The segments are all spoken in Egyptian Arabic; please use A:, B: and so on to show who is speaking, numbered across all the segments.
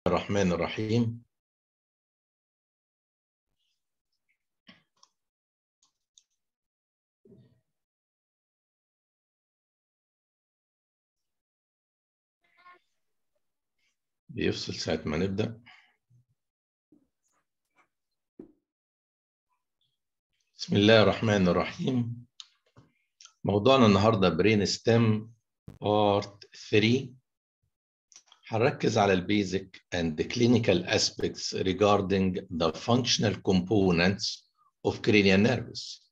A: الرحمن الرحيم بيفصل ساعة ما نبدأ بسم الله الرحمن الرحيم موضوعنا النهاردة برين ستيم بارت 3 هنركز على البيزك and the clinical aspects regarding the functional components of cranial nerves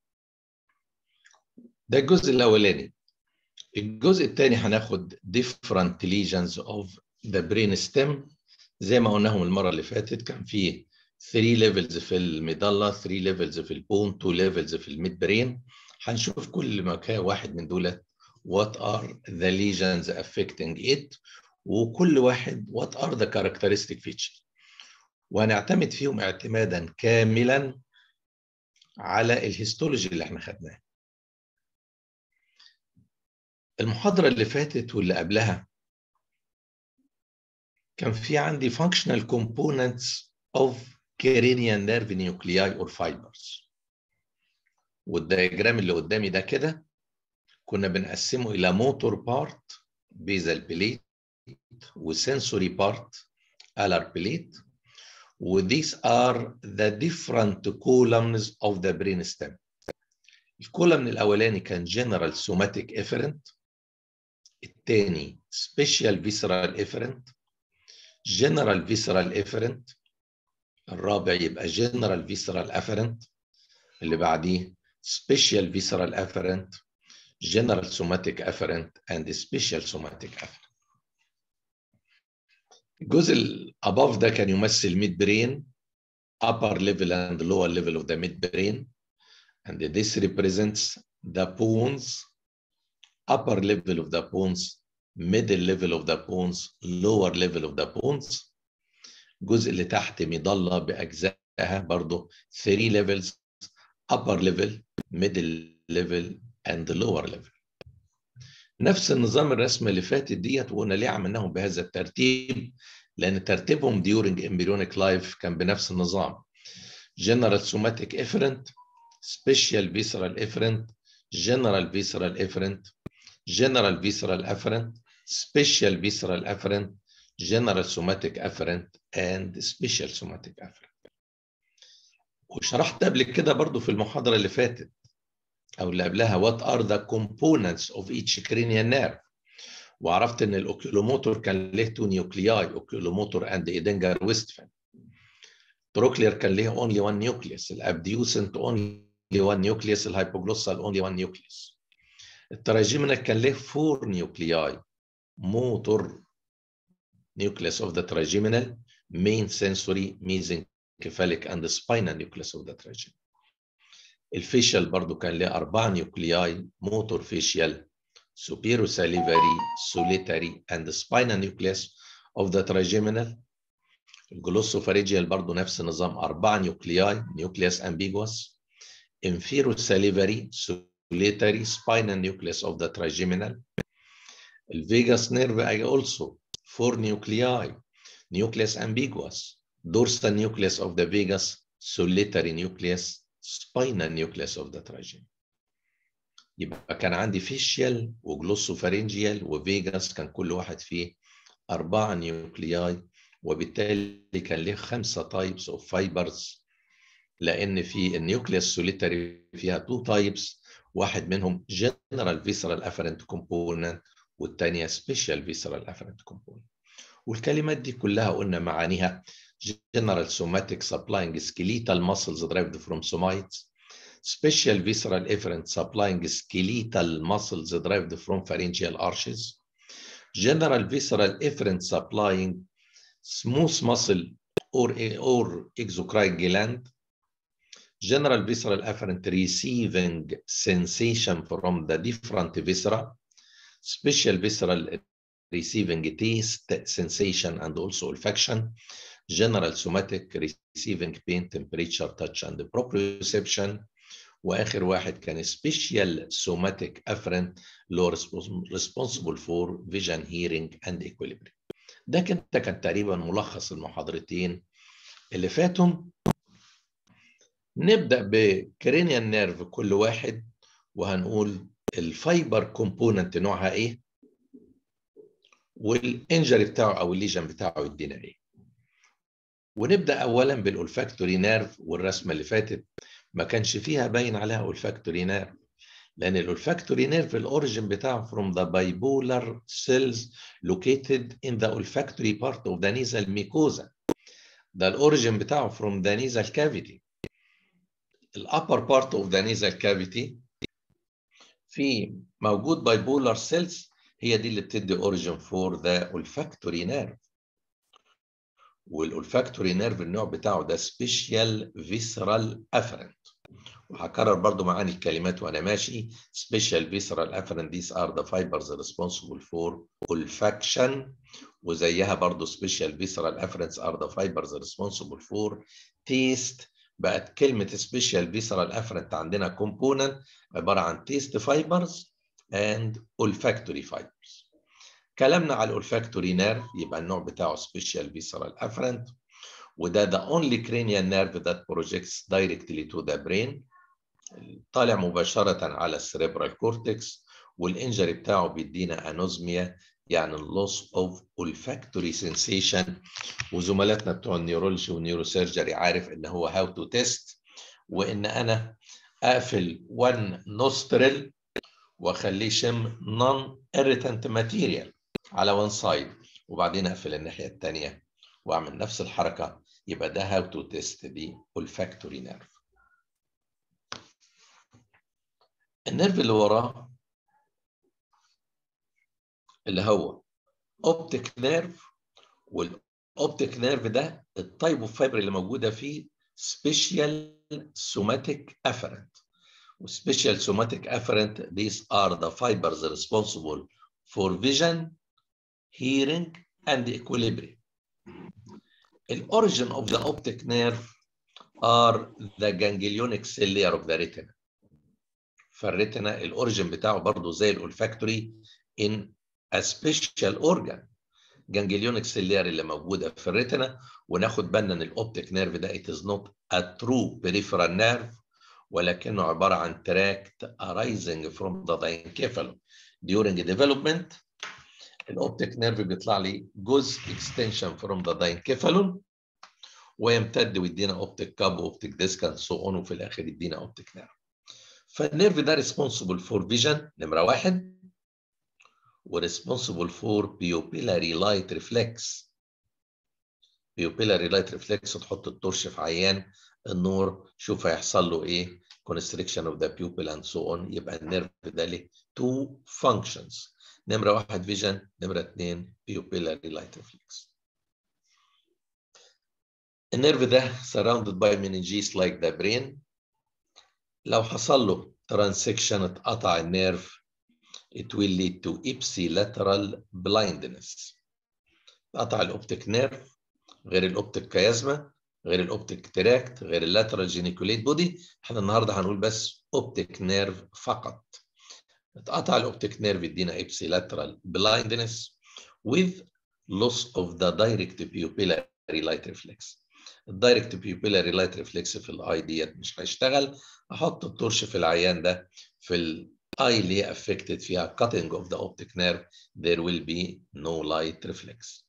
A: ده الجزء الأولاني الجزء الثاني هناخد different lesions of the brain stem زي ما قلناهم المرة اللي فاتت كان في 3 levels في الميدالا 3 levels في البون 2 levels في الميد برين هنشوف كل مكان واحد من دول what are the lesions affecting it وكل واحد what are the characteristic features وهنعتمد فيهم اعتمادا كاملا على الهيستولوجي اللي احنا خدناه المحاضرة اللي فاتت واللي قبلها كان في عندي functional components of cranial nerve nuclei or fibers والدياجرام اللي قدامي ده كده كنا بنقسمه إلى موتور بارت basal plate وsensory part alar plate و these are the different columns of the brain stem الكولمن الأولاني كان general somatic efferent الثاني special visceral efferent general visceral efferent الرابع يبقى general visceral efferent اللي بعديه special visceral efferent general somatic efferent and special somatic efferent الجزء ال above ده كان يمثل mid brain upper level and lower level of the mid brain and this represents the bones upper level of the bones middle level of the bones lower level of the bones الجزء اللي تحت مظلة بأجزائها برضه 3 levels upper level middle level and lower level نفس النظام الرسمه اللي فاتت ديت وقلنا ليه عملناهم بهذا الترتيب لان ترتيبهم during embryonic life كان بنفس النظام general somatic efferent special visceral efferent general visceral efferent general visceral efferent special visceral efferent general somatic efferent and special somatic efferent وشرحت قبل كده برضو في المحاضره اللي فاتت او اللي قبلها what are the components of each cranial nerve وعرفت ان الاوكيولوموتور كان له تو نيوكلياي اوكيولوموتور اند ايدنجر ويستفن تروكلير كان له only one nucleus الابديوسنت only one nucleus الهايبوجلوسال only one nucleus التراجيمينال كان له فور نيوكلياي موتور nucleus of the trigeminal main sensory mesencephalic and the spinal nucleus of the trigeminal الفيشل برضو كان له أربعة نيوكلياي موتور فيشيال superior salivary solitary and spinal nucleus of the trigeminal الجلوسوفاريجيال برضو نفس النظام أربعة نيوكلياي nucleus ambiguous inferior salivary solitary spinal nucleus of the trigeminal الفيجاس نيرف also four nuclei nucleus ambiguous dorsal nucleus of the vagus solitary nucleus spinal nucleus of the trigeminal يبقى كان عندي فيشيال وجلوسوفارينجيال وفيجاس كان كل واحد فيه أربعة نيوكلياي وبالتالي كان له خمسة تايبس اوف فايبرز لأن في النيوكليوس سوليتاري فيها تو تايبس واحد منهم جنرال فيسرال افرنت كومبوننت والثانية سبيشال فيسرال افرنت كومبوننت والكلمات دي كلها قلنا معانيها general somatic supplying skeletal muscles derived from somites, special visceral efferent supplying skeletal muscles derived from pharyngeal arches, general visceral efferent supplying smooth muscle or, or exocrine gland, general visceral efferent receiving sensation from the different viscera, special visceral receiving taste, sensation, and also olfaction, general somatic receiving pain, temperature, touch, and proprioception. واخر واحد كان special somatic afferent اللي هو responsible for vision, hearing, and equilibrium. ده كان ده كان تقريبا ملخص المحاضرتين اللي فاتوا نبدا بكرينيال نيرف كل واحد وهنقول الفايبر كومبوننت نوعها ايه والانجري بتاعه او الليجن بتاعه يدينا ايه ونبدا اولا بالالفاكتوري نيرف والرسمه اللي فاتت ما كانش فيها باين عليها olfactory نيرف لان الolfactory نيرف الاوريجن بتاعه from the bipolar cells located in the olfactory part of the nasal mucosa ده الاوريجن بتاعه from the nasal cavity الupper part of the nasal cavity في موجود bipolar cells هي دي اللي بتدي origin for the olfactory nerve والolfactory nerve النوع بتاعه ده special visceral afferent وهكرر برضو معاني الكلمات وانا ماشي special visceral afferent these are the fibers responsible for olfaction وزيها برضو special visceral afferents are the fibers responsible for taste بقت كلمة special visceral afferent عندنا component عبارة عن taste fibers and olfactory fibers كلامنا على الولفاكتوري نيرف يبقى النوع بتاعه special visceral afferent وده the only cranial nerve that projects directly to the brain طالع مباشرة على السريبرال كورتكس والانجري بتاعه بيدينا انوزميا يعني loss of olfactory sensation وزملاتنا بتوع النيورولوجي والنيوروسيرجري عارف ان هو how to test وان انا اقفل one nostril واخليه شم non irritant material على one side وبعدين اقفل الناحيه الثانيه واعمل نفس الحركه يبقى ده how to test the olfactory nerve النيرف اللي وراه اللي هو اوبتيك نيرف والاوبتيك نيرف ده التايب اوف فايبر اللي موجوده فيه سبيشال سوماتيك افرنت وسبيشال سوماتيك افرنت these are the fibers responsible for vision hearing and equilibrium the origin of the optic nerve are the ganglionic cell layer of the retina فالريتنا الاوريجن بتاعه برضه زي الاولفاكتوري in a special organ ganglionic cell layer اللي موجوده في الريتنا وناخد بالنا ان الاوبتيك نيرف ده it is not a true peripheral nerve ولكنه عباره عن tract arising from the diencephalon during development الاوبتيك نيرف بيطلع لي جزء extension from the diencephalon ويمتد ويدينا اوبتيك كاب واوبتيك ديسك اند سو اون وفي الاخر يدينا اوبتيك نيرف فالنيرف ده responsible for vision نمره واحد وريسبونسبل فور بيوبيلاري لايت ريفلكس بيوبيلاري لايت ريفلكس تحط التورش في عيان النور شوف هيحصل له ايه constriction of the pupil and so on يبقى النيرف ده له two functions نمره واحد فيجن نمره اثنين بيوبيلاري لايت ريفلكس النيرف ده surrounded by meninges like the brain لو حصل له transection اتقطع النيرف it will lead to ipsilateral blindness قطع الاوبتيك نيرف غير الاوبتيك كيازما غير الاوبتيك تراكت غير اللاترال جينيكوليت بودي احنا النهارده هنقول بس اوبتيك نيرف فقط اتقطع الاوبتيك نيرف يدينا ipsilateral blindness with loss of the direct pupillary light reflex الدايركت بيوبيلاري لايت ريفلكس في الاي ديت مش هيشتغل احط التورش في العيان ده في الاي اللي افكتد فيها cutting of the optic nerve there will be no light reflex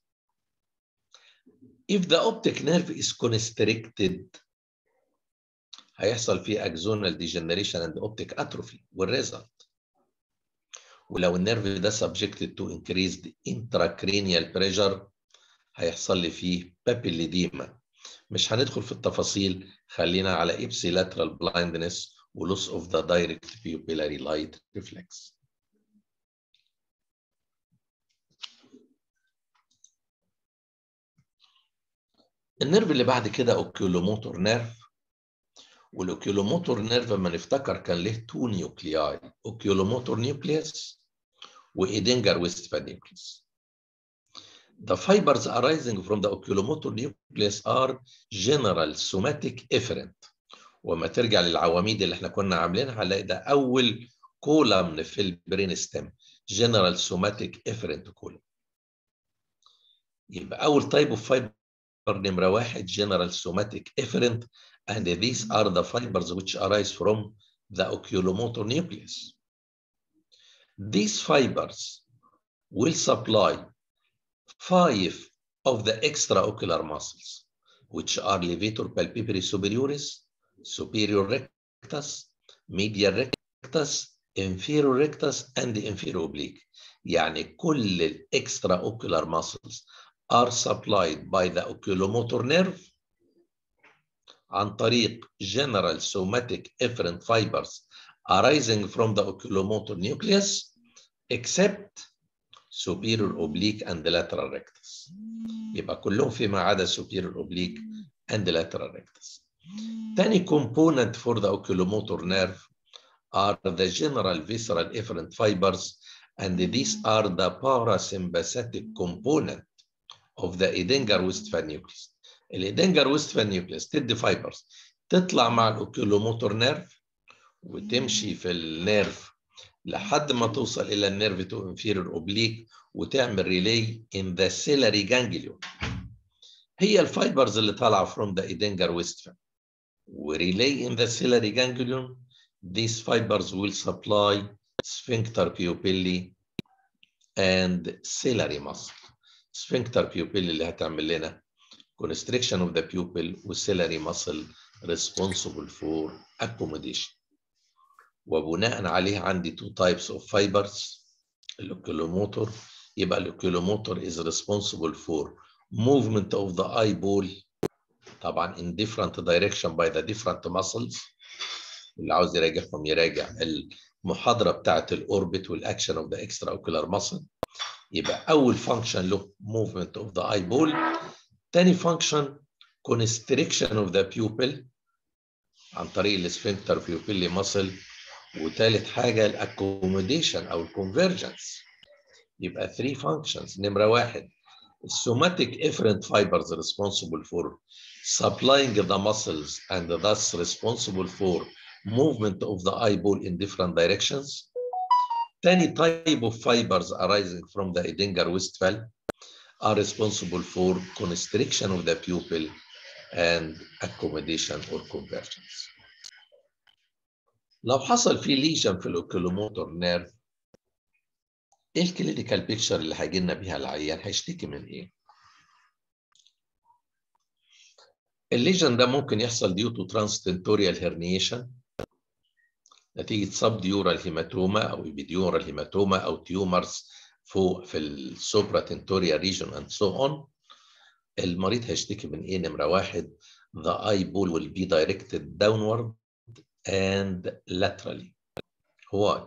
A: if the optic nerve is constricted هيحصل فيه axonal degeneration and optic atrophy والريزلت ولو النيرف ده subjected to increased intracranial pressure هيحصل لي فيه بابيليديما مش هندخل في التفاصيل خلينا على ipsilateral blindness و loss of the direct pupillary light reflex. النيرف اللي بعد كده اوكيولوموتور نيرف والاوكيولوموتور نيرف لما نفتكر كان له تو نيوكلياي اوكيولوموتور نيوكليوس وايدنجر ويستفال نيوكليوس The fibers arising from the oculomotor nucleus are general somatic efferent. وما ترجع للعواميد اللي احنا كنا عاملينها هنلاقي ده أول كولم في البرين ستيم general somatic efferent column. يبقى أول type of fiber نمرة واحد general somatic efferent and these are the fibers which arise from the oculomotor nucleus. These fibers will supply five of the extraocular muscles, which are levator palpebris superioris, superior rectus, medial rectus, inferior rectus, and inferior oblique. يعني كل ال extraocular muscles are supplied by the oculomotor nerve عن طريق general somatic efferent fibers arising from the oculomotor nucleus except superior oblique and lateral rectus. يبقى كلهم فيما عدا superior oblique and lateral rectus. تاني component for the oculomotor nerve are the general visceral efferent fibers and these are the parasympathetic component of the Edinger-Westphal nucleus. الإيدنجر-Westphal nucleus تدي fibers تطلع مع الأوكيولوموتور نيرف وتمشي في النيرف لحد ما توصل إلى النيرف تو inferior oblique وتعمل ريلي in the ciliary ganglion. هي الفايبرز اللي طالعة from the Edinger-Westphal وريلي in the ciliary ganglion these fibers will supply sphincter pupillae and ciliary muscle. sphincter pupillae اللي هتعمل لنا constriction of the pupil والciliary muscle responsible for accommodation. وبناء عليه عندي two types of fibers الاوكيلوموتور يبقى الاوكيلوموتور is responsible for movement of the eyeball طبعا in different direction by the different muscles اللي عاوز يراجعهم يراجع المحاضره بتاعت الاوربت والاكشن اوف ذا اكسترا اوكيولار ماسل يبقى اول فانكشن له movement of the eyeball تاني فانكشن constriction of the pupil عن طريق السفنكتر بيوبيلي ماسل وثالث حاجه الاكوموديشن او الكونفرجنس يبقى 3 functions نمره واحد somatic efferent fibers responsible for supplying the muscles and thus responsible for movement of the eyeball in different directions. Any type of fibers arising from the Edinger-Westphal are responsible for constriction of the pupil and accommodation or convergence. لو حصل في ليجن في الاوكيلوموتور نيرف ايه الكلينيكال بيكتشر اللي هيجي لنا بيها العيان هيشتكي من ايه؟ الليجن ده ممكن يحصل ديو تو ترانستنتوريال هيرنيشن نتيجه سب ديورال هيماتوما او ايبيديورال هيماتوما او تيومرز فوق في السوبرا تنتوريال ريجن اند سو اون المريض هيشتكي من ايه نمره واحد the eye ball will be directed downward and laterally why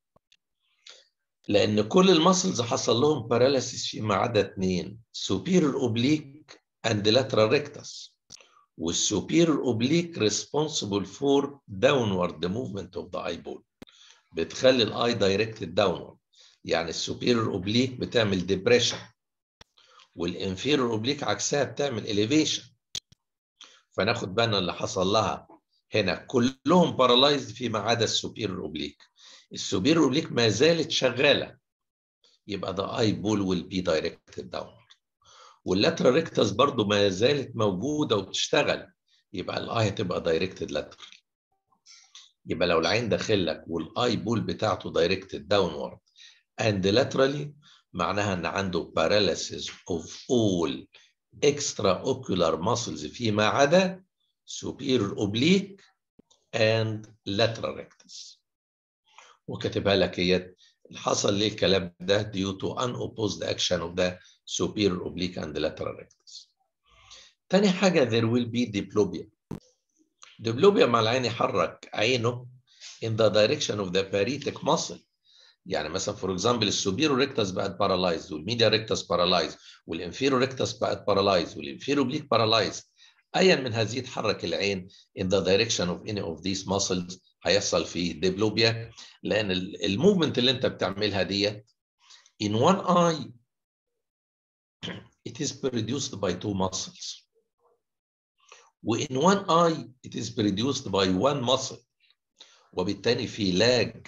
A: لان كل المسلز حصل لهم باراليسيس فيما عدا اثنين superior oblique and lateral rectus والسوبيريور اوبليك responsible for downward movement of the eyeball بتخلي الاي دايركتد داونورد يعني السوبيريور اوبليك بتعمل ديبريشن والانفيريور اوبليك عكسها بتعمل elevation فناخد بالنا اللي حصل لها هنا كلهم بارالايزد فيما عدا السوبيريور اوبليك السوبيريور اوبليك ما زالت شغاله يبقى ده اي بول ويل بي دايركتد داونورد واللاترال ريكتس برضو ما زالت موجوده وبتشتغل يبقى الاي هتبقى دايركتد لاترال يبقى لو العين داخل لك والاي بول بتاعته دايركتد داونورد اند لاترالي معناها ان عنده paralysis of all extraocular muscles فيما عدا superior oblique and lateral rectus وكاتبها لك هي حصل ليه الكلام ده due to unopposed action of the superior oblique and lateral rectus. تاني حاجة there will be diplopia. diplopia مع العين يحرك عينه in the direction of the parietic muscle. يعني مثلا فور اكزامبل السوبيرو ريكتس بقت بارالايزد والميديا ريكتس بارالايزد والانفيرو ريكتس بقت بارالايزد والانفيرو بليك بارالايزد ايا من هذه تحرك العين in the direction of any of these muscles هيحصل فيه ديبلوبيا لان الموفمنت اللي انت بتعملها ديت in one eye it is produced by two muscles. وإن one eye it is produced by one muscle. وبالتالي في lag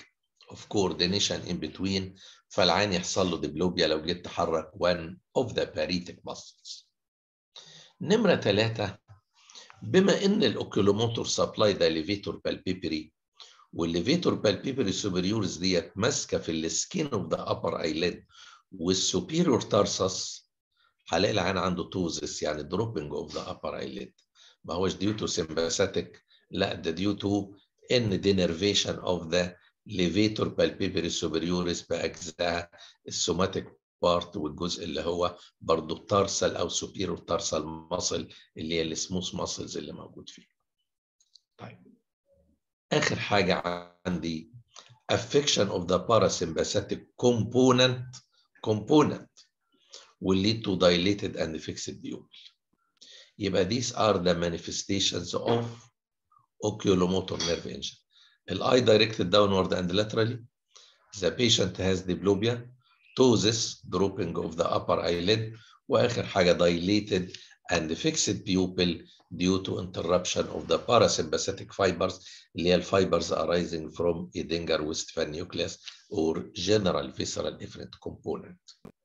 A: of coordination in between فالعين يحصل له ديبلوبيا لو جيت تحرك one of the parietic muscles. نمرة ثلاثة بما ان الاوكيلوموتور سبلاي ده ليفيتور بالبيبري والليفيتور بالبيبري سوبريورز ديت ماسكه في السكين اوف ذا ابر ايليد والسوبيريور تارسس هلاقي العين عنده توزس يعني دروبنج اوف ذا ابر ايليد ما هوش ديو تو سمباثيك لا ده ديو تو ان دينرفيشن اوف ذا ليفيتور بالبيبري سوبريورس باجزاء السوماتيك بارت والجزء اللي هو برضه التارسل او سوبيرور تارسل ماسل اللي هي السموث ماسلز اللي موجود فيه. طيب اخر حاجه عندي affection of the parasympathetic component component will lead to dilated and fixed pupil. يبقى these are the manifestations of oculomotor nerve injury. Eye directed downward and laterally. The patient has diplopia, ptosis, drooping of the upper eyelid, واخر حاجه dilated and fixed pupil due to interruption of the parasympathetic fibers اللي هي الفايبرز arising from Edinger Westphal nucleus or general visceral efferent component.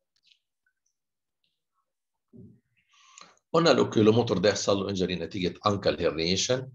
A: قلنا الاوكيولوموتور ده يحصل له انجري نتيجه انكل هيرنيشن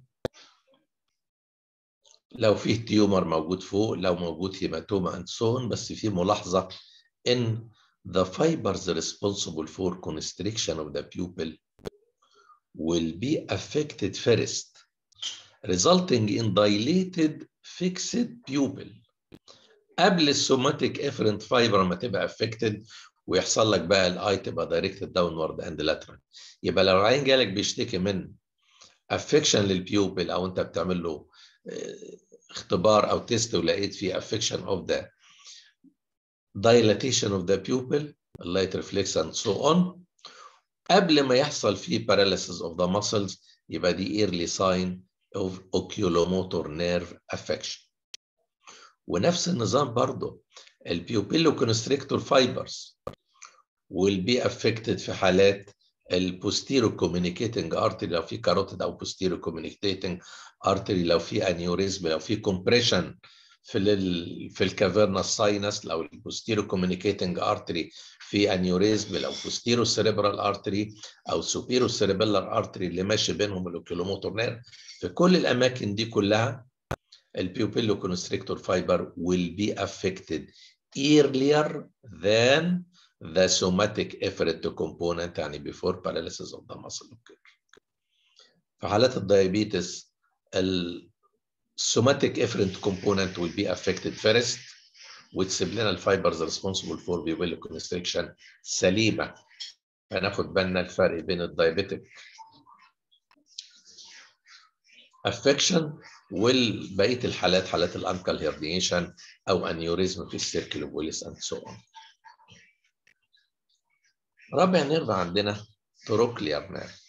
A: لو فيه تيومر موجود فوق لو موجود هيماتوما اند سون بس في ملاحظه ان the fibers responsible for constriction of the pupil will be affected first resulting in dilated fixed pupil قبل السوماتيك افرنت فايبر ما تبقى affected ويحصل لك بقى الاي تبقى دايركتد داونورد اند لاترال يبقى لو العين جالك بيشتكي من افكشن للبيوبل او انت بتعمل له اختبار او تيست ولقيت فيه affection of the dilatation of the pupil light reflex and so on قبل ما يحصل فيه paralysis of the muscles يبقى دي early sign of oculomotor nerve affection ونفس النظام برضه البيوبيلو كونستريكتور فايبرز will be affected في حالات البوستيرو كوميونيكيتنج ارتري لو في كاروتيد او بوستيرو كوميونيكيتنج ارتري لو في انيوريزم لو في كومبريشن في ال في الكافيرنا ساينس لو البوستيرو كوميونيكيتنج ارتري في انيوريزم لو بوستيرو سيريبرال ارتري او سوبيرو سيريبيلر ارتري اللي ماشي بينهم الاوكيلوموتور نير في كل الاماكن دي كلها البيوبيلو كونستريكتور فايبر will be affected earlier than the somatic efferent component يعني before paralysis of the muscle occur. في حالات الديابيتس السوماتيك efferent component will be affected first وتسيب لنا الفايبرز responsible for pupil constriction سليمه فناخد بالنا الفرق بين الدايابيتك affection والبقيه الحالات حالات الانكل هيرنيشن او انيوريزم في السيركلوبوليس اند سو اون. رابع نيرف عندنا تروكليار نيرف.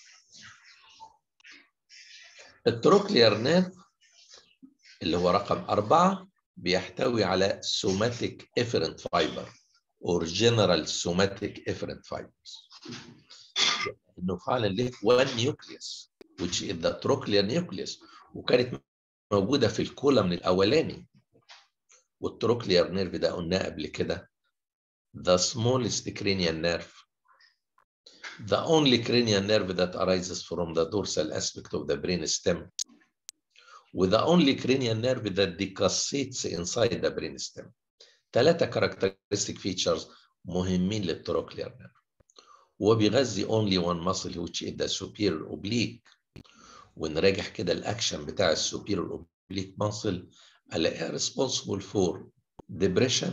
A: التروكليار نيرف اللي هو رقم أربعة بيحتوي على سوماتيك افرنت فايبر or general somatic efferent fibers. انه فعلا له one nucleus which is the trochlear nucleus وكانت موجوده في الكولم الاولاني والتروكليار نيرف ده قلناه قبل كده the smallest cranial nerve the only cranial nerve that arises from the dorsal aspect of the brain stem with the only cranial nerve that decussates inside the brain stem ثلاثة characteristic features مهمين للتروكليار نيرف وبيغذي only one muscle which is the superior oblique ونراجع كده الاكشن بتاع السوبيريور اوبليك ماسل الاقيها responsible for depression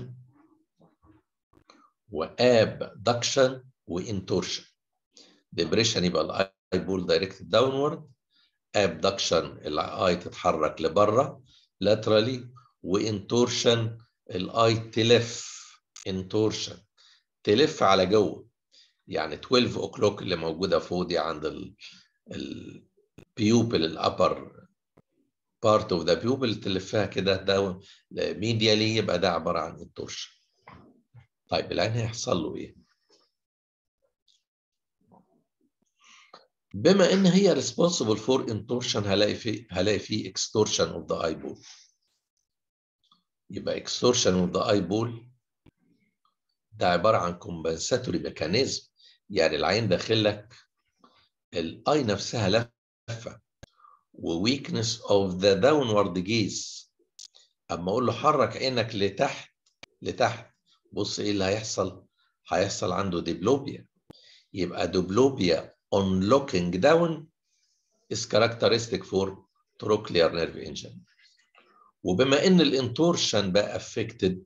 A: وابدكشن وانتورشن depression يبقى الاي بول دايركتد داونورد abduction الاي تتحرك لبره laterally وانتورشن الاي تلف انتورشن تلف على جوه يعني 12 اوكلوك اللي موجوده فوق دي عند ال ال pupil الابر بارت اوف ذا بيوبل تلفها كده داون ميديالي يبقى ده عباره عن انتورشن طيب العين هيحصل له ايه؟ بما ان هي responsible for intorsion هلاقي في هلاقي في extorsion of the eyeball يبقى extortion of the eyeball ده عباره عن compensatory mechanism يعني العين داخل لك الاي نفسها لفه وweakness of the downward gaze اما اقول له حرك عينك لتحت لتحت بص ايه اللي هيحصل هيحصل عنده ديبلوبيا يبقى ديبلوبيا on looking down is characteristic for trochlear nerve injury وبما ان الانتورشن بقى affected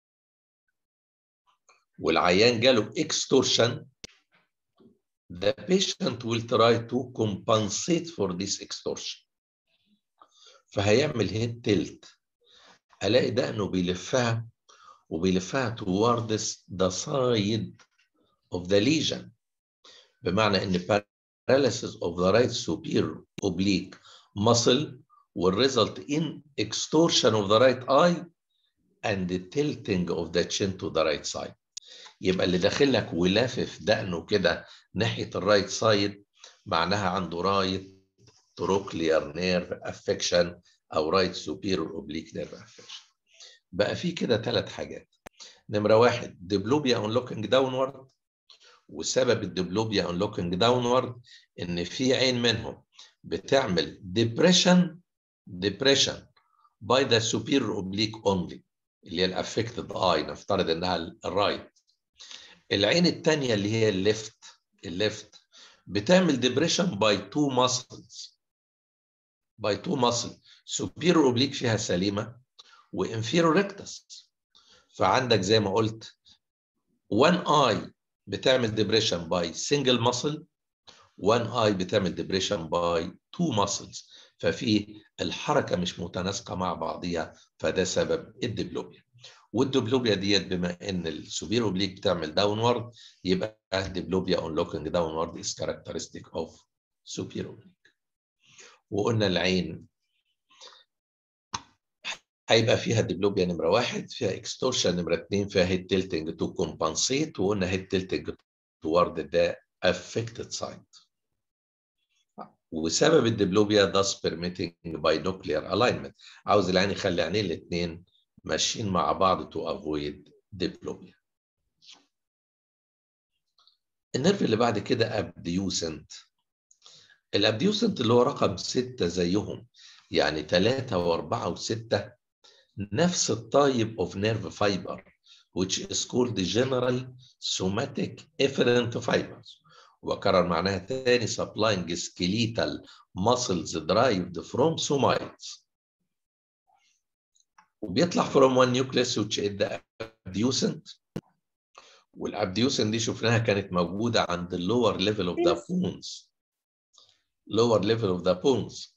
A: والعيان جاله extortion the patient will try to compensate for this extortion فهيعمل هيد تلت الاقي دقنه بيلفها وبيلفها towards the side of the lesion بمعنى ان paralysis of the right superior oblique muscle will result in extortion of the right eye and the tilting of the chin to the right side يبقى اللي داخل لك ولافف دقنه كده ناحيه الرايت سايد معناها عنده رايت تروكلير نيرف افكشن او رايت سوبيرور اوبليك نيرف افكشن بقى في كده ثلاث حاجات نمره واحد ديبلوبيا اون لوكينج داونورد وسبب الديبلوبيا اون لوكينج داونورد ان في عين منهم بتعمل ديبريشن ديبريشن باي ذا سوبيرور اوبليك اونلي اللي هي الافكتد اي نفترض انها الرايت العين الثانيه اللي هي الليفت الليفت بتعمل ديبريشن باي تو ماسلز باي تو ماسل سوبيرور اوبليك فيها سليمه وانفيرور ريكتس فعندك زي ما قلت وان اي بتعمل ديبريشن باي سنجل ماسل وان اي بتعمل ديبريشن باي تو ماسلز ففي الحركه مش متناسقه مع بعضيها فده سبب الدبلوبيا والدبلوبيا ديت بما ان السوبير اوبليك بتعمل داونورد يبقى الدبلوبيا اون لوكينج داونورد از كاركترستيك اوف سوبير اوبليك وقلنا العين هيبقى فيها دبلوبيا نمره واحد فيها اكستورشن نمره اثنين فيها هيد تيلتنج تو كومبنسيت وقلنا هيد تيلتنج توارد ذا افكتد سايد وسبب الدبلوبيا thus permitting binocular alignment عاوز العين يخلي عينيه الاثنين ماشيين مع بعض to avoid diplopia. النيرف اللي بعد كده ابديوسنت. الابديوسنت اللي هو رقم ستة زيهم يعني ثلاثة وأربعة وستة نفس التايب of nerve fiber which is called the general somatic efferent fibers وكرر معناها تاني supplying skeletal muscles derived from somites وبيطلع from one nucleus which is the abducent والابديوسنت دي شفناها كانت موجودة عند اللور level of the bones lower level of the bones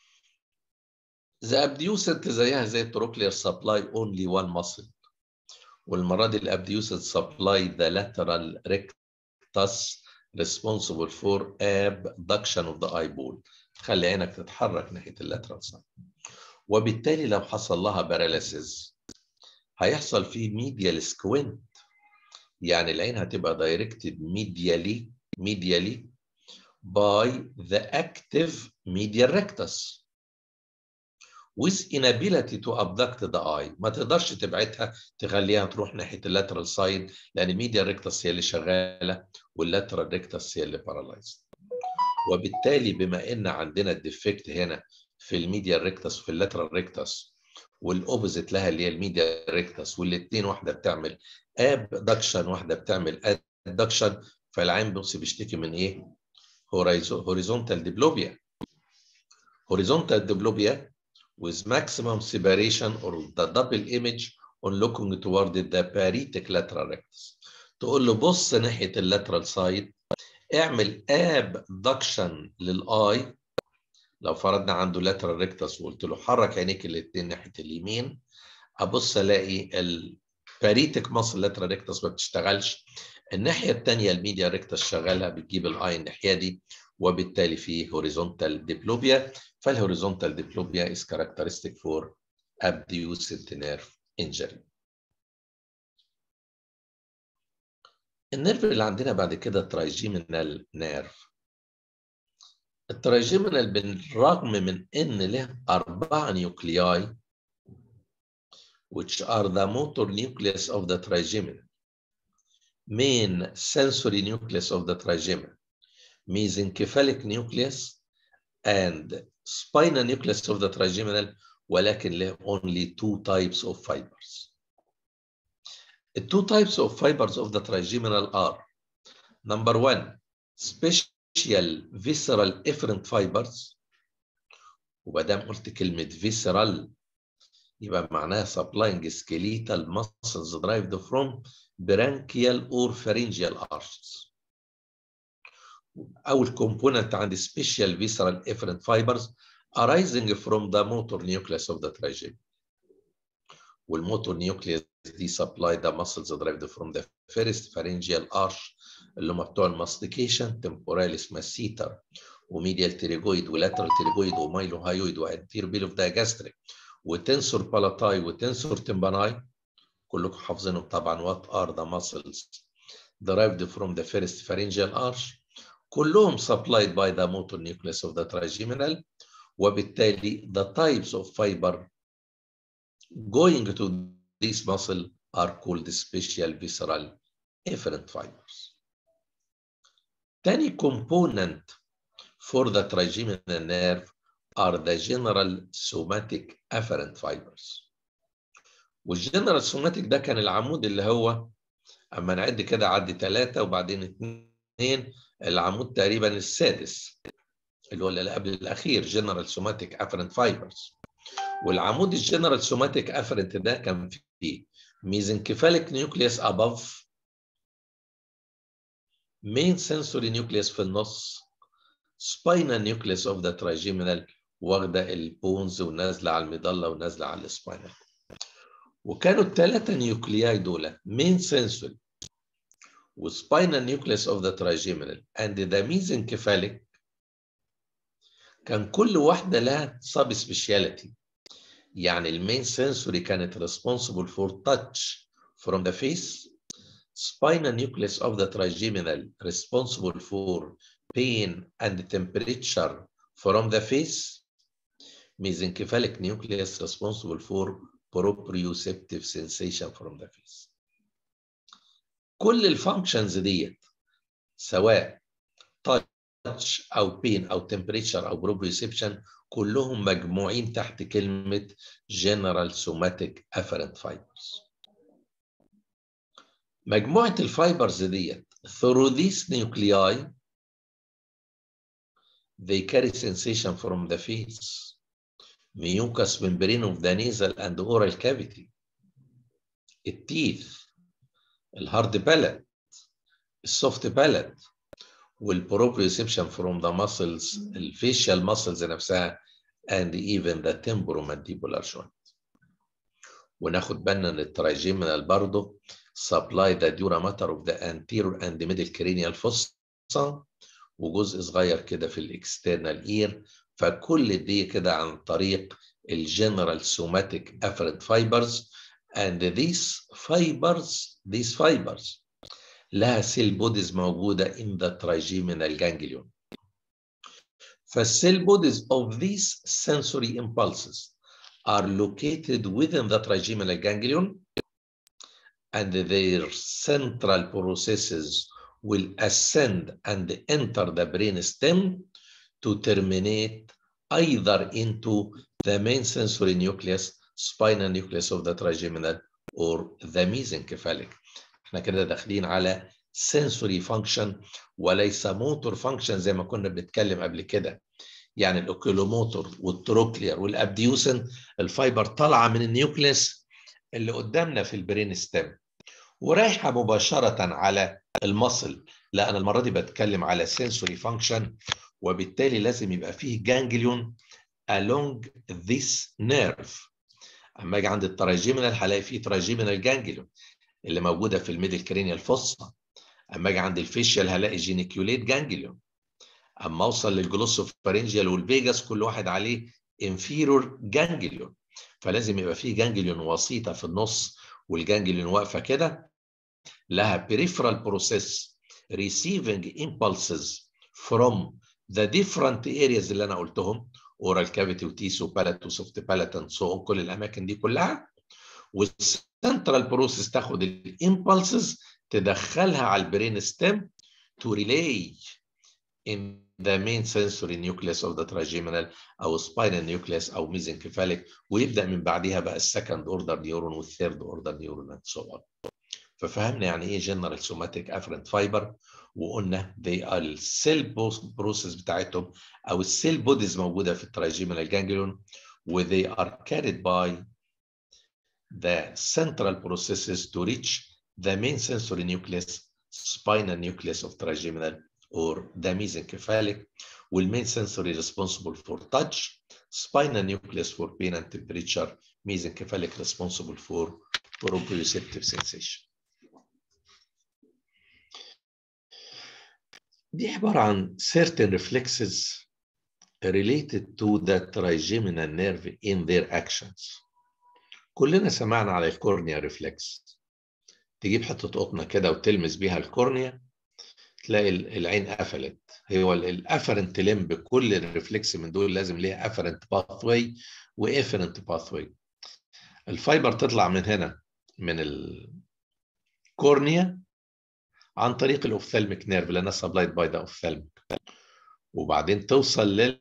A: the abducent زيها زي التروكلير supply only one muscle والمرة دي الابديوسنت supply the lateral rectus responsible for abduction of the eyeball تخلي عينك تتحرك ناحية اللاترال سايد وبالتالي لو حصل لها باراليسيس هيحصل فيه ميديال سكوينت يعني العين هتبقى دايركتد ميديالي ميديالي باي ذا اكتيف medial rectus with inability to abduct the eye ما تقدرش تبعتها تخليها تروح ناحيه اللاترال سايد لان الميديال ريكتس هي اللي شغاله واللاترال ريكتس هي اللي بارالايزد وبالتالي بما ان عندنا الديفكت هنا في الميديال ريكتس وفي اللاترال ريكتس والاوبوزيت لها اللي هي الميديال ريكتس والاثنين واحده بتعمل ابدكشن واحده بتعمل ادكشن فالعين بص بيشتكي من ايه؟ هوريزونتال ديبلوبيا هوريزونتال ديبلوبيا with maximum separation or the double image on looking toward the parietic lateral rectus تقول له بص ناحيه اللاترال سايد اعمل abduction للاي لو فرضنا عنده lateral rectus وقلت له حرك عينيك الاثنين ناحيه اليمين ابص الاقي الباريتك ماسل lateral rectus ما بتشتغلش الناحيه الثانيه الميديا ريكتس شغاله بتجيب الاي الناحيه دي وبالتالي في هوريزونتال ديبلوبيا فالهوريزونتال ديبلوبيا is characteristic for abducent nerve injury. النيرف اللي عندنا بعد كده ترايجيمينال نيرف. الترايجيمينال بالرغم من ان له اربعه نيوكلياي which are the motor nucleus of the trigeminal main sensory nucleus of the trigeminal mesencephalic nucleus and spinal nucleus of the trigeminal ولكن له only two types of fibers. The two types of fibers of the trigeminal are number one, special visceral efferent fibers ومادام قلت كلمة visceral يبقى معناها supplying skeletal muscles derived from branchial or pharyngeal arches. أول component عند special visceral efferent fibers arising from the motor nucleus of the trigeminal. والmotor nucleus دي supply the muscles derived from the first pharyngeal arch اللي هم بتوع الماستيكيشن temporalis masseter وميديال تيريجويد ولاترال تيريجويد ومايلو هايويد وانتير بيل اوف دايجاستريك وتنسور بالاتاي وتنسور تمباناي كلكم حافظينهم طبعا what are the muscles derived from the first pharyngeal arch كلهم supplied by the motor nucleus of the trigeminal وبالتالي the types of fiber going to this muscle are called special visceral efferent fibers. تاني component for the trigeminal nerve are the general somatic afferent fibers. والجنرال سوماتيك ده كان العمود اللي هو اما نعد كده عدي ثلاثة وبعدين اثنين العمود تقريبا السادس اللي هو اللي قبل الاخير جنرال سوماتيك افرنت فايبرز والعمود الجنرال سوماتيك افرنت ده كان فيه ميزنكفاليك نيوكليوس اباف مين سنسوري نيوكليوس في النص سباينال نيوكليوس اوف ذا ترايجيمينال واخده البونز ونازله على المظله ونازله على السباينال وكانوا الثلاثه نيوكلياي دول مين سنسوري وسباينال نيوكليوس اوف ذا ترايجيمينال اند ذا ميزنكفاليك كان كل واحده لها سب سبيشاليتي يعني المين سنسوري كانت responsible for touch from the face spinal nucleus of the trigeminal responsible for pain and temperature from the face mesencephalic nucleus responsible for proprioceptive sensation from the face كل الفانكشنز ديت سواء touch او pain او temperature او proprioception كلهم مجموعين تحت كلمة general somatic afferent fibers. مجموعة الفايبرز ديت through these nuclei they carry sensation from the face mucous membrane of the nasal and oral cavity التيث الهارد بالات السوفت بالات والبروبريوسبشن from the muscles الفيشيال muscles نفسها and even the temporomandibular joint وناخد بالنا ان الترايجيمينال برضه supply the dura mater of the anterior and middle cranial fossa وجزء صغير كده في الاكسترنال اير فكل دي كده عن طريق الجنرال سوماتيك افرنت فايبرز and these fibers these fibers لها سيل بوديز موجودة in the trigeminal ganglion. فالسيل بوديز of these sensory impulses are located within the trigeminal ganglion and their central processes will ascend and enter the brain stem to terminate either into the main sensory nucleus, spinal nucleus of the trigeminal or the mesencephalic. احنا كده داخلين على sensory function وليس motor function زي ما كنا بنتكلم قبل كده يعني الاوكيلوموتور والتروكلير والابديوسن الفايبر طالعه من النيوكليس اللي قدامنا في البرين ستيم ورايحه مباشره على المصل لا انا المره دي بتكلم على sensory function وبالتالي لازم يبقى فيه جانجليون along this nerve اما اجي عند التراجيمينال هلاقي فيه تراجيمينال جانجليون اللي موجوده في الميدل كرينيال فوسا اما اجي عند الفيشيال هلاقي جينيكيوليت جانجليون اما اوصل للجلوسوفارينجيال والفيجاس كل واحد عليه انفيرور جانجليون فلازم يبقى فيه جانجليون وسيطه في النص والجانجليون واقفه كده لها peripheral process receiving impulses from the different areas اللي انا قلتهم oral cavity وتيس وبالات وسوفت بالات and so on كل الاماكن دي كلها والسنترال بروسيس تاخد الامبulses تدخلها على البرين ستيم to relay in the main sensory nucleus of the trigeminal او spinal nucleus او mesencephalic ويبدا من بعدها بقى السكند اوردر نيورون والثيرد اوردر نيورون اند سو اون ففهمنا يعني ايه جنرال سوماتيك افرنت فايبر وقلنا they are السيل بروسيس بتاعتهم او السيل بوديز موجوده في الترايجيمينال جانجليون و they are carried by the central processes to reach the main sensory nucleus spinal nucleus of trigeminal or the mesencephalic والmain sensory responsible for touch spinal nucleus for pain and temperature mesencephalic responsible for proprioceptive sensation دي عبارة عن certain reflexes related to the trigeminal nerve in their actions. كلنا سمعنا على الكورنيا ريفلكس. تجيب حتة قطنة كده وتلمس بيها الكورنيا تلاقي العين قفلت. هو الافرنت لمب كل الريفلكس من دول لازم ليها افرنت باثواي وافرنت باثواي. الفايبر تطلع من هنا من الكورنيا عن طريق الاوفثالميك نيرف لانها سبلايد باي ذا اوفثالميك وبعدين توصل لل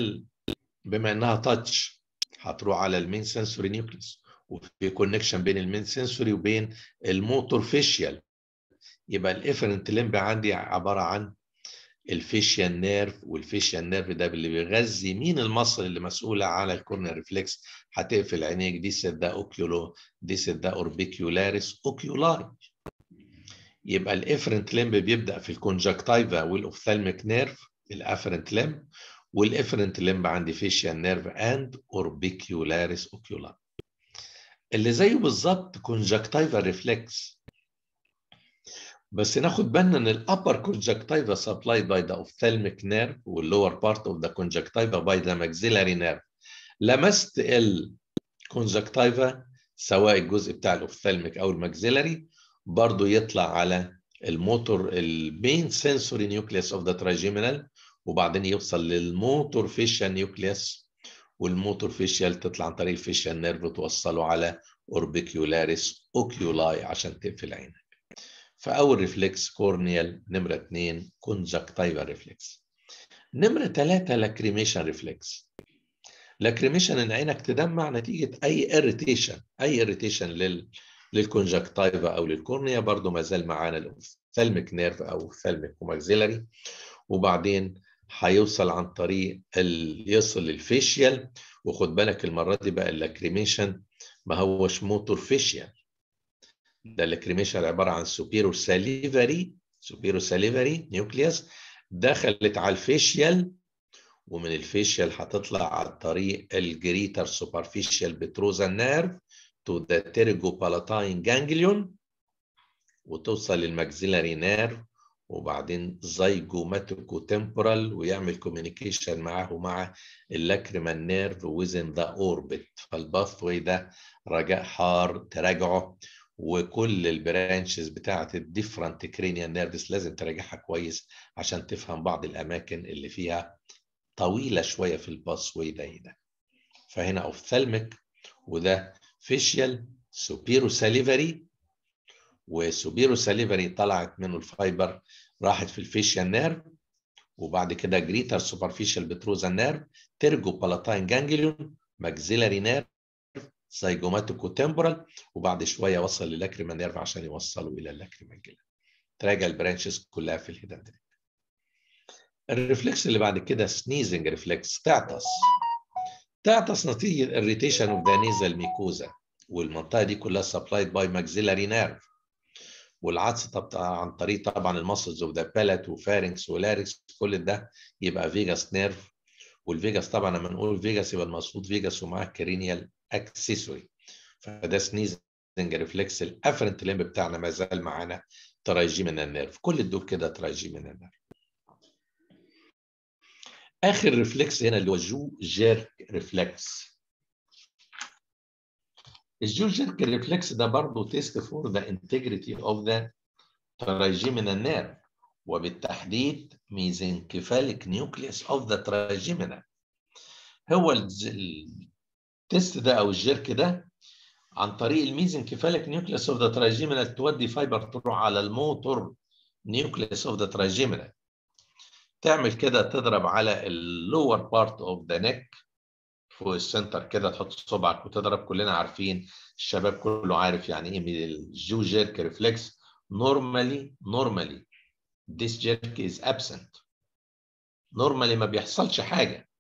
A: بما انها تاتش هتروح على المين سنسوري نيوكليس وفي كونكشن بين المين سنسوري وبين الموتور فيشيال يبقى الافرنت لمب عندي عباره عن الفيشيال نيرف والفيشيال نيرف ده اللي بيغذي مين المصل اللي مسؤوله على الكورنر ريفلكس هتقفل عينيك دي سد ده اوكيولو دي سد ده اوربيكيولاريس اوكيولاي يبقى الافرنت لمب بيبدا في الكونجكتيفا والاوفثالميك نيرف الافرنت لمب والافرنت لمب عندي فيشيال نيرف اند اوربيكيولاريس اوكيولار اللي زيه بالظبط كونجكتيفا ريفلكس بس ناخد بالنا ان الابر كونجكتيفا سبلايد باي ذا اوفثالميك نيرف واللور بارت اوف ذا كونجكتيفا باي ذا ماكسيلاري نيرف لمست الكونجكتيفا سواء الجزء بتاع الاوفثالميك او الماكسيلاري برضو يطلع على الموتور المين سنسوري نيوكليوس اوف ذا تراجيمينال وبعدين يوصل للموتور فيشال نيوكليوس والموتور فيشال تطلع عن طريق الفيشال نيرف توصله على اوربيكيولاريس اوكيولاي عشان تقفل عينك فاول ريفلكس كورنيال نمره اثنين كونجكتيفا ريفلكس نمره ثلاثه لاكريميشن ريفلكس لاكريميشن ان عينك تدمع نتيجه اي اريتيشن اي اريتيشن لل للكونجكتيفا او للكورنيا برضو ما زال معانا الاوفثالميك نيرف او اوفثالميك وماكسيلاري وبعدين هيوصل عن طريق ال... يصل للفيشيال وخد بالك المره دي بقى اللاكريميشن ما هوش موتور فيشيال ده اللاكريميشن عباره عن سوبيرو ساليفري سوبيرو ساليفري نيوكليوس دخلت على الفيشيال ومن الفيشيال هتطلع على طريق الجريتر سوبرفيشيال بتروزا نيرف to the pterygopalatine ganglion وتوصل للماكسيلاري نيرف وبعدين زيجوماتيكو تمبورال ويعمل كوميونيكيشن معاه مع اللاكريمال نيرف ويزن ذا اوربت فالباث واي ده رجاء حار تراجعه وكل البرانشز بتاعه الديفرنت كرينيال نيرفز لازم تراجعها كويس عشان تفهم بعض الاماكن اللي فيها طويله شويه في الباث واي ده, ده فهنا اوفثالميك وده فيشيال سوبيرو ساليفري وسوبيرو ساليفري طلعت منه الفايبر راحت في الفيشيال نيرف وبعد كده جريتر سوبرفيشال بتروزا نيرف ترجو بالاتاين جانجليون ماكسيلاري نيرف سايجوماتيكو تمبورال وبعد شويه وصل للاكريما نيرف عشان يوصلوا الى اللاكريما جلاند تراجع البرانشز كلها في الهيدن الريفلكس اللي بعد كده سنيزنج ريفلكس تعطس تعطس نتيجه الريتيشن اوف ذا نيزل ميكوزا والمنطقه دي كلها سبلايد باي ماكسيلاري نيرف والعطس طبعا عن طريق طبعا المسلز اوف ذا بالات وفارنكس ولاركس كل ده يبقى فيجاس نيرف والفيجاس طبعا لما نقول فيجاس يبقى المقصود فيجاس ومعاه كرينيال اكسسوري فده سنيزنج ريفلكس الافرنت ليمب بتاعنا ما زال معانا ترايجيمينال نيرف كل الدول كده ترايجيمينال نيرف اخر ريفلكس هنا اللي هو جو جيرك ريفلكس الجو جيرك ريفلكس ده برضه تيست فور ذا انتجريتي اوف ذا ترايجيمينال نيرف وبالتحديد ميزنكيفاليك نيوكليوس اوف ذا ترايجيمينال هو التيست ده او الجيرك ده عن طريق الميزنكيفاليك نيوكليس اوف ذا تراجيمينال تودي فايبر تروح على الموتور نيوكليس اوف ذا تراجيمينال تعمل كده تضرب على اللور بارت اوف ذا نيك فوق السنتر كده تحط صبعك وتضرب كلنا عارفين الشباب كله عارف يعني ايه من الجو جيرك ريفلكس normally normally this jerk is absent normally ما بيحصلش حاجه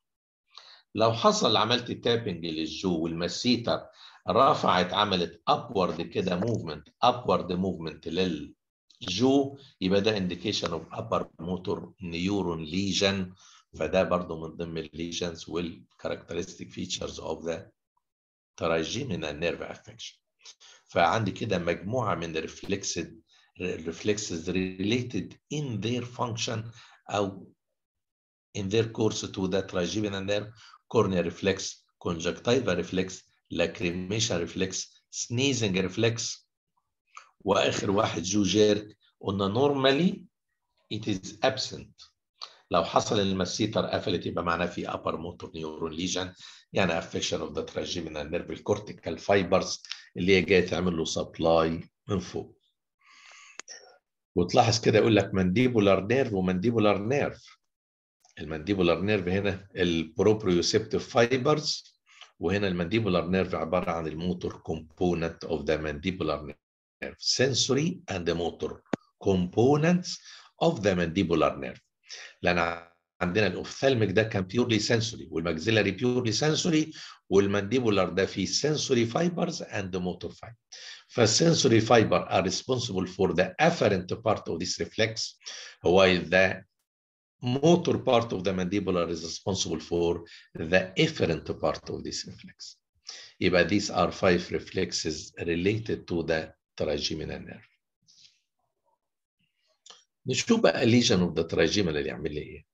A: لو حصل عملت تابنج للجو والمسيتر رفعت عملت upward كده movement upward movement للجو يبقى ده indication of upper motor neuron lesion فده برضو من ضمن الليجنز والكاركترستيك فيتشرز اوف ذا trigeminal nerve affection فعندي كده مجموعه من الريفلكسد reflexes related in their function او in their course to the trigeminal nerve corneal reflex conjunctival reflex lacrimation reflex sneezing reflex واخر واحد جو جيرك قلنا normally it is absent لو حصل المسيتر قفلت يبقى معناه في upper motor neuron lesion يعني affection of the trigeminal nerve الكورتيكال fibers اللي هي جايه تعمل له سبلاي من فوق. وتلاحظ كده يقول لك مانديبولار نيرف ومانديبولار نيرف. المانديبولار نيرف هنا البروبريوسبتيف فايبرز وهنا المانديبولار نيرف عباره عن الموتور كومبوننت اوف ذا مانديبولار نيرف sensory and motor components of the mandibular nerve لان عندنا الاوفثالميك ده كان بيورلي سنسوري والماكسيلاري بيورلي سنسوري والمانديبولار ده فيه sensory fibers and motor fiber فالسنسوري fiber are responsible for the afferent part of this reflex while the motor part of the mandibular is responsible for the efferent part of this reflex يبقى these are five reflexes related to the trigeminal nerve نشوف بقى lesion of the trigeminal يعمل لي ايه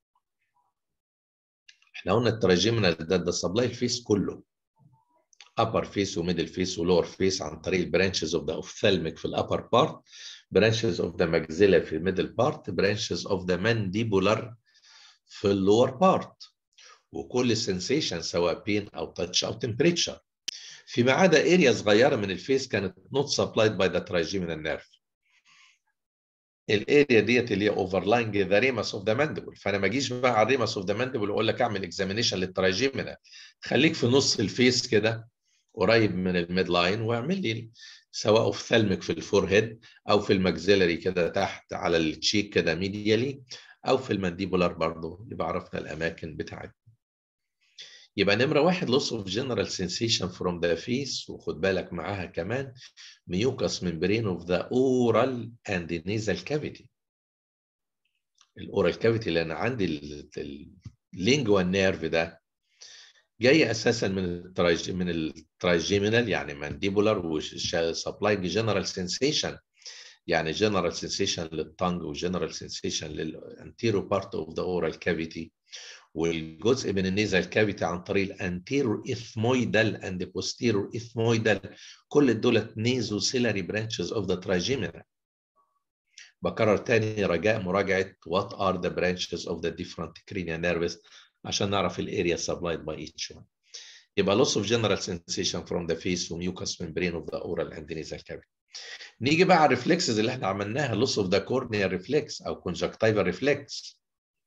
A: احنا قلنا التراجيمنال ده ده سبلاي الفيس كله upper face وميدل face ولور face عن طريق البرانشز اوف ذا ophthalmic في الابر بارت برانشز اوف ذا maxilla في الميدل بارت برانشز اوف ذا mandibular في اللور بارت وكل سensation سواء بين او تاتش او temperature فيما عدا اريا صغيره من الفيس كانت not supplied by the trigeminal nerve الاريا ديت اللي هي اوفرلاينج ذا ريمس اوف ذا ماندبل فانا ما اجيش بقى على الريمس اوف ذا ماندبل واقول لك اعمل اكزامينيشن للتراجيمينال خليك في نص الفيس كده قريب من الميد لاين واعمل لي سواء اوفثالميك في الفور او في الماكسيلري كده تحت على التشيك كده ميديالي او في المانديبولار برضه يبقى عرفنا الاماكن بتاعتنا يبقى نمره واحد loss of general sensation from the face وخد بالك معاها كمان mucous membrane of the oral and the nasal cavity الاورال كافيتي اللي انا عندي اللينجوال نيرف ده جاي اساسا من التراج من التراجيمينال يعني مانديبولار وسبلاينج جنرال سensation يعني جنرال سensation للتانج وجنرال سensation للانتيرو بارت اوف ذا اورال كافيتي والجزء من النيزل كافيتي عن طريق الانتيرو اثمويدال اند بوستيرو اثمويدال كل دولت نيزو سيلاري برانشز اوف ذا تراجيمينال بكرر تاني رجاء مراجعه what are the branches of the different cranial nerves عشان نعرف الاريا supplied by each one يبقى loss of general sensation from the face وmucous membrane of the oral and nasal cavity نيجي بقى على الريفلكسز اللي احنا عملناها loss of the corneal reflex او conjunctival reflex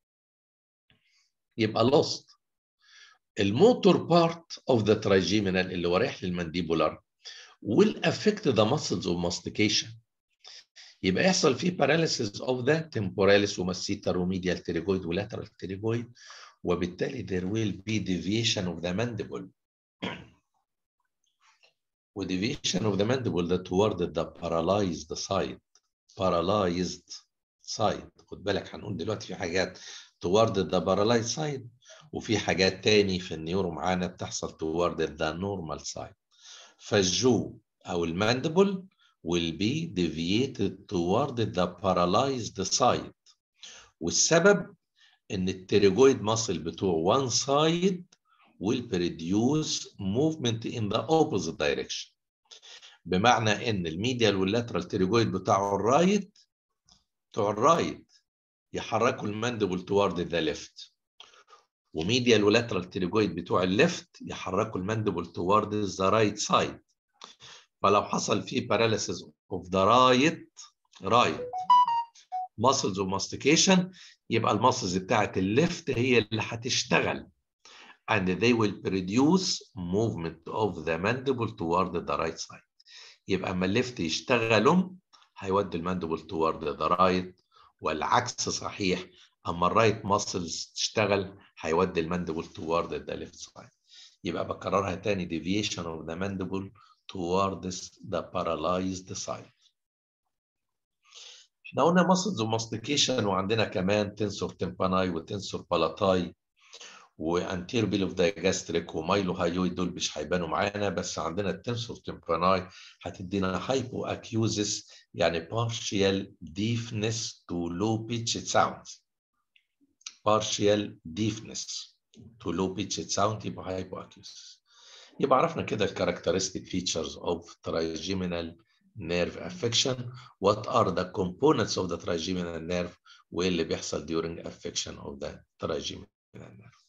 A: يبقى lost الموتور بارت اوف ذا trigeminal اللي هو رايح للمانديبولار will affect the muscles of mastication يبقى يحصل فيه paralysis of the temporalis ومسيتر وميديال pterygoid ولاترال pterygoid وبالتالي there will be deviation of the mandible deviation of the mandible that toward the paralyzed side paralyzed side خد بالك هنقول دلوقتي في حاجات toward the paralyzed side وفي حاجات تاني في النيورو معانا بتحصل toward the normal side فالجو او الماندبل will be deviated toward the paralyzed side والسبب ان التريجويد ماسل بتوع one side will produce movement in the opposite direction بمعنى ان الميديال واللاترال تريجويد بتاعه الرايت بتوع الرايت يحركوا الماندبل toward the left وميديال ولاترال تريجويد بتوع الليفت يحركوا الماندبل toward the right side فلو حصل فيه paralysis of the right right muscles of mastication يبقى المسلز بتاعت الليفت هي اللي هتشتغل and they will produce movement of the mandible toward the right side يبقى اما الليفت يشتغلوا هيودي الماندبل toward the right والعكس صحيح اما الرايت ماسلز تشتغل هيودي الماندبل toward the left side يبقى بكررها تاني deviation of the mandible towards the paralyzed side احنا قلنا ماسلز وماستيكيشن وعندنا كمان تنسور تمباناي وتنسور بالاتاي وانتير بيل اوف دايجاستريك ومايلو هايويد دول مش هيبانوا معانا بس عندنا التنسور تمباناي هتدينا هايبو اكيوزس يعني partial deafness to low pitched sounds partial deafness to low pitched sound يبقى هايبو اكيوزس يبقى عرفنا كده الكاركترستيك فيتشرز اوف trigeminal nerve affection what are the components of the trigeminal nerve وايه اللي بيحصل during affection of the trigeminal nerve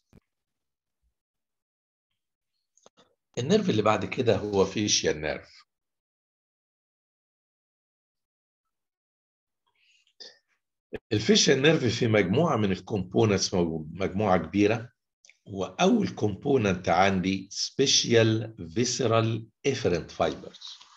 A: النيرف اللي بعد كده هو فيشيال نيرف الفيشيال نيرف في مجموعه من الكومبوننتس مجموعه كبيره واول كومبوننت عندي سبيشال فيسرال افرنت فايبرز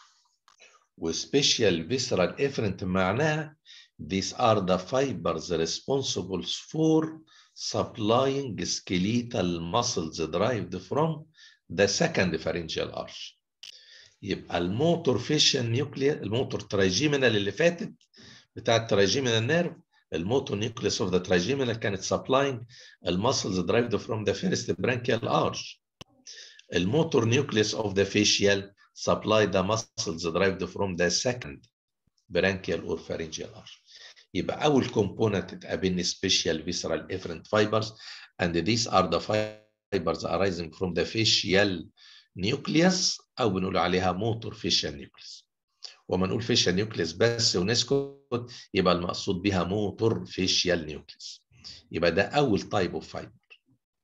A: وسبيشال فيسرال افرنت معناها these are the fibers responsible for supplying skeletal muscles derived from the second pharyngeal arch يبقى الموتور فيشن نيوكليا الموتور ترايجيمينال اللي فاتت بتاع الترايجيمينال نيرف الموتور نيوكليس اوف ذا ترايجيمينال كانت سبلاينج المسلز derived from the first branchial arch الموتور نيوكليس اوف ذا facial supply the muscles derived from the second branchial or pharyngeal arch يبقى أول component تقابلني special visceral efferent fibers and these are the fibers arising from the facial nucleus أو بنقول عليها motor facial nucleus وما نقول facial nucleus بس ونسكت يبقى المقصود بها motor facial nucleus يبقى ده أول type of fiber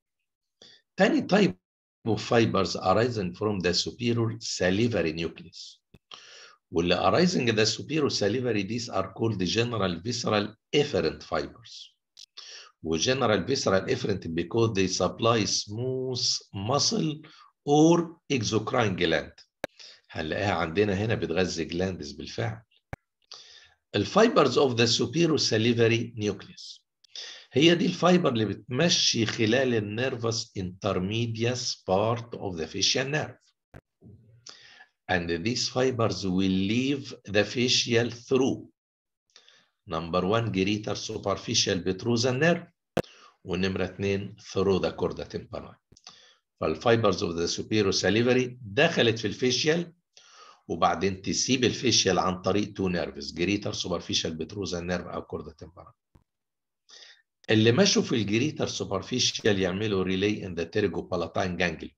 A: تاني type of fibers arising from the superior salivary nucleus واللي arising the superior salivary these are called the general visceral efferent fibers وgeneral visceral efferent because they supply smooth muscle or exocrine gland هنلاقيها عندنا هنا بتغذي جلاندز بالفعل الفايبرز اوف ذا superior salivary nucleus هي دي الفايبر اللي بتمشي خلال النيرفس intermedius part of the facial nerve and these fibers will leave the facial through number one greater superficial petrosal nerve ونمرة اتنين through the chorda tympani فالفايبرز اوف ذا superior salivary دخلت في الفيشيال وبعدين تسيب الفيشيال عن طريق تو نيرفز جريتر سوبرفيشال بتروزا نيرف او كوردا تمبرا اللي مشوا في الجريتر سوبرفيشال يعملوا ريلي ان ذا تيرجو بالاتاين جانجلي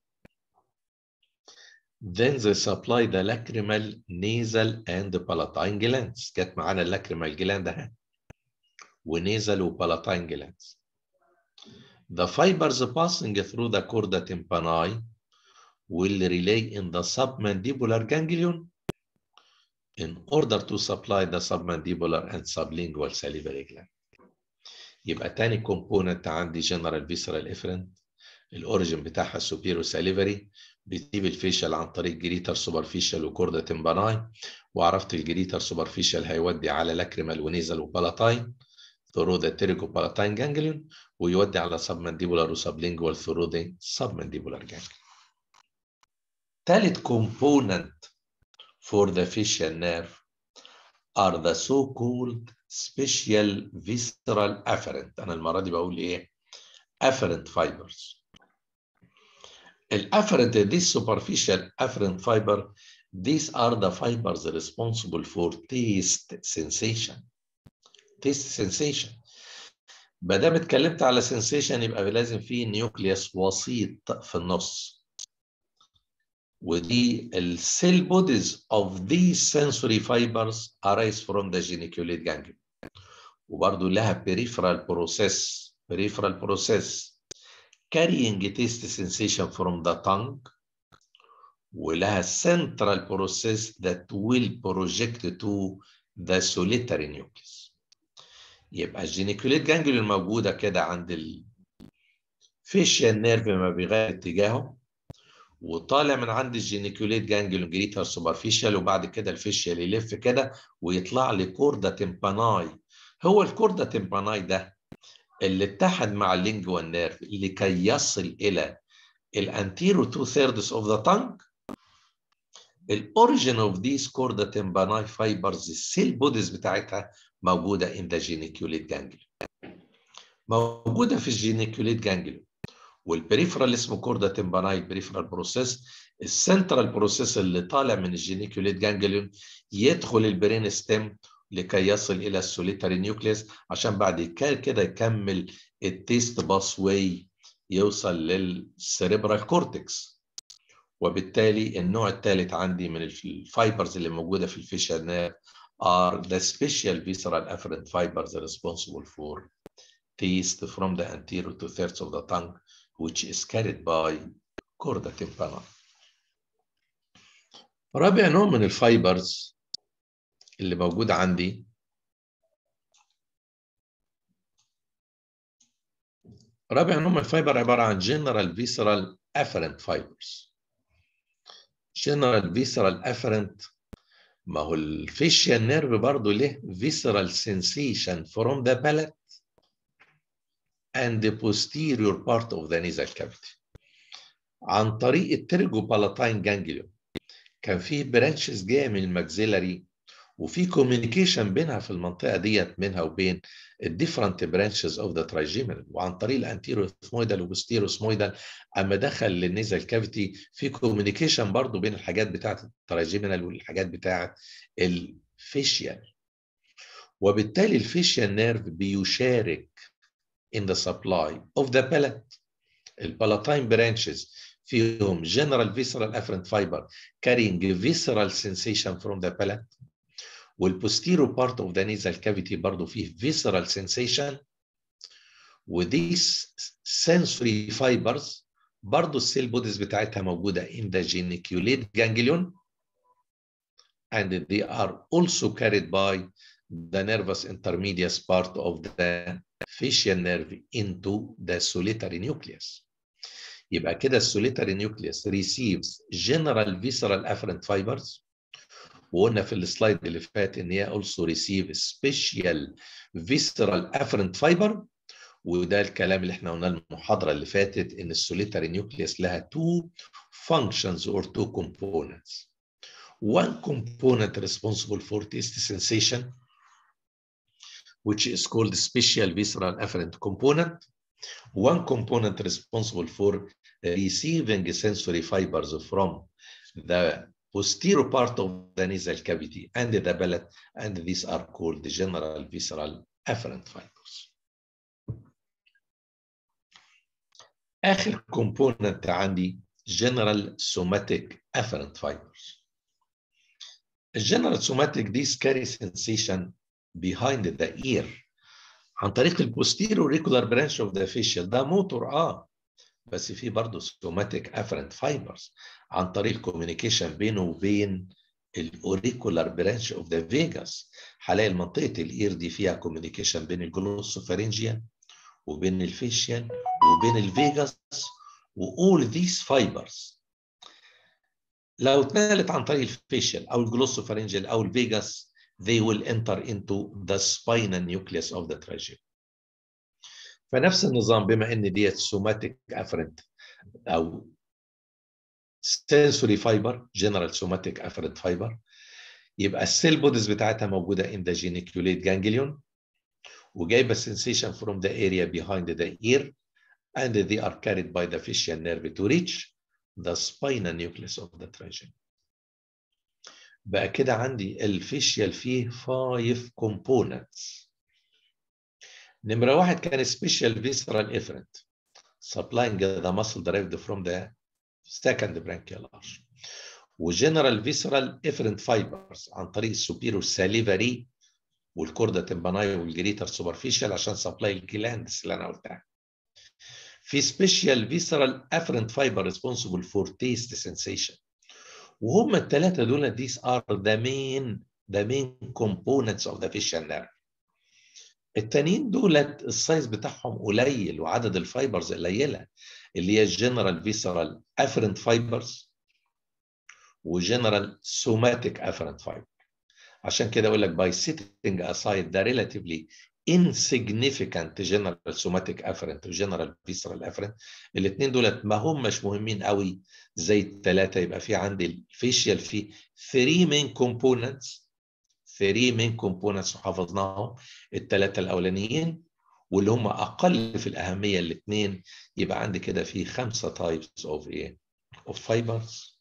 A: then they supply the lacrimal nasal and palatine glands جت معانا اللاكريمال جلاند اهي ونيزل وبالاتاين glands the fibers passing through the chorda tympani will relay in the submandibular ganglion in order to supply the submandibular and sublingual salivary gland. يبقى تاني كومبوننت عندي general visceral efferent الاوريجن بتاعها superior salivary بتجيب الفيشل عن طريق جريتر سوبرفيشال وكوردا تمباناي وعرفت الجريتر سوبرفيشال هيودي على لاكريمال ونيزل وبالاتاين through the pterygopalatine ganglion ويودي على submandibular وسبلينجوال through the submandibular ganglion. ثالث component for the facial nerve are the so-called special visceral afferent. أنا المرة دي بقول إيه؟ afferent fibers. الافferent these superficial afferent fiber these are the fibers responsible for taste sensation. taste sensation. ما دام اتكلمت على sensation يبقى لازم في نيوكليوس وسيط في النص. ودي السيل بوديز of these sensory fibers arise from the geniculate ganglion. وبرضه لها peripheral process peripheral process carrying taste sensation from the tongue ولها central process that will project to the solitary nucleus يبقى الجينيكوليت جانجليون الموجودة كده عند الفيشيال نيرف ما بيغير اتجاهه وطالع من عند الجينيكوليت جانجليون جريتر سوبرفيشال وبعد كده الفيشيال يلف كده ويطلع لي كوردا تمباناي هو الكوردا تمباناي ده اللي اتحد مع اللينجوال نيرف لكي يصل الى الانتيرو تو ثيردز اوف ذا تانج الاوريجن اوف ذيس كوردا تمباناي فايبرز السيل بوديز بتاعتها موجوده ان ذا جينيكوليت جانجليون موجوده في الجينيكوليت جانجليون والبريفرال اسمه كوردا تمباناي بريفرال بروسيس السنترال بروسيس اللي طالع من الجينيكوليت جانجليون يدخل البرين ستيم لكي يصل الى السوليتاري نيوكليس عشان بعد كده يكمل التيست باس واي يوصل للسيريبرال كورتكس وبالتالي النوع الثالث عندي من الفايبرز اللي موجوده في الفيشال نير are the special visceral afferent fibers responsible for taste from the anterior two thirds of the tongue which is carried by chorda tympani. رابع نوع من الفايبرز اللي موجود عندي رابع نوع من الفايبر عبارة عن general visceral afferent fibers. general visceral afferent ما هو الفيشيال نيرف برضه له visceral sensation from the palate and the posterior part of the nasal cavity. عن طريق الترجوبالاتاين جانجليون كان فيه برانشز جايه من الماكسيلاري وفي كوميونيكيشن بينها في المنطقه ديت منها وبين الديفرنت برانشز اوف ذا ترايجيمينال وعن طريق الانتيرو ثمويدال وبوستيرو ثمويدال اما دخل للنيزل كافيتي في كوميونيكيشن برضو بين الحاجات بتاعه الترايجيمينال والحاجات بتاعه الفيشيال وبالتالي الفيشيال نيرف بيشارك in the supply of the palate البالاتاين برانشز فيهم general visceral afferent fiber carrying visceral sensation from the palate والposterior part of the nasal cavity برضه فيه visceral sensation وthese sensory fibers برضه السيل بوديز بتاعتها موجودة in the geniculate ganglion and they are also carried by the nervous intermediate part of the facial nerve into the solitary nucleus. يبقى كده السوليتاري نيوكليوس receives general visceral afferent fibers وقلنا في السلايد اللي فات ان هي also receive special visceral afferent fiber وده الكلام اللي احنا قلناه المحاضره اللي فاتت ان السوليتاري نيوكليوس لها two functions or two components. One component responsible for taste sensation which is called special visceral afferent component. One component responsible for receiving sensory fibers from the posterior part of the nasal cavity and the palate, and these are called the general visceral afferent fibers. آخر component عندي general somatic afferent fibers. الجنرال somatic these carry sensation behind the ear عن طريق البوستيرو ريكولار برانش اوف ذا فيشيال ده موتور اه بس في برضه سوماتيك افرنت فايبرز عن طريق كوميونيكيشن بينه وبين الاوريكولار برانش اوف ذا فيجاس هلاقي منطقه الاير دي فيها كوميونيكيشن بين الجلوسوفارنجيال وبين الفيشيال وبين الفيجاس واول ذيس فايبرز لو اتنقلت عن طريق الفيشيال او الجلوسوفارنجيال او الفيجاس they will enter into the spinal nucleus of the trachea. فنفس النظام بما ان ديت سوماتيك افرنت او sensory fiber general somatic afferent fiber يبقى السيل بوديز بتاعتها موجوده in the geniculate ganglion وجايبه sensation from the area behind the ear and they are carried by the facial nerve to reach the spinal nucleus of the trachea. بقى كده عندي الفيشيال فيه 5 components نمرة واحد كان special visceral efferent supplying the muscle derived from the second branchial arch وجنرال visceral efferent fibers عن طريق السوبيرو salivary والكوردا تمباناي والجريتر سوبرفيشال عشان سبلاي الجلاندز اللي انا قلتها في special visceral afferent fiber responsible for taste sensation وهم الثلاثه دول these are the main the main components of the facial nerve التانيين دولت السايز بتاعهم قليل وعدد الفايبرز قليله اللي هي الجنرال فيسرال افرنت فايبرز وجنرال سوماتيك افرنت فايبر عشان كده اقول لك by setting aside the relatively insignificant general somatic afferent وجنرال visceral afferent الاثنين دولت ما هماش مهمين قوي زي الثلاثه يبقى في عندي الفيشيال في 3 main components 3 main components حفظناهم الثلاثه الاولانيين واللي هم اقل في الاهميه الاثنين يبقى عندي كده في خمسه تايبس اوف ايه؟ اوف فايبرز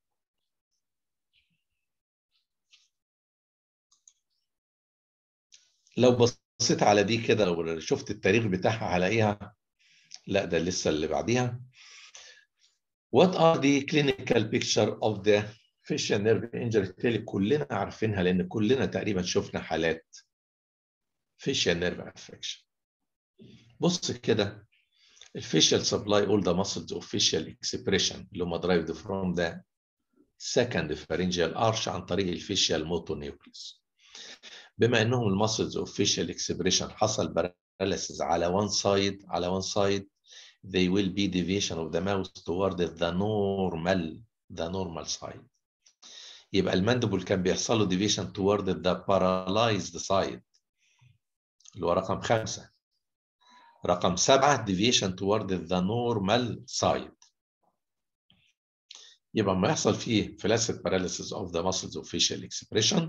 A: لو بصيت على دي كده لو شفت التاريخ بتاعها هلاقيها لا ده لسه اللي بعديها What are the clinical picture of the facial nerve injury تالي كلنا عارفينها لأن كلنا تقريبا شفنا حالات facial nerve affection بص كده الفيشيال supply all the muscles of facial expression اللي هم derived from the second pharyngeal arch عن طريق الفيشيال motor nucleus بما انهم المسلز اوف فيشال اكسبريشن حصل paralysis على one side على one side they will be deviation of the mouth toward the normal the normal side يبقى الماندبل كان بيحصل له deviation toward the paralyzed side اللي هو رقم خمسة رقم سبعة deviation toward the normal side يبقى ما يحصل فيه flaccid paralysis of the muscles of facial expression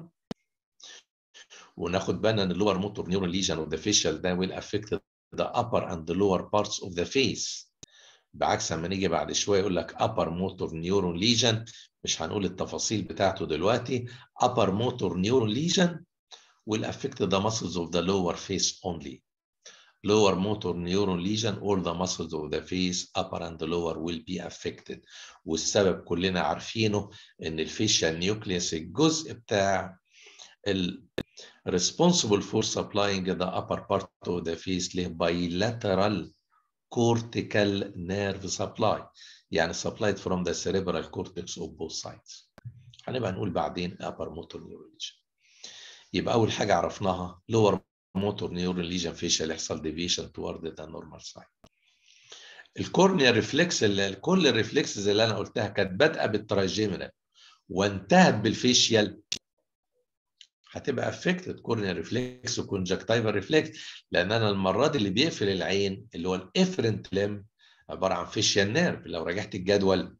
A: وناخد بالنا ان اللور موتور نيورون ليجن اوف ذا فيشال ده will affect the upper and the lower parts of the face بعكس لما نيجي بعد شويه يقول لك upper motor neuron lesion مش هنقول التفاصيل بتاعته دلوقتي upper motor neuron lesion will affect the muscles of the lower face only lower motor neuron lesion all the muscles of the face upper and lower will be affected والسبب كلنا عارفينه ان الفيشال نيوكليوس الجزء بتاع ال responsible for supplying the upper part of the face له bilateral cortical nerve supply يعني supplied from the cerebral cortex of both sides هنبقى نقول بعدين upper motor neuron lesion يبقى أول حاجة عرفناها lower motor neuron lesion facial يحصل deviation toward the normal side الكورنيا ريفلكس كل الريفلكسز اللي انا قلتها كانت بادئه بالتراجيمينال وانتهت بالفيشيال هتبقى افكتد كورنيا ريفلكس وكونجكتيفال ريفلكس لان انا المره دي اللي بيقفل العين اللي هو الافرنت لم عباره عن فيشيال نيرف لو رجعت الجدول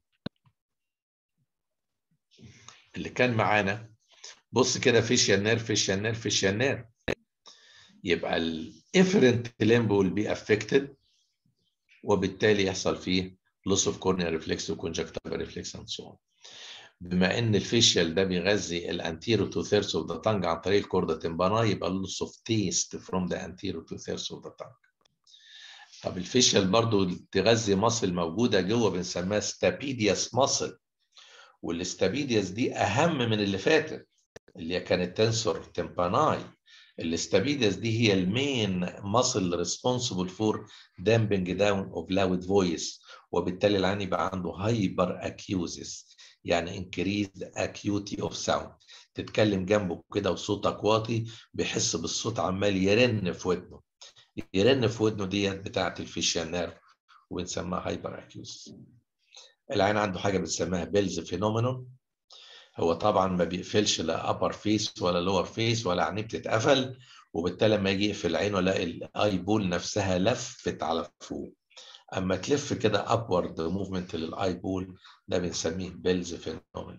A: اللي كان معانا بص كده فيشيال نيرف فيشيال نيرف فيشيال نيرف يبقى الافرنت لمب will be affected وبالتالي يحصل فيه loss of corneal reflex وconjunctival reflex and so on. بما ان الفيشيال ده بيغذي الانتيرو تو ثيرس اوف ذا تانج عن طريق الكوردا تمبانا يبقى loss of taste from the anterior to thirds of the tongue. طب الفيشيال برضو تغذي مصل موجوده جوه بنسميها ستابيدياس مصل والاستابيدياس دي اهم من اللي فاتت اللي هي كانت تنسور تمباناي الاستابيدياس دي هي المين ماسل ريسبونسبل فور دامبنج داون اوف لاود فويس وبالتالي العين يبقى عنده هايبر اكيوزيس يعني انكريزد اكيوتي اوف ساوند تتكلم جنبه كده وصوتك واطي بيحس بالصوت عمال يرن في ودنه يرن في ودنه ديت بتاعه الفيشيال نيرف وبنسميها هايبر اكيوزيس العين عنده حاجه بنسميها بيلز فينومينون هو طبعا ما بيقفلش لا ابر فيس ولا لور فيس ولا عينيه بتتقفل وبالتالي لما يجي يقفل عينه يلاقي الاي بول نفسها لفت على فوق اما تلف كده ابورد موفمنت للاي بول ده بنسميه بيلز فينومينون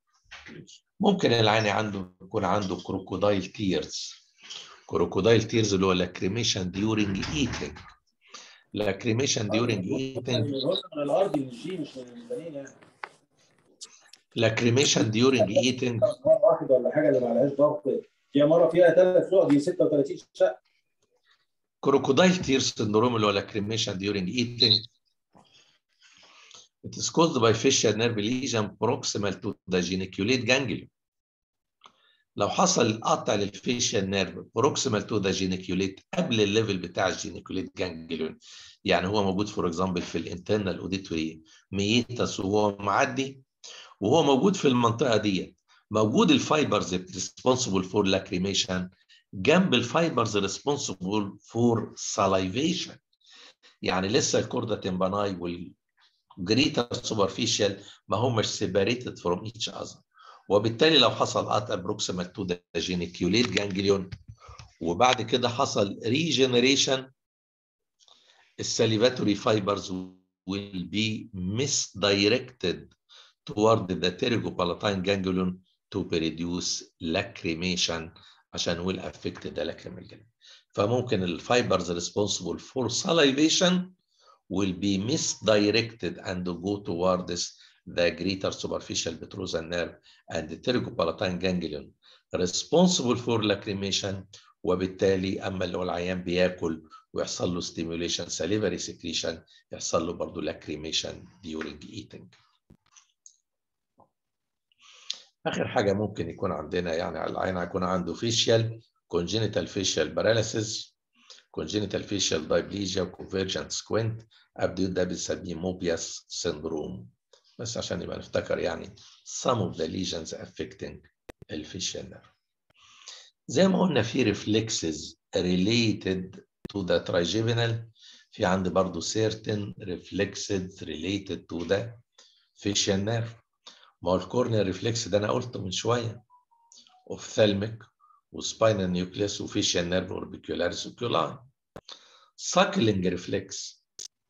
A: ممكن العين عنده يكون عنده كروكودايل تيرز كروكودايل تيرز اللي هو لاكريميشن ديورنج ايتنج لاكريميشن ديورنج ايتنج
B: من الارض من الجي مش من البنين يعني
A: لاكريميشن ديورنج ايتنج
B: مره واحده ولا حاجه اللي ما عليهاش ضغط هي مره فيها ثلاث شقق دي 36 شقه
A: crocodile tear syndrome اللي هو lacrimetion during eating it is caused by facial nerve lesion proximal to the geniculate ganglion لو حصل قطع للفيشيال نيرف proximal to the geniculate قبل الليفل بتاع الجينيكوليت جانجليون يعني هو موجود فور اكزامبل في الانترنال اوديتوري ميتس وهو معدي وهو موجود في المنطقه دي موجود الفايبرز responsible for lacrimation جنب الفايبرز responsible for salivation يعني لسه الكوردا تمباناي والجريتر سوبرفيشال ما همش separated from each other وبالتالي لو حصل at approximal to the geniculate ganglion وبعد كده حصل regeneration الساليفاتوري fibers will be misdirected toward the pterygopalatine ganglion to produce lacrimation عشان will affect the lacrimal gland. فممكن الفايبرز responsible for salivation will be misdirected and go towards the greater superficial petrosal nerve and the pterygopalatine ganglion responsible for lacrimation وبالتالي اما اللي هو العيان بياكل ويحصل له stimulation salivary secretion يحصل له برضه lacrimation during eating. اخر حاجه ممكن يكون عندنا يعني العين هيكون عنده فيشيال congenital facial paralysis congenital facial diplegia convergent squint ابدو ده بنسميه موبياس syndrome بس عشان يبقى نفتكر يعني some of the lesions affecting الفيشيال nerve زي ما قلنا في reflexes related to the trigeminal في عندي برضو certain reflexes related to the facial nerve ما هو الكورنيال ريفلكس ده انا قلته من شويه اوفثالميك وسباينال نيوكليس وفيشيال نيرف اوربيكولاريس اوكيولاي ساكلينج ريفلكس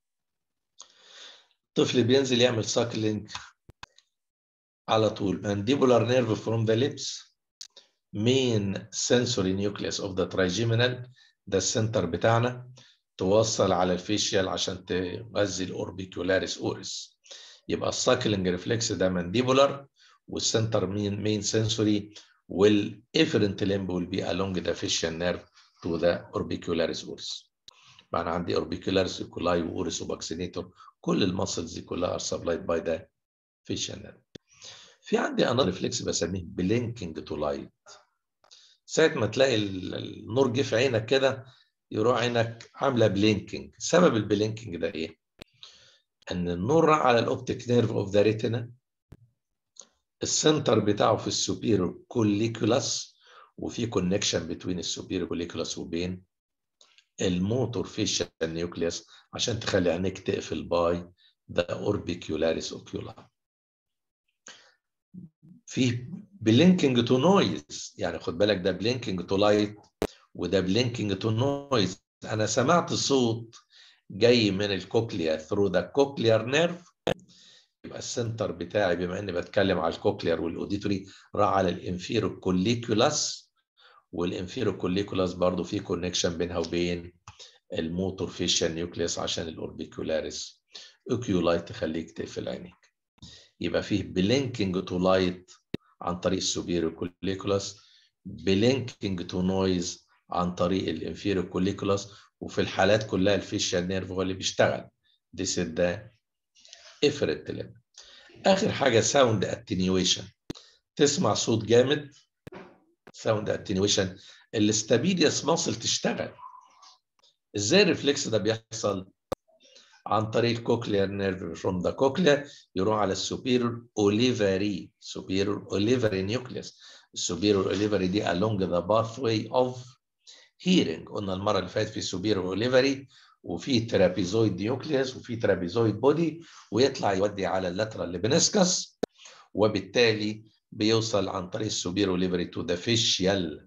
A: الطفل بينزل يعمل ساكلينج على طول mandibular nerve from the lips main sensory nucleus of the trigeminal ده السنتر بتاعنا توصل على الفيشيال عشان تغذي الاوربيكولاريس اوريس يبقى السايكلينج ريفلكس ده مانديبولار والسنتر مين مين سنسوري والافرنت لمب will be along the facial nerve to the orbicularis oris. معنى عندي orbicularis oculi واوريس وباكسينيتور كل المسلز دي كلها are supplied by the facial nerve. في عندي انا ريفلكس بسميه بلينكينج تو لايت. ساعة ما تلاقي النور جه في عينك كده يروح عينك عامله بلينكينج، سبب البلينكينج ده ايه؟ ان النور راح على الاوبتيك نيرف اوف ذا ريتنا السنتر بتاعه في السوبيرو كوليكولاس وفي كونكشن بين السوبيرو كوليكولاس وبين الموتور فيشال نيوكليوس عشان تخلي عينيك تقفل باي ذا اوربيكولاريس اوكيولا في بلينكينج تو نويز يعني خد بالك ده بلينكينج تو لايت وده بلينكينج تو نويز انا سمعت صوت جاي من الكوكليا ثرو ذا كوكليار نيرف يبقى السنتر بتاعي بما اني بتكلم على الكوكليار والاوديتوري راح على الانفيرو كوليكولاس والانفيرو كوليكولاس برضه في كونكشن بينها وبين الموتور فيشال نيوكليس عشان الاوربيكولاريس اوكيولايت تخليك تقفل عينيك يبقى فيه بلينكينج تو لايت عن طريق السوبيرو كوليكولاس بلينكينج تو نويز عن طريق الانفيرو كوليكولاس وفي الحالات كلها الفيشال نيرف هو اللي بيشتغل دي ده افرت لنا اخر حاجه ساوند اتنيويشن تسمع صوت جامد ساوند اتنيويشن الاستابيديوس ماسل تشتغل ازاي الريفلكس ده بيحصل عن طريق الكوكليار نيرف فروم ذا كوكليا يروح على السوبيرور اوليفاري سوبيرور اوليفاري نيوكليوس السوبيرور اوليفاري دي along the pathway of hearing قلنا المره اللي فاتت في سوبيرور اوليفاري وفي ترابيزويد نيوكليوس وفي ترابيزويد بودي ويطلع يودي على اللاترال ليبنسكس وبالتالي بيوصل عن طريق السوبيرو ليفري تو ذا فيشيال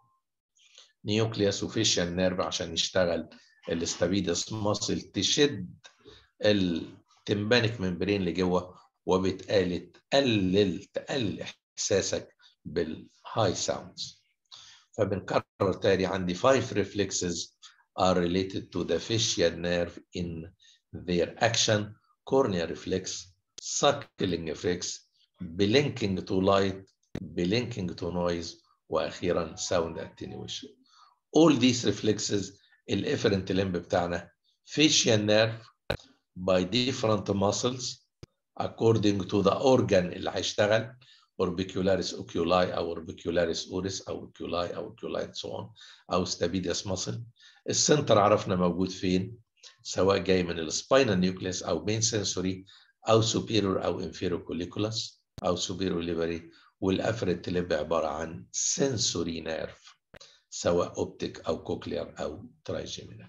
A: نيوكليوس وفيشيال نيرف عشان يشتغل الاستابيدس ماسل تشد التمبانيك ممبرين اللي جوه وبالتالي تقلل تقلل احساسك بالهاي ساوندز فبنكرر تاني عندي five reflexes are related to the facial nerve in their action corneal reflex suckling reflex blinking to light blinking to noise واخيرا sound attenuation all these reflexes الافرنت limb بتاعنا facial nerve by different muscles according to the organ اللي هيشتغل orbicularis oculi او orbicularis oris او oculi او oculi and so on او stapedius muscle السنتر عرفنا موجود فين سواء جاي من السباينال نيوكليس او مين سنسوري او superior او inferior colliculus او سوبيرو ليبري والافرنت ليب عباره عن سنسوري نيرف سواء اوبتيك او كوكلير او ترايجيمينال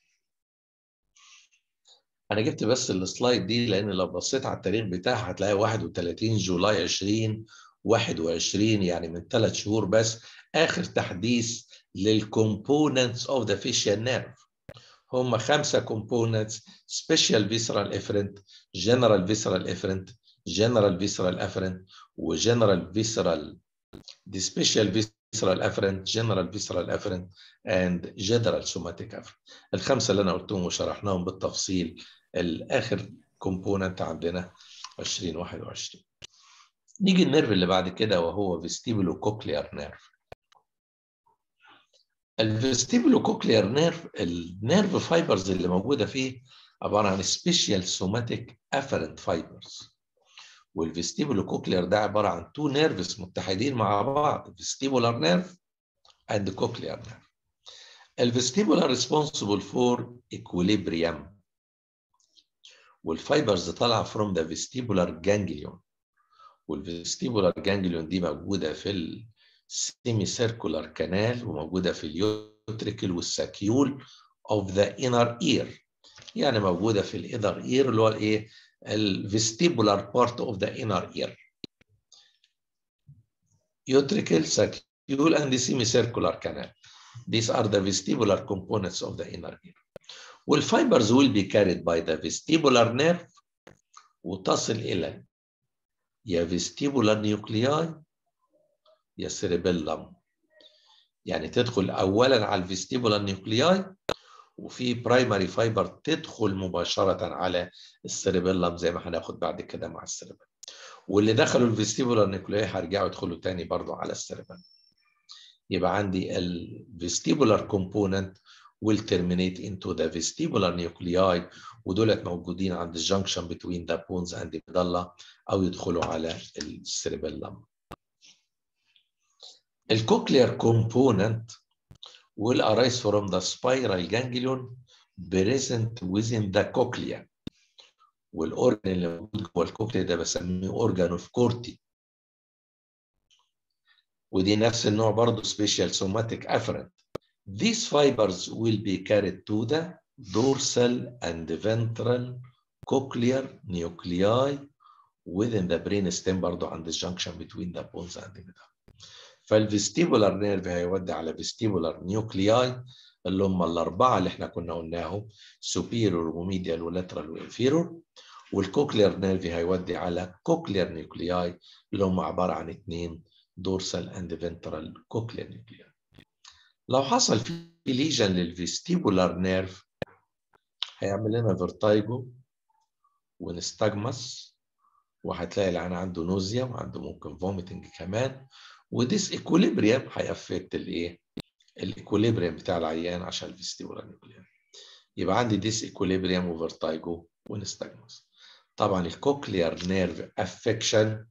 A: انا جبت بس السلايد دي لان لو بصيت على التاريخ بتاعها هتلاقي 31 جولاي 20 21 يعني من ثلاث شهور بس اخر تحديث للكومبوننتس اوف ذا فيشيال نيرف هم خمسه كومبوننتس سبيشال فيسرال افرنت جنرال فيسرال افرنت جنرال فيسرال افرنت وجنرال فيسرال دي سبيشال فيسرال افرنت جنرال فيسرال افرنت اند جنرال سوماتيك افرنت الخمسه اللي انا قلتهم وشرحناهم بالتفصيل الاخر كومبوننت عندنا 2021 نيجي النيرف اللي بعد كده وهو فيستيبولو كوكليار نيرف الفيستيبولو كوكليار نيرف النيرف فايبرز اللي موجوده فيه عباره عن سبيشال سوماتيك افرنت فايبرز والفيستيبولو كوكليار ده عباره عن تو نيرفز متحدين مع بعض فيستيبولار نيرف اند كوكليار نيرف الفيستيبولار ريسبونسبل فور ايكوليبريم والفايبرز طالعه فروم ذا فيستيبولار جانجليون والفيستيبولار جانجليون دي موجوده في السيمي سيركولار كانال وموجوده في اليوتريكل والساكيول اوف ذا انر اير يعني موجوده في الانر اير اللي هو الايه الفيستيبولار بارت اوف ذا انر اير يوتريكل ساكيول and the semicircular canal these are the vestibular components of the inner ear والفايبرز will be carried by the vestibular nerve وتصل إلى يا vestibular nuclei يا cerebellum يعني تدخل أولا على الفيستيبولار نيوكلياي وفي برايمري فايبر تدخل مباشرة على السيربيلم زي ما هناخد بعد كده مع السيربيلم واللي دخلوا الفيستيبولار نيوكلياي هيرجعوا يدخلوا تاني برضو على السيربيلم يبقى عندي الفيستيبولار كومبوننت will terminate into the vestibular nuclei ودولت موجودين عند الجنكشن between the bones and the medulla او يدخلوا على السيربيلم الكوكلير كومبوننت will arise from the spiral ganglion present within the cochlea والاورجن اللي موجود جوه الكوكليا ده بسميه اورجان اوف كورتي ودي نفس النوع برضه سبيشال سوماتيك افرنت These fibers will be carried to the dorsal and ventral cochlear nuclei within the brain stem برضه عند الجنكشن between the bones and the medulla. فالفيستيبولار نيرف هيودي على فيستيبولار نيوكلياي اللي هم الاربعه اللي احنا كنا قلناهم سوبيرور وميديال ولاترال وانفيرور والكوكلير نيرف هيودي على كوكلير نيوكلياي اللي هم عباره عن اثنين دورسال اند فنترال كوكلير نيوكلياي لو حصل في ليجن للفيستيبولار نيرف هيعمل لنا فيرتايجو ونستجمس وهتلاقي العين عنده نوزيا وعنده ممكن فوميتنج كمان وديس ايكوليبريم هيأفكت الايه؟ الايكوليبريم بتاع العيان عشان الفيستيبولار نيوكليار يبقى عندي ديس ايكوليبريم وفيرتايجو ونستجمس طبعا الكوكليار نيرف افكشن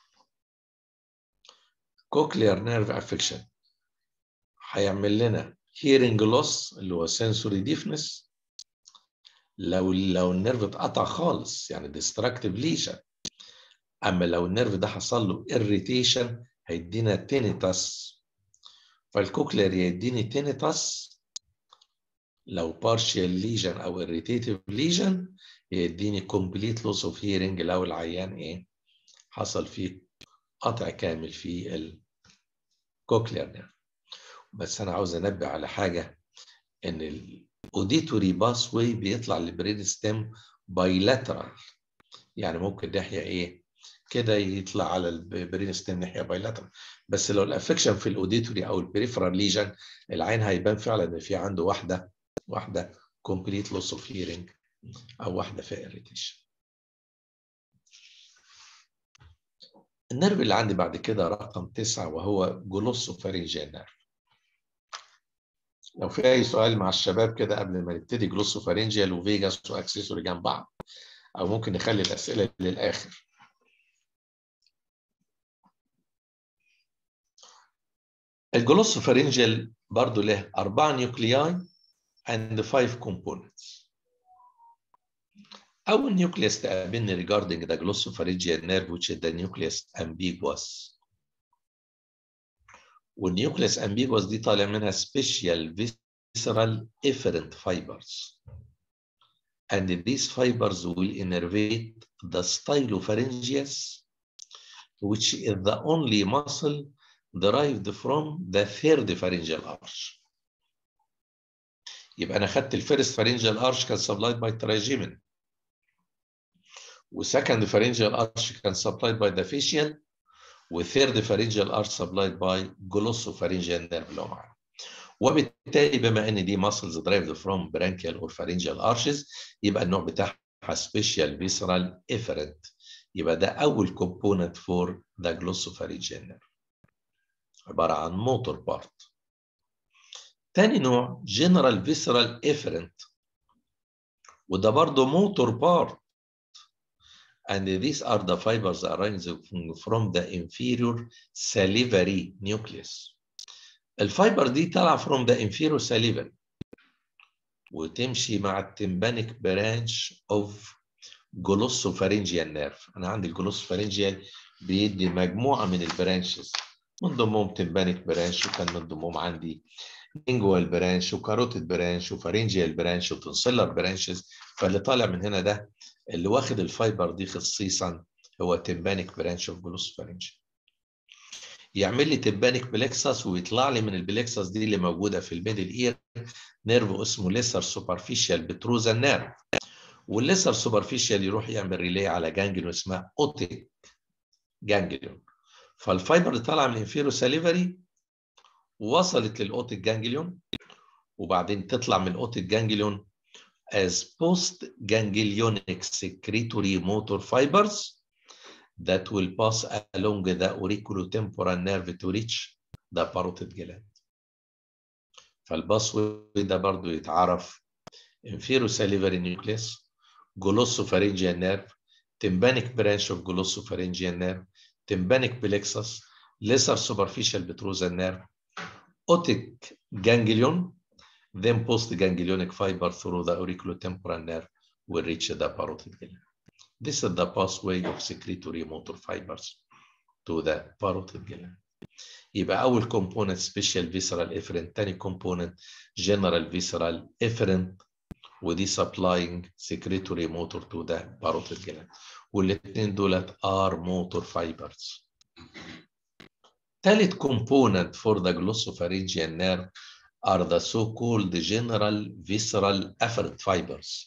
A: كوكليار نيرف افكشن هيعمل لنا هيرنج لوس اللي هو سنسوري ديفنس لو لو النيرف اتقطع خالص يعني ديستراكتيف ليشن اما لو النيرف ده حصل له اريتيشن هيدينا تينيتاس فالكوكلير يديني تينيتاس لو بارشال ليجن او اريتيتيف ليجن يديني كومبليت لوس اوف هيرنج لو العيان ايه حصل فيه قطع كامل في الكوكلير نيرف بس انا عاوز انبه على حاجه ان الاوديتوري باس واي بيطلع للبرين ستيم بايلاترال يعني ممكن ناحيه ايه كده يطلع على البرين ستيم ناحيه بايلاترال بس لو الافكشن في الاوديتوري او البريفرال ليجن العين هيبان فعلا ان في عنده واحده واحده كومبليت لوس اوف هيرنج او واحده فيها اريتيشن النيرف اللي عندي بعد كده رقم تسعة وهو جلوسوفارينجيال نيرف لو في اي سؤال مع الشباب كده قبل ما نبتدي جلوسوفارينجيال وفيجاس واكسسوري جنب بعض او ممكن نخلي الاسئله للاخر الجلوسوفارينجيال برضو له أربعة نيوكلياي and five components أو النيوكليوس تقابلني regarding the glossopharyngeal nerve which is the nucleus ambiguous والنيوكليوس ambiguous دي طالع منها special visceral efferent fibers and these fibers will innervate the stylopharyngeus which is the only muscle derived from the third pharyngeal arch يبقى انا خدت الفيرست pharyngeal arch كان supplied by trigemin وسكند pharyngeal arch كان supplied by the facial وثيرد pharyngeal arch supplied by glossopharyngeal nerve اللي هو معانا وبالتالي بما ان دي muscles derived from branchial or pharyngeal arches يبقى النوع بتاعها special visceral efferent يبقى ده اول component for the glossopharyngeal nerve عباره عن motor part تاني نوع general visceral efferent وده برضه motor part and these are the fibers arising from the inferior salivary nucleus الفايبر دي طالعه from the inferior salivary وتمشي مع التمبانيك برانش اوف جلوسوفارينجيال نيرف انا عندي الجلوسوفارينجيال بيدي مجموعه من البرانشز من ضمنهم تمبانيك برانش وكان من ضمنهم عندي لينجوال برانش وكاروتيد برانش وفارينجيال برانش وتنسلر برانشز فاللي طالع من هنا ده اللي واخد الفايبر دي خصيصا هو تمبانيك برانش اوف جلوسوفارينجيال يعمل لي تمبانيك بلكسس ويطلع لي من البلكسس دي اللي موجوده في الميدل اير نيرف اسمه ليسر سوبرفيشال بتروزا نيرف والليسر سوبرفيشال يروح يعمل ريلي على جانجليون اسمها اوتيك جانجليون فالفايبر اللي طالعه من الانفيرو ساليفري وصلت للاوتيك جانجليون وبعدين تطلع من الاوتيك جانجليون as post ganglionic secretory motor fibers that will pass along the auriculotemporal nerve to reach the parotid gland. فالباسوي ده برضو يتعرف inferior salivary nucleus glossopharyngeal nerve tympanic branch of glossopharyngeal nerve tympanic plexus lesser superficial petrosal nerve otic ganglion then post ganglionic fiber through the auriculotemporal nerve will reach the parotid gland. This is the pathway of secretory motor fibers to the parotid gland. يبقى أول component special visceral efferent تاني component general visceral efferent ودي supplying secretory motor to the parotid gland والاثنين دولت are motor fibers. ثالث component for the glossopharyngeal nerve are the so-called general visceral efferent fibers.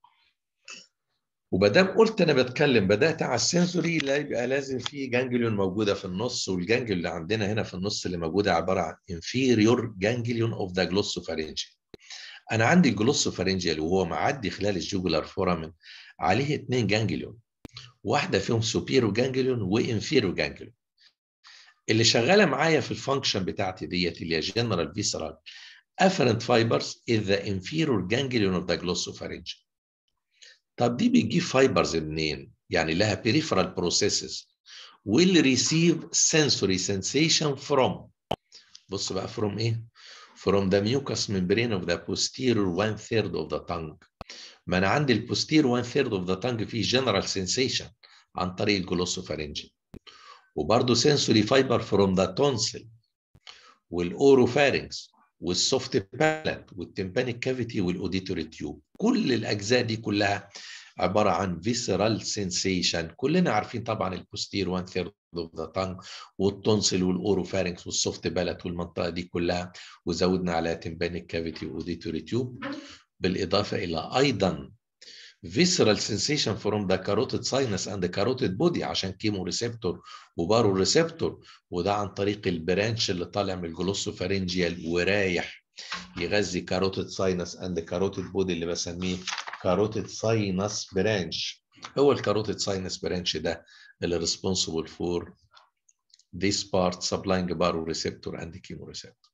A: ومادام قلت انا بتكلم بدات على السنسوري لا يبقى لازم في جانجليون موجوده في النص والجانجليون اللي عندنا هنا في النص اللي موجوده عباره عن inferior ganglion of the glossopharyngeal. انا عندي الجلوسوفارينجيال وهو معدي خلال الجوجولار فورامين عليه اثنين جانجليون واحده فيهم سوبيرو جانجليون وانفيرو جانجليون. اللي شغاله معايا في الفانكشن بتاعتي ديت اللي هي جنرال فيسرال afferent fibers is the inferior ganglion of the glossopharyngeal. طب دي بتجيب فايبرز منين؟ يعني لها peripheral processes will receive sensory sensation from بص بقى from ايه؟ from the mucous membrane of the posterior one third of the tongue. ما انا عندي البوستير one third of the tongue فيه general sensation عن طريق الجلوسوفارينجي. وبرضه sensory fiber from the tonsil والاوروفارينكس والسوفت بالات والتمبانيك كافيتي والاوديتوري تيوب كل الاجزاء دي كلها عباره عن فيسرال سensation كلنا عارفين طبعا البوستير 1 ثيرد اوف ذا تانج والتونسل والاوروفارينكس والسوفت بالات والمنطقه دي كلها وزودنا على تمبانيك كافيتي واوديتوري تيوب بالاضافه الى ايضا visceral sensation from the carotid sinus and the carotid body عشان كيمو ريسبتور وبارو ريسبتور وده عن طريق البرانش اللي طالع من الجلوسوفارينجيال ورايح يغذي كاروتيد ساينس اند كاروتيد بودي اللي بسميه كاروتيد ساينس برانش هو الكاروتيد ساينس برانش ده اللي responsible for this part supplying baroreceptor and chemoreceptor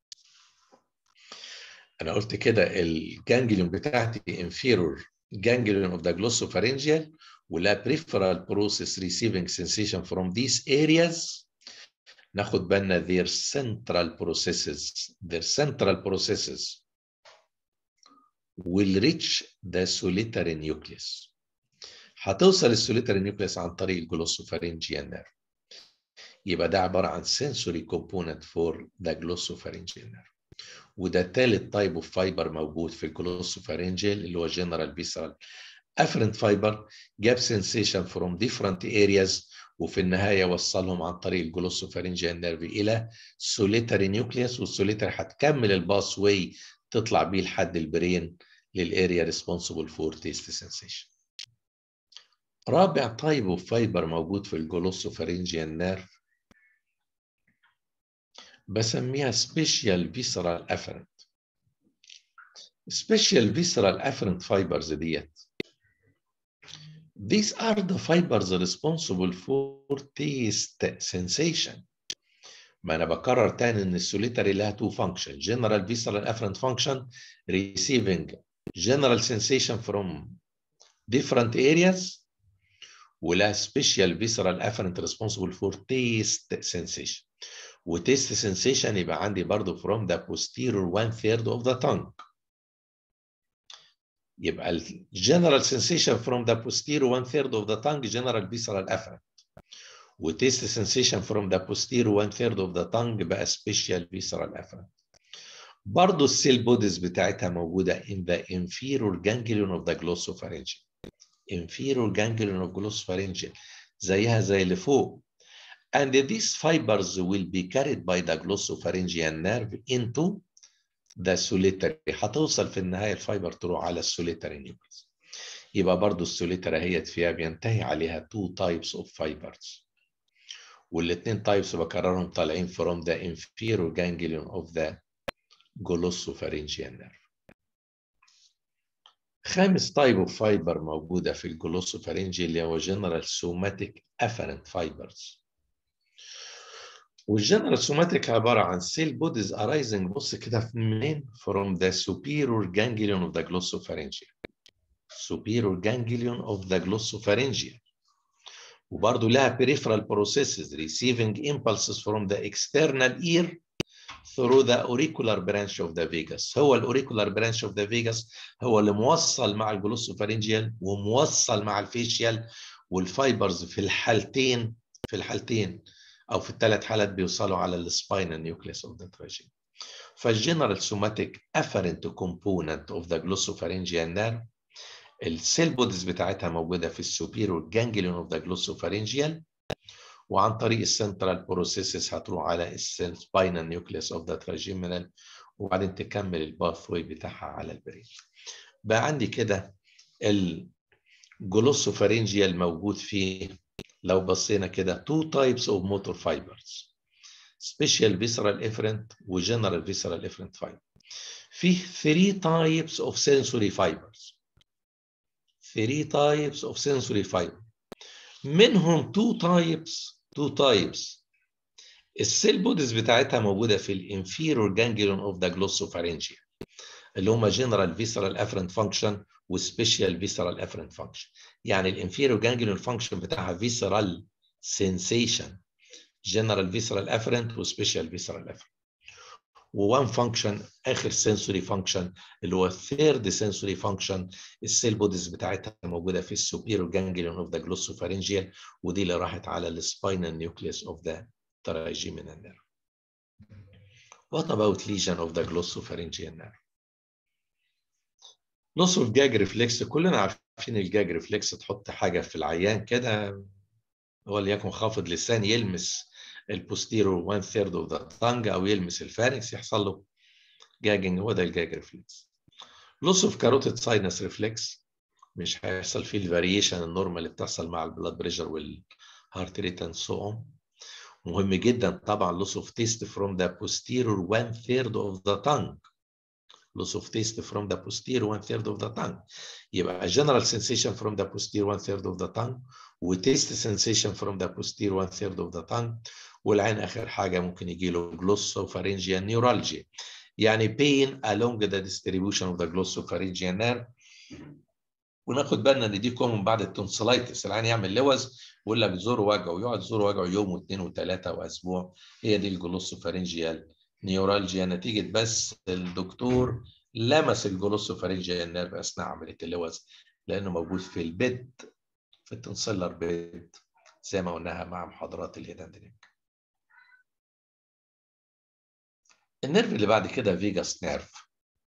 A: انا قلت كده الجانجليون بتاعتي inferior ganglion of the glossopharyngeal ولا peripheral process receiving sensation from these areas ناخد بالنا their central processes their central processes will reach the solitary nucleus هتوصل السوليتري نيوكليس عن طريق الجلوسوفارينجيال نيرف يبقى ده عباره عن sensory component for the glossopharyngeal nerve وده تالت تايب اوف فايبر موجود في الجلوسوفارينجيال اللي هو جنرال فيسرال افرنت فايبر جاب سensation from different areas وفي النهايه وصلهم عن طريق الجلوسوفارينجيال نيرف الى سوليتري نيوكليوس والسوليتري هتكمل الباس واي تطلع بيه لحد البرين للاريا ريسبونسبل فور تيست سensation رابع تايب اوف فايبر موجود في الجلوسوفارينجيال نيرف بسميها سبيشال فيسرال افرنت سبيشال فيسرال افرنت فايبرز ديت These are the fibers responsible for taste sensation. ما أنا بكرر تاني إن السوليتري لها two function general visceral afferent function receiving general sensation from different areas ولها special visceral afferent responsible for taste sensation. وتيست sensation يبقى عندي برضو from the posterior one third of the tongue. يبقى ال general sensation from the posterior one third of the tongue general visceral afferent. وتيست sensation from the posterior one third of the tongue بقى special visceral afferent. برضه السيل بوديز بتاعتها موجودة in the inferior ganglion of the glossopharyngeal. inferior ganglion of glossopharyngeal زيها زي اللي فوق. And these fibers will be carried by the glossopharyngeal nerve into the solitary هتوصل في النهاية الفايبر تروح على السوليتري نيوكليس يبقى برضو السوليتري هي فيها بينتهي عليها two types of fibers والاثنين types بكررهم طالعين from the inferior ganglion of the glossopharyngeal nerve خامس type of fiber موجودة في الجلوسوفارينجي اللي هو general somatic afferent fibers والجنرال سوماتيك عباره عن سيل بوديز arising بص كده منين from the superior ganglion of the glossopharyngeal superior ganglion of the glossopharyngeal وبرضه لها peripheral processes receiving impulses from the external ear through the auricular branch of the vagus هو الاوريكولار branch of the vagus هو اللي موصل مع الجلوسوفارينجيال وموصل مع الفيشيال والفايبرز في الحالتين في الحالتين او في الثلاث حالات بيوصلوا على السباينال نيوكليس اوف ذا تراجين فالجنرال سوماتيك افرنت كومبوننت اوف ذا جلوسوفارينجيال نيرف السيل بوديز بتاعتها موجوده في السوبيرور جانجليون اوف ذا جلوسوفارينجيال وعن طريق السنترال بروسيسز هتروح على السباينال نيوكليس اوف ذا تراجيمينال وبعدين تكمل الباث واي بتاعها على البرين بقى عندي كده الجلوسوفارينجيال موجود فيه لو بصينا كده two types of motor fibers special visceral efferent و general visceral efferent fiber في three types of sensory fibers three types of sensory fiber منهم two types two types السيل بوديز بتاعتها موجوده في الانفيرور جانجليون اوف ذا جلوسوفارينجيا اللي هم جنرال فيسرال افرنت فانكشن وسبيشال فيسرال افرنت فانكشن يعني الانفيرور جانجليون فانكشن بتاعها فيسرال سensation جنرال فيسرال افرنت وسبيشال فيسرال افرنت ووان فانكشن اخر سنسوري فانكشن اللي هو الثيرد سنسوري فانكشن السيل بوديز بتاعتها موجوده في السوبيرور جانجليون اوف ذا جلوسوفارينجيال ودي اللي راحت على السباينال نيوكليوس اوف ذا trigeminal nerve. What about lesion of the glossopharyngeal nerve? Loss of gag reflex كلنا عارفين الجاج ريفلكس تحط حاجة في العيان كده وليكن خافض لسان يلمس البوستيرور 1 ثيرد اوف ذا تانج او يلمس الفارنكس يحصل له جاجنج هو ده الجاج ريفلكس. Loss of carotid sinus reflex مش هيحصل فيه الفاريشن النورمال اللي بتحصل مع البلاد بريشر والهارت ريت اند سو اون. مهم جدا طبعا loss of taste from the posterior one third of the tongue loss of taste from the posterior one third of the tongue يبقى general sensation from the posterior one third of the tongue و taste sensation from the posterior one third of the tongue والعين اخر حاجه ممكن يجي له glossopharyngeal neuralgia يعني pain along the distribution of the glossopharyngeal nerve وناخد بالنا ان دي كومن بعد التونسلايتس العين يعمل لوز ويقول لك زور وجعه ويقعد زور وجعه يوم واثنين وثلاثه واسبوع هي دي الجلوسوفارينجيال نيورالجيا نتيجه بس الدكتور لمس الجلوسوفارينجيال نيرف اثناء عمليه اللوز لانه موجود في البيد في التنسلر بيد زي ما قلناها مع محاضرات الهيداندرينج النيرف اللي بعد كده فيجاس نيرف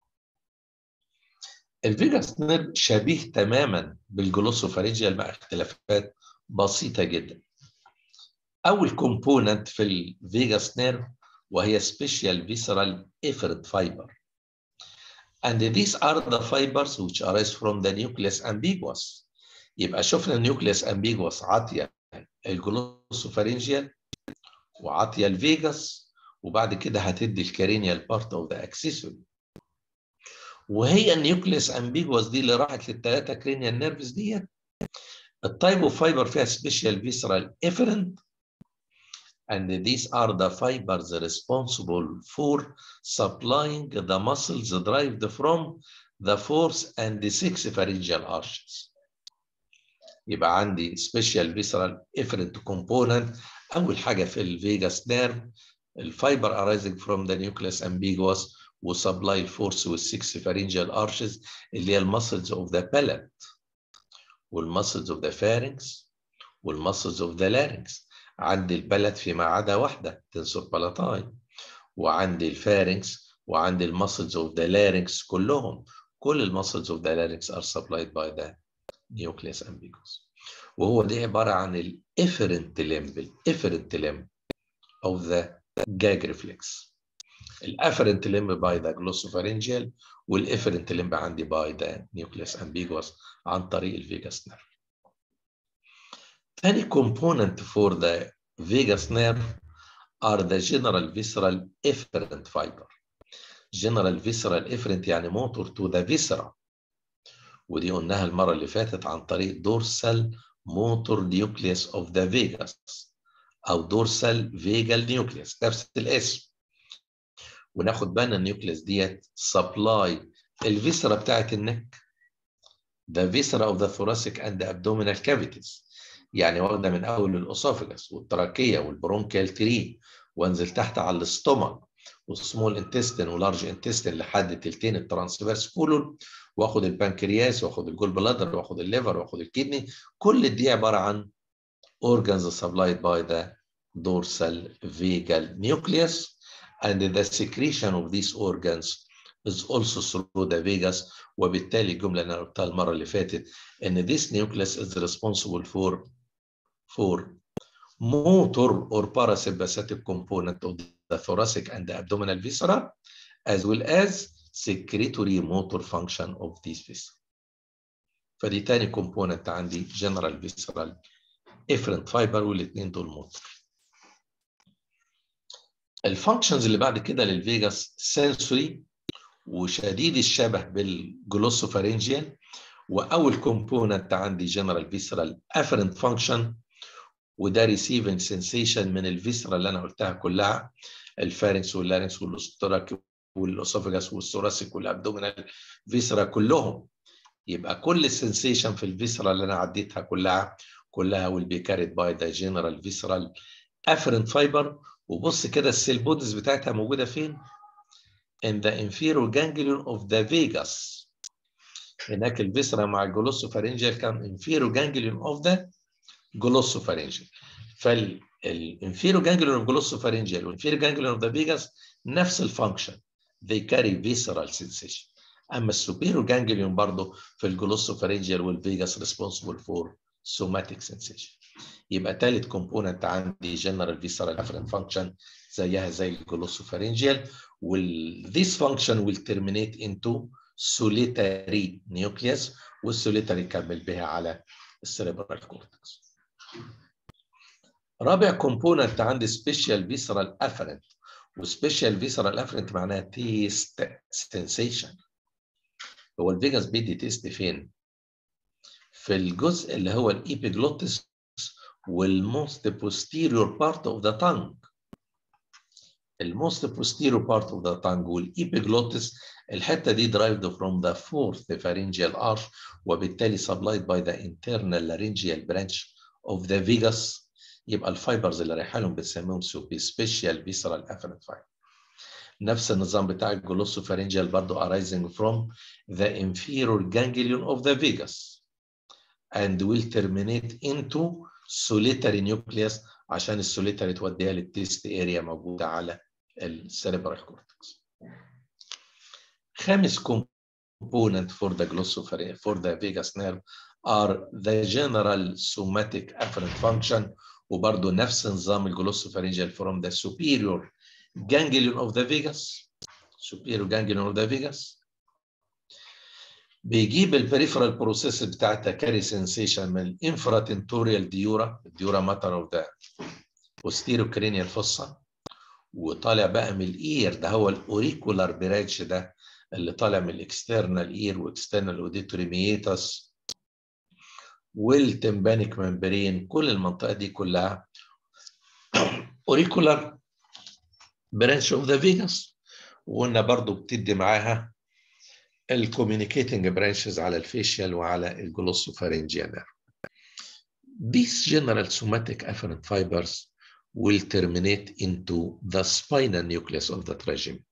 A: الفيجاس نيرف شبيه تماما بالجلوسوفارينجيال مع اختلافات بسيطة جدا أول كومبوننت في الفيجاس نيرف وهي special visceral efferent fiber and these are the fibers which arise from the nucleus ambiguous يبقى شفنا النيوكليوس ambiguous عاطية الجلوسوفارينجيال وعاطية الفيجاس وبعد كده هتدي الكارينيال بارت اوف ذا اكسسوري وهي النيوكليوس امبيجوس دي اللي راحت للثلاثه كرينيال نيرفز ديت التايب اوف فايبر فيها سبيشال فيسرال افرنت and these are the fibers responsible for supplying the muscles derived from the fourth and the sixth pharyngeal arches. يبقى عندي special visceral efferent component أول حاجة في الفيجاس نيرف الفايبر arising from the nucleus ambiguous وسبلاي الفورس والسكس pharyngeal arches اللي هي المسلز اوف ذا palate والمسلز اوف ذا pharynx والمسلز اوف ذا larynx عندي البلد فيما عدا واحده تنسور بالاتاي وعندي الفارنكس وعندي المسلز اوف ذا larynx كلهم كل المسلز اوف ذا larynx are supplied by the nucleus ambiguous وهو دي عباره عن الافرنت لمب الافرنت لمب of the gag reflex الافرنت لمب باي ذا جلوسوفارينجيال والافرنت لمب عندي باي ذا نيوكليوس امبيجوس عن طريق الفيجاس نيرف. ثاني component for the vagus nerve are the general visceral efferent fiber. general visceral efferent يعني motor to the viscera. ودي قلناها المرة اللي فاتت عن طريق dorsal motor nucleus of the vagus أو dorsal vagal nucleus نفس الاسم. وناخد بالنا النيوكليس ديت سبلاي الفيسرا بتاعت النك ده فيسرا اوف ذا ثوراسيك اند ابدومينال كافيتيز يعني واخده من اول الاسوفجس والتراكيه والبرونكيال تري وانزل تحت على الاستومك والسمول انتستين ولارج انتستين لحد تلتين الترانسفيرس كولون واخد البنكرياس واخد الجول بلادر واخد الليفر واخد الكدني كل دي عباره عن organs supplied by the dorsal vagal nucleus and the secretion of these organs is also through the vagus وبالتالي الجملة اللي أنا قلتها المرة اللي فاتت إن this nucleus is responsible for for motor or parasympathetic component of the thoracic and the abdominal viscera as well as secretory motor function of these viscera. فدي تاني component عندي general visceral efferent fiber والاثنين دول موتور. الفانكشنز اللي بعد كده للفيجاس سنسوري وشديد الشبه بالجلوسوفارينجيال واول كومبوننت عندي جنرال فيسرال افرنت فانكشن وده ريسيفنج سنسيشن من الفيسرا اللي انا قلتها كلها الفارنكس واللارنكس والاستراك والاسوفجاس والثوراسيك والابدومينال فيسرا كلهم يبقى كل السنسيشن في الفيسرا اللي انا عديتها كلها كلها will be carried by the general visceral afferent fiber وبص كده السيل بودز بتاعتها موجوده فين؟ in the inferior ganglion of the vagus هناك الفيسرا مع الجلوسوفارينجيال كان inferior ganglion of the glosopharyngeal فالinferior ganglion of glosopharyngeal والinferior ganglion of the vagus نفس الفانكشن they carry visceral sensation اما السوبيريور جانجليون برضه في الجلوسوفارينجيال والفيجاس responsible for somatic sensation يبقى ثالث كومبوننت عندي جنرال فيسرال افرنت فانكشن زيها زي الجلوسوفارينجيال وال this function will terminate into solitary nucleus والسوليتاري كمل بها على السيريبرال كورتكس رابع كومبوننت عندي سبيشال فيسرال افرنت وسبيشال فيسرال افرنت معناها تيست سensation هو الفيجاس بيدي تيست فين؟ في الجزء اللي هو الإيبيجلوتس والموست posterior part of the tongue. الموست posterior part of the tongue والإيبيجلوتس الحتة دي derived from the fourth pharyngeal arch وبالتالي supplied by the internal laryngeal branch of the vagus يبقى الفايبرز اللي رايحه لهم بنسميهم سوبي سبيشال فيسرال افرنت فايبر. نفس النظام بتاع الجلوسوفارينجيال برضه arising from the inferior ganglion of the vagus. and will terminate into solitary nucleus عشان السوليتاري توديها للتيست اريا موجوده على السيريبرال كورتكس. خامس component for the glossopharyngeal for the vagus nerve are the general somatic afferent function وبرضه نفس نظام الجلوسوفارينجال from the superior ganglion of the vagus superior ganglion of the vagus بيجيب البريفرال بروسيس بتاعتها كاري سنسيشن من الانفراتنتوريال ديورا الديورا ماتر اوف ذا posterior cranial fossa وطالع بقى من الاير ده هو الاوريكولار برانش ده اللي طالع من الاكسترنال اير واكسترنال اوديتوري ميتاس والتمبانيك ممبرين كل المنطقه دي كلها اوريكولار برانش اوف ذا فيجاس وقلنا برضو بتدي معاها الكوميونيكيتنج برانشز على الفيشيال وعلى الجلوسوفارينجيال نيرف. These general somatic afferent fibers will terminate into the spinal nucleus of the trigeminal.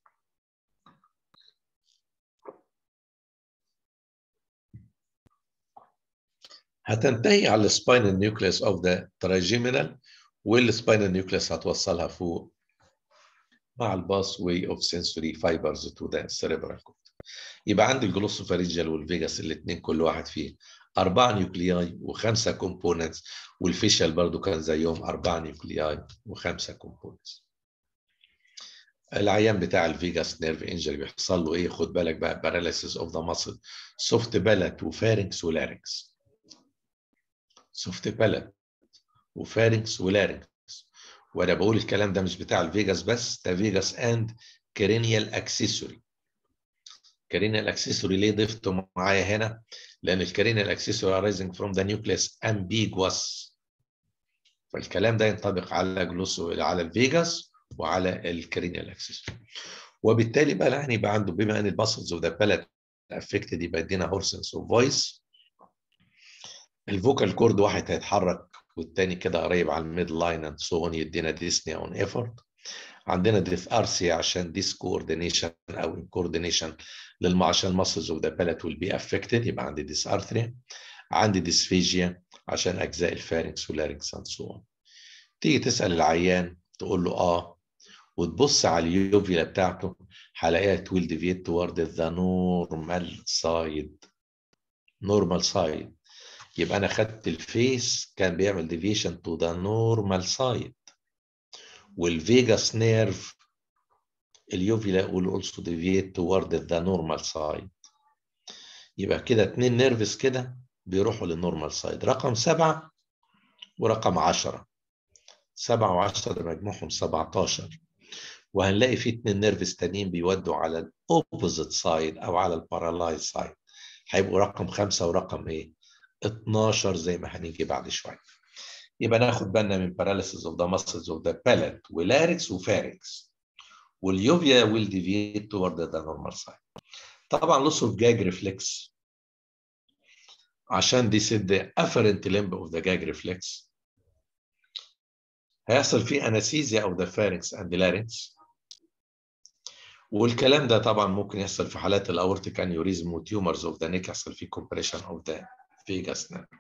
A: هتنتهي على السباينال نيوكليوس اوف ذا trigeminal والسباينال نيوكليوس هتوصلها فوق مع الباس واي اوف sensory fibers to the cerebral cortex. يبقى عندي الجلوسوفارينجال والفيجاس الاثنين كل واحد فيه أربعة نيوكلياي وخمسة كومبوننتس والفيشال برضو كان زيهم أربعة نيوكلياي وخمسة كومبوننتس. العيان بتاع الفيجاس نيرف انجري بيحصل له ايه؟ خد بالك بقى باراليسيس اوف ذا ماسل سوفت بالات وفارنكس ولارنكس. سوفت بالات وفارنكس ولارنكس. وانا بقول الكلام ده مش بتاع الفيجاس بس ده فيجاس اند كرينيال اكسسوري. كرينيال اكسسوري ليه ضفته معايا هنا؟ لان الكرينيال اكسسوري arising from the nucleus ambiguous فالكلام ده ينطبق على جلوسو على الفيجاس وعلى الكرينيال اكسسوري وبالتالي بقى يعني يبقى عنده بما ان الباسلز اوف ذا بالات افكتد يبقى يدينا هورسنس اوف فويس الفوكال كورد واحد هيتحرك والتاني كده قريب على الميد لاين اند سو اون يدينا ديسني اون ايفورت عندنا ديف ارسي عشان ديس كوردينيشن او انكوردينيشن للم عشان المسلز اوف ذا بالات ويل بي افكتد يبقى عندي ديس ارثريا عندي ديسفيجيا عشان اجزاء الفارنكس واللارنكس اند سو اون تيجي تسال العيان تقول له اه وتبص على اليوفيلا بتاعته هلاقيها تويل ديفيت توورد ذا نورمال سايد نورمال سايد يبقى انا خدت الفيس كان بيعمل ديفيشن تو ذا نورمال سايد والفيجاس نيرف اليوفيلا will also deviate toward the normal side يبقى كده اتنين نيرفز كده بيروحوا للنورمال سايد رقم سبعة ورقم عشرة سبعة وعشرة مجموعهم 17 وهنلاقي في اتنين نيرفز تانيين بيودوا على الاوبوزيت سايد او على البارالايز سايد هيبقوا رقم خمسة ورقم ايه 12 زي ما هنيجي بعد شوية يبقى ناخد بالنا من paralysis of the muscles of the palate ولاركس وفاركس واليوفيا will deviate toward the normal side طبعا loss of gag reflex عشان دي said the afferent limb of the gag reflex هيحصل فيه anesthesia of the pharynx and the larynx والكلام ده طبعا ممكن يحصل في حالات الاورتيك انيوريزم وتيومرز اوف ذا نيك يحصل فيه compression of the vagus nerve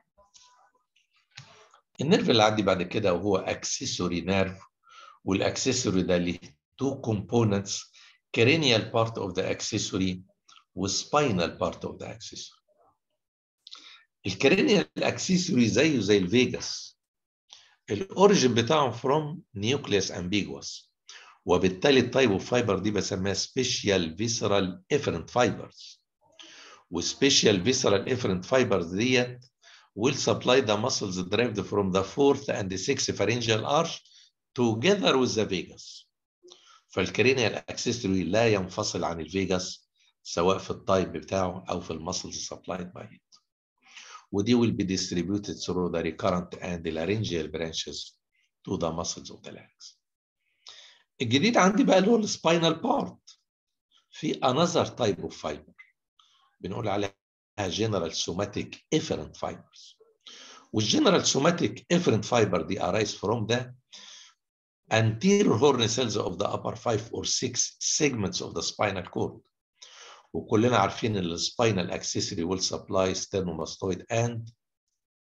A: النيرف اللي عندي بعد كده وهو اكسسوري نيرف والاكسسوري ده ليه two components cranial part of the accessory وspinal part of the accessory الكرينيال اكسسوري زيه زي الفيجاس الاوريجن بتاعهم from nucleus ambiguous وبالتالي التايب اوف فايبر دي بسميها سبيشال فيسرال افرنت فايبرز وسبيشال فيسرال افرنت فايبرز ديت will supply the muscles derived from the fourth and the sixth pharyngeal arch together with the vagus. فالكرينيال اكسسوري لا ينفصل عن الفيجاس سواء في التايب بتاعه او في المسلز supplied by it. ودي will be distributed through the recurrent and the laryngeal branches to the muscles of the larynx. الجديد عندي بقى اللي هو السباينال بارت في another type of fiber بنقول عليها general somatic efferent fibers والgeneral somatic efferent fiber دي arise from the anterior horny cells of the upper five or six segments of the spinal cord وكلنا عارفين ان السباينال accessory will supply sternomastoid and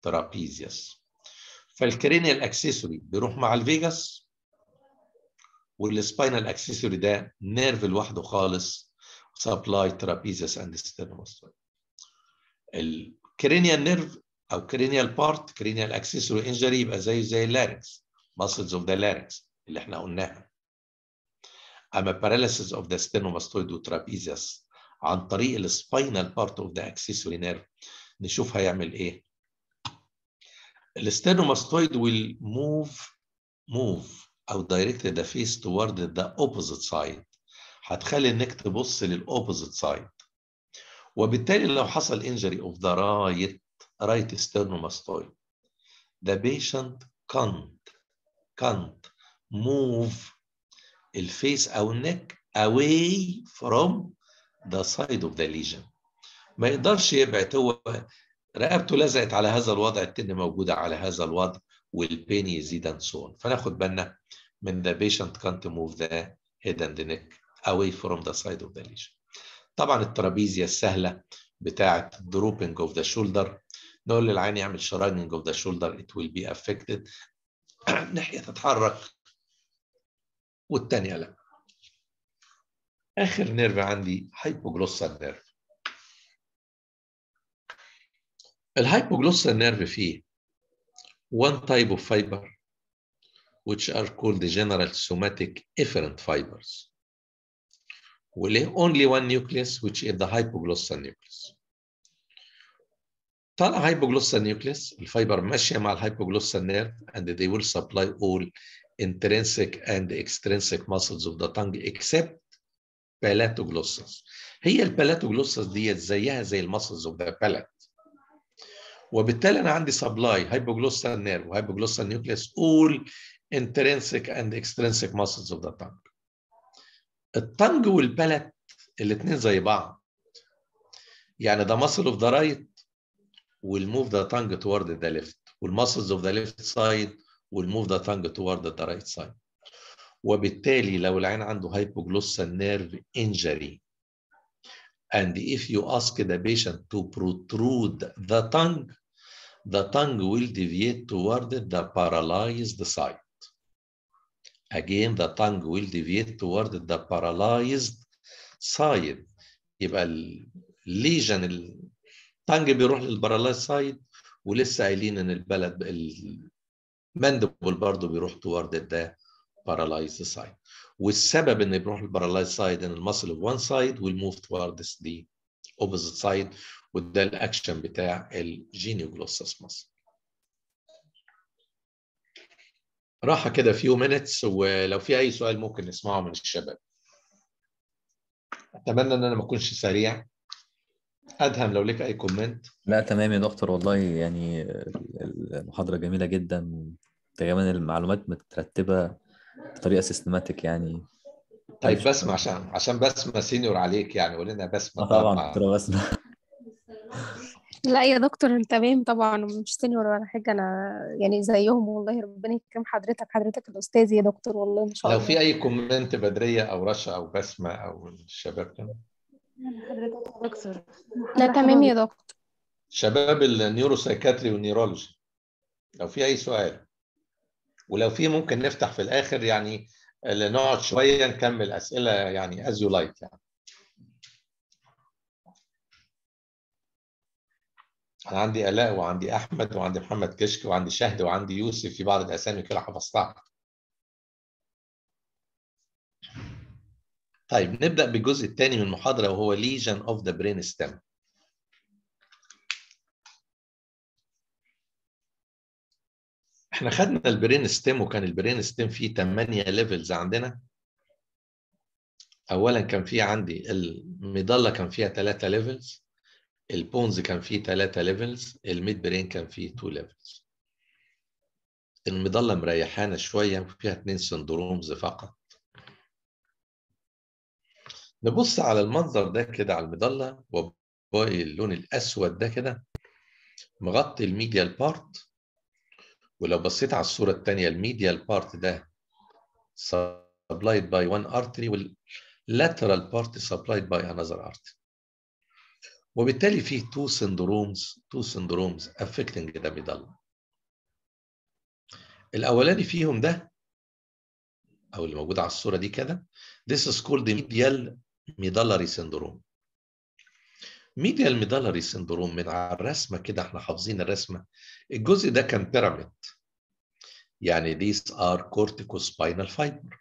A: ترابيزيوس فالكرينيال اكسسوري بيروح مع الفيجاس والسباينال اكسسوري ده نيرف لوحده خالص سبلاي ترابيزيوس اند ستيرنوماستويد الكرينيال نيرف او كرينيال بارت كرينيال اكسسوري انجري يبقى زي زي اللارنكس muscles of the larynx اللي احنا قلناها اما paralysis of the sternemastoid وtrapezius عن طريق السباينال بارت اوف ذا accessory nerve نشوف هيعمل ايه الستيرنوماستويد will move move او direct the face toward the opposite side هتخلي انك تبص للاوبوزيت سايد وبالتالي لو حصل injury of the right right sternomastoid the patient can't can't move الفيس او النك away from the side of the lesion ما يقدرش يبعد هو رقبته لزقت على هذا الوضع التن موجودة على هذا الوضع والبين يزيد and so on فناخد بالنا من the patient can't move the head and the neck away from the side of the lesion طبعا الترابيزيا السهلة بتاعة drooping of the shoulder نقول للعين يعمل shrugging of the shoulder it will be affected ناحية تتحرك والتانية لا آخر نيرف عندي هايبوجلوسال نيرف الهايبوجلوسال نيرف فيه one type of fiber which are called the general somatic efferent fibers وله only one nucleus which is the hypoglossal nucleus طالع hypoglossal nucleus الفايبر ماشيه مع الهايبوجلوسال نيرف and they will supply all intrinsic and extrinsic muscles of the tongue except palatoglossus هي البالاتوجلوسس ديت زيها زي المسلز اوف ذا بالات وبالتالي انا عندي سبلاي هايبوجلوسال نيرف وهايبوجلوسال نيوكليس all intrinsic and extrinsic muscles of the tongue التنج والبلت الاثنين زي بعض يعني ده muscle of the right will move the tongue toward the left والmuscles of the left side will move the tongue toward the right side وبالتالي لو العين عنده hypoglossal nerve injury and if you ask the patient to protrude the tongue the tongue will deviate toward the paralyzed side again the tongue will deviate toward the paralyzed side يبقى الليجن التانج بيروح للبارالايز سايد ولسه قايلين ان البلد المندبل برضه بيروح toward the paralyzed side والسبب ان بيروح للبارالايز سايد ان المسل of one side will move towards the opposite side وده الاكشن بتاع الجينيوجلوسس مسل راحه كده few minutes ولو في اي سؤال ممكن نسمعه من الشباب اتمنى ان انا ما اكونش سريع ادهم لو لك اي كومنت
C: لا تمام يا دكتور والله يعني المحاضرة جميلة جدا تقريبا المعلومات مترتبة بطريقة سيستماتيك يعني
A: طيب بسمة عشان عشان بسمة سينيور عليك يعني قول لنا بسمة
C: اه طبعا دكتورة بسمة
D: لا يا دكتور تمام طبعا مش سينيور ولا حاجة أنا يعني زيهم والله ربنا يكرم حضرتك حضرتك الأستاذ يا دكتور والله ما شاء
A: لو
D: الله
A: في اي كومنت بدريه او رشا او بسمه او الشباب كده
E: حضرتك يا دكتور
D: لا تمام يا دكتور
A: شباب النيوروسايكاتري والنيورولوجي لو في اي سؤال ولو في ممكن نفتح في الاخر يعني اللي نقعد شويه نكمل اسئله يعني از يو لايك يعني انا عندي الاء وعندي احمد وعندي محمد كشك وعندي شهد وعندي يوسف في بعض الاسامي كده حفظتها طيب نبدا بالجزء الثاني من المحاضره وهو lesion of the brain stem احنا خدنا البرين ستيم وكان البرين ستيم فيه 8 ليفلز عندنا اولا كان في عندي المظله كان فيها 3 ليفلز البونز كان فيه 3 ليفلز الميد برين كان فيه 2 ليفلز المظله مريحانا شويه وفيها اثنين سندرومز فقط نبص على المنظر ده كده على المظله وباقي اللون الاسود ده كده مغطي الميديال بارت ولو بصيت على الصورة الثانية الميديال بارت ده supplied by one artery والlateral part supplied by another artery وبالتالي في two syndromes two syndromes affecting the medulla الاولاني فيهم ده او اللي موجود على الصوره دي كده this is called medial medullary syndrome medial medullary syndrome من على الرسمه كده احنا حافظين الرسمه الجزء ده كان بيراميد يعني these are corticospinal fiber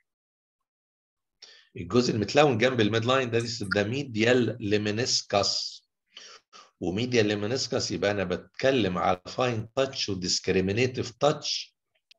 A: الجزء المتلون جنب الميد لاين ده ده medial lemniscus وميديال lemniscus يبقى انا بتكلم على fine touch ودiscriminative touch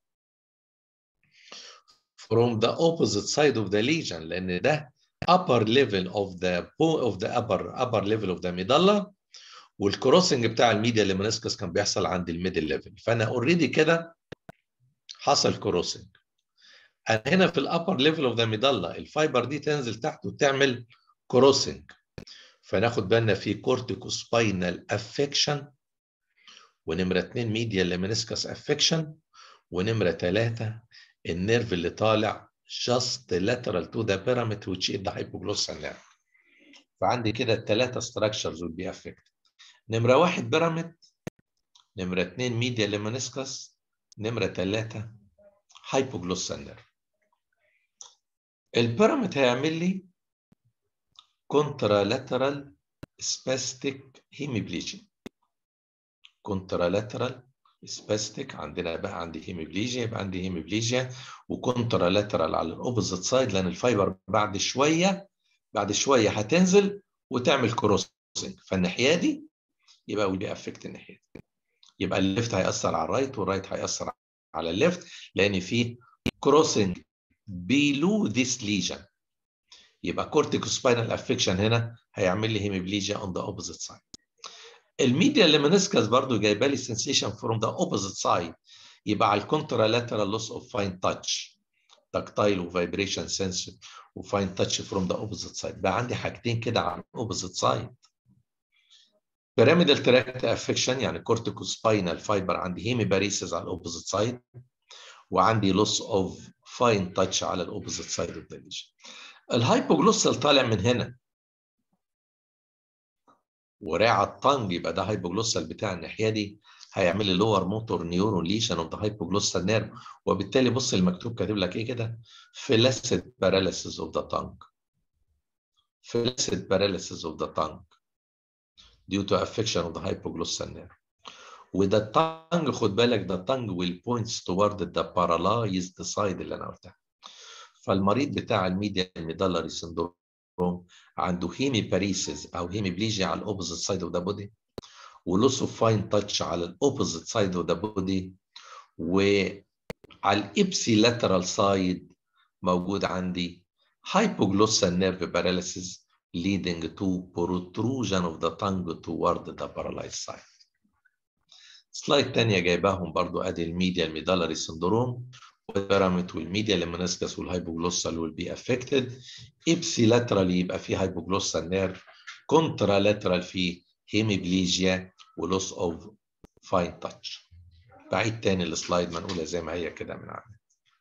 A: from the opposite side of the lesion لان ده upper level of the of the upper upper level of the medulla والكروسنج بتاع الميديا ليمنسكس كان بيحصل عند الميدل ليفل فانا اوريدي كده حصل كروسنج انا هنا في الابر ليفل اوف ذا ميدالا الفايبر دي تنزل تحت وتعمل كروسنج فناخد بالنا في كورتيكو سباينال افكشن ونمره 2 ميديا ليمنسكس افكشن ونمره 3 النيرف اللي طالع just lateral to the pyramid which is the hypoglossal nerve فعندي كده الثلاثه structures will be affected نمره واحد بيراميد نمره اثنين ميديا ليمنسكس نمره ثلاثه هايبوجلوسال نيرف البيراميد هيعمل لي كونترالاترال سباستيك هيميبليجيا كونترالاترال سباستيك عندنا بقى عندي هيميبليجيا يبقى عندي هيميبليجيا وكونترالاترال على الاوبوزيت سايد لان الفايبر بعد شويه بعد شويه هتنزل وتعمل كروسنج فالناحيه دي يبقى ويل بي افكت الناحيه دي يبقى الليفت هيأثر على الرايت والرايت هيأثر على الليفت لان في كروسنج below this lesion يبقى corticospinal affection هنا هيعمل لي هيميبليجيا on the opposite side الميديا ليمنسكس برضو جايبه لي sensation from the opposite side يبقى على الكونترالاترال loss of fine touch tactile وفايبريشن sensor وفاين touch from the opposite side بقى عندي حاجتين كده على opposite side pyramidal tract affection يعني corticospinal fiber عندي هيميباريسيس على الاوبوزيت سايد وعندي loss of fine touch على الاوبوزيت سايد اوف ذا ليجن الهايبوجلوسال طالع من هنا وراع الطنج يبقى ده هايبوجلوسال بتاع الناحيه دي هيعمل لي لور موتور نيورون ليشن اوف ذا هايبوجلوسال نيرف وبالتالي بص المكتوب كاتب لك ايه كده فلاسيد باراليسيس اوف ذا تانج فلاسيد باراليسيس اوف ذا تانج due to affection of the hypoglossal nerve. وده التانج خد بالك ده التانج will points toward the paralyzed side اللي انا قلتها. فالمريض بتاع الميديا الميدالري سندروم عنده هيمي باريسيس او هيميبليجيا على الاوبوزيت سايد اوف ذا بودي ولوس اوف فاين تاتش على الاوبوزيت سايد اوف ذا بودي وعلى الابسي لاترال سايد موجود عندي hypoglossal nerve paralysis leading to protrusion of the tongue toward the paralyzed side. سلايد تانية جايباهم برضو ادي الميديا الميدالري سندروم والبيراميد والميديا المنسكس والهايبوجلوسال will be affected ابسيلاترال يبقى في هايبوجلوسال نيرف كونترالاترال في هيميبليجيا ولوس اوف فاين تاتش بعيد تاني السلايد ما نقولها زي ما هي كده من عندي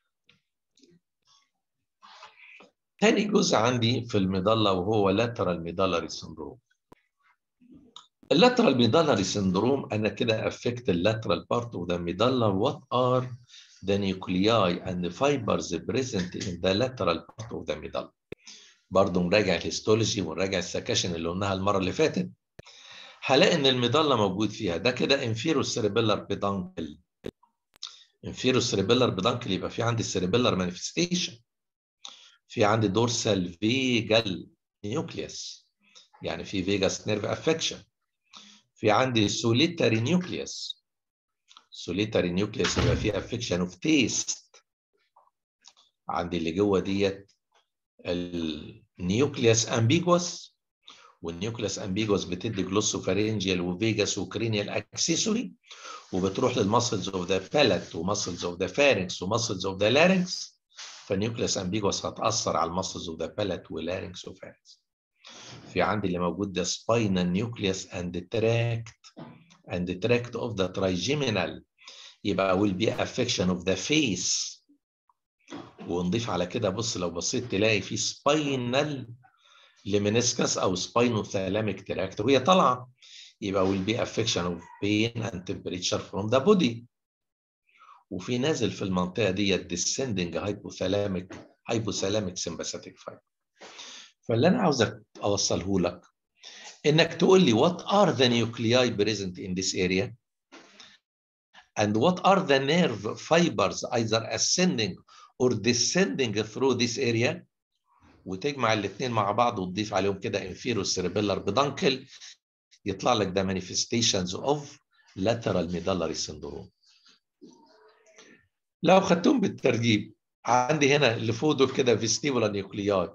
A: تاني جزء عندي في المظلة وهو lateral medullary syndrome. اللاترال medullary syndrome أنا كده affect the lateral part of the medulla. What are the nuclei and the fibers present in the lateral part of the medulla? برضه نراجع الهيستولوجي ونراجع السكاشن اللي قلناها المرة اللي فاتت. هلاقي إن المظلة موجود فيها ده كده inferior cerebellar peduncle. inferior cerebellar peduncle يبقى في عندي cerebellar manifestation. في عندي دورسال فيجال نيوكليوس يعني في فيجاس نيرف افكشن في عندي سوليتاري نيوكليوس سوليتاري نيوكليوس يبقى فيه افكشن اوف تيست عندي اللي جوه ديت النيوكليوس امبيجوس والنيوكليوس امبيجوس بتدي جلوسوفارينجيال وفيجاس وكرينيال اكسسوري وبتروح للمسلز اوف ذا بالات ومسلز اوف ذا فارنكس ومسلز اوف ذا لارنكس فالنيوكليس امبيجوس هتاثر على المسلز اوف ذا بالات والارنكس وفارنكس في عندي اللي موجود ده سباينال نيوكليوس اند تراكت اند تراكت اوف ذا ترايجيمينال يبقى will be affection of the face ونضيف على كده بص لو بصيت تلاقي في سباينال لمنسكس او سباينوثالاميك تراكت وهي طالعه يبقى will be affection of pain and temperature from the body وفي نازل في المنطقه دي descending hypothalamic hypothalamic sympathetic fiber فاللي انا عاوزك اوصله لك انك تقول لي what are the nuclei present in this area and what are the nerve fibers either ascending or descending through this area وتجمع الاثنين مع بعض وتضيف عليهم كده inferior cerebellar peduncle يطلع لك ده manifestations of lateral medullary syndrome لو خدتهم بالترجيب عندي هنا اللي فوق دول كده vestibular nuclei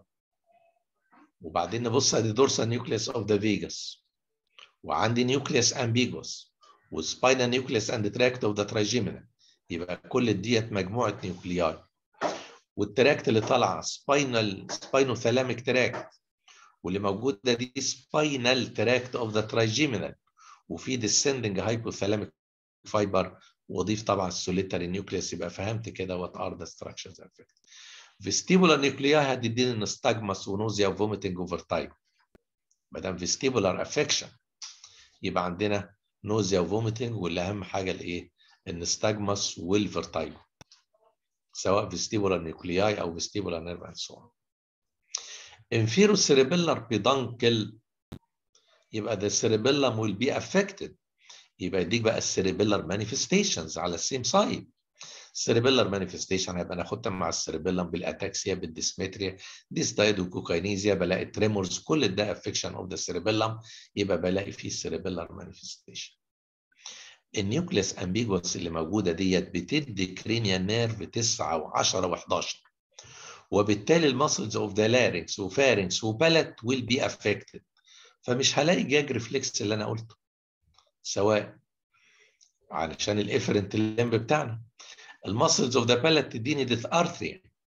A: وبعدين نبص ادي dorsal nucleus of the vagus وعندي nucleus ambiguous وspinal nucleus and tract of the trigeminal يبقى كل ديت مجموعه نيوكلياي والتراكت اللي طالعه سباينال سباينوثالاميك تراكت واللي موجوده دي سباينال تراكت اوف ذا ترايجيمينال وفي ديسندنج هايبوثالاميك فايبر واضيف طبعا السوليتاري نيوكليوس يبقى فهمت كده وات ار ذا ستراكشرز افكت فيستيبولار نيوكلياي هتديني نستجمس ونوزيا وفوميتنج اوفر تايم ما دام فيستيبولار افكشن يبقى عندنا نوزيا وفوميتنج واللي اهم حاجه الايه؟ النستجمس والفرتايجو سواء vestibular nuclei او vestibular nerve and so on. Inferocerebellar peduncle يبقى the cerebellum will be affected يبقى يديك بقى السيريبيلر manifestations على السيم سايد. cerebellar manifestation هيبقى ناخدها مع السيريبيلم بالاتاكسيا بالديسمتريا ديستايد وكوكاينيزيا بلاقي تريمورز كل ده افكشن اوف ذا cerebellum يبقى بلاقي فيه cerebellar manifestation. النيوكليس امبيجوس اللي موجوده ديت بتدي كرينيال نيرف 9 و10 و11 وبالتالي المسلز اوف ذا لارynx وفارنكس وبالت ويل بي افكتد فمش هلاقي جاج ريفلكس اللي انا قلته سواء علشان الافرنت الليمب بتاعنا المسلز اوف ذا بالت تديني ديث ارثريا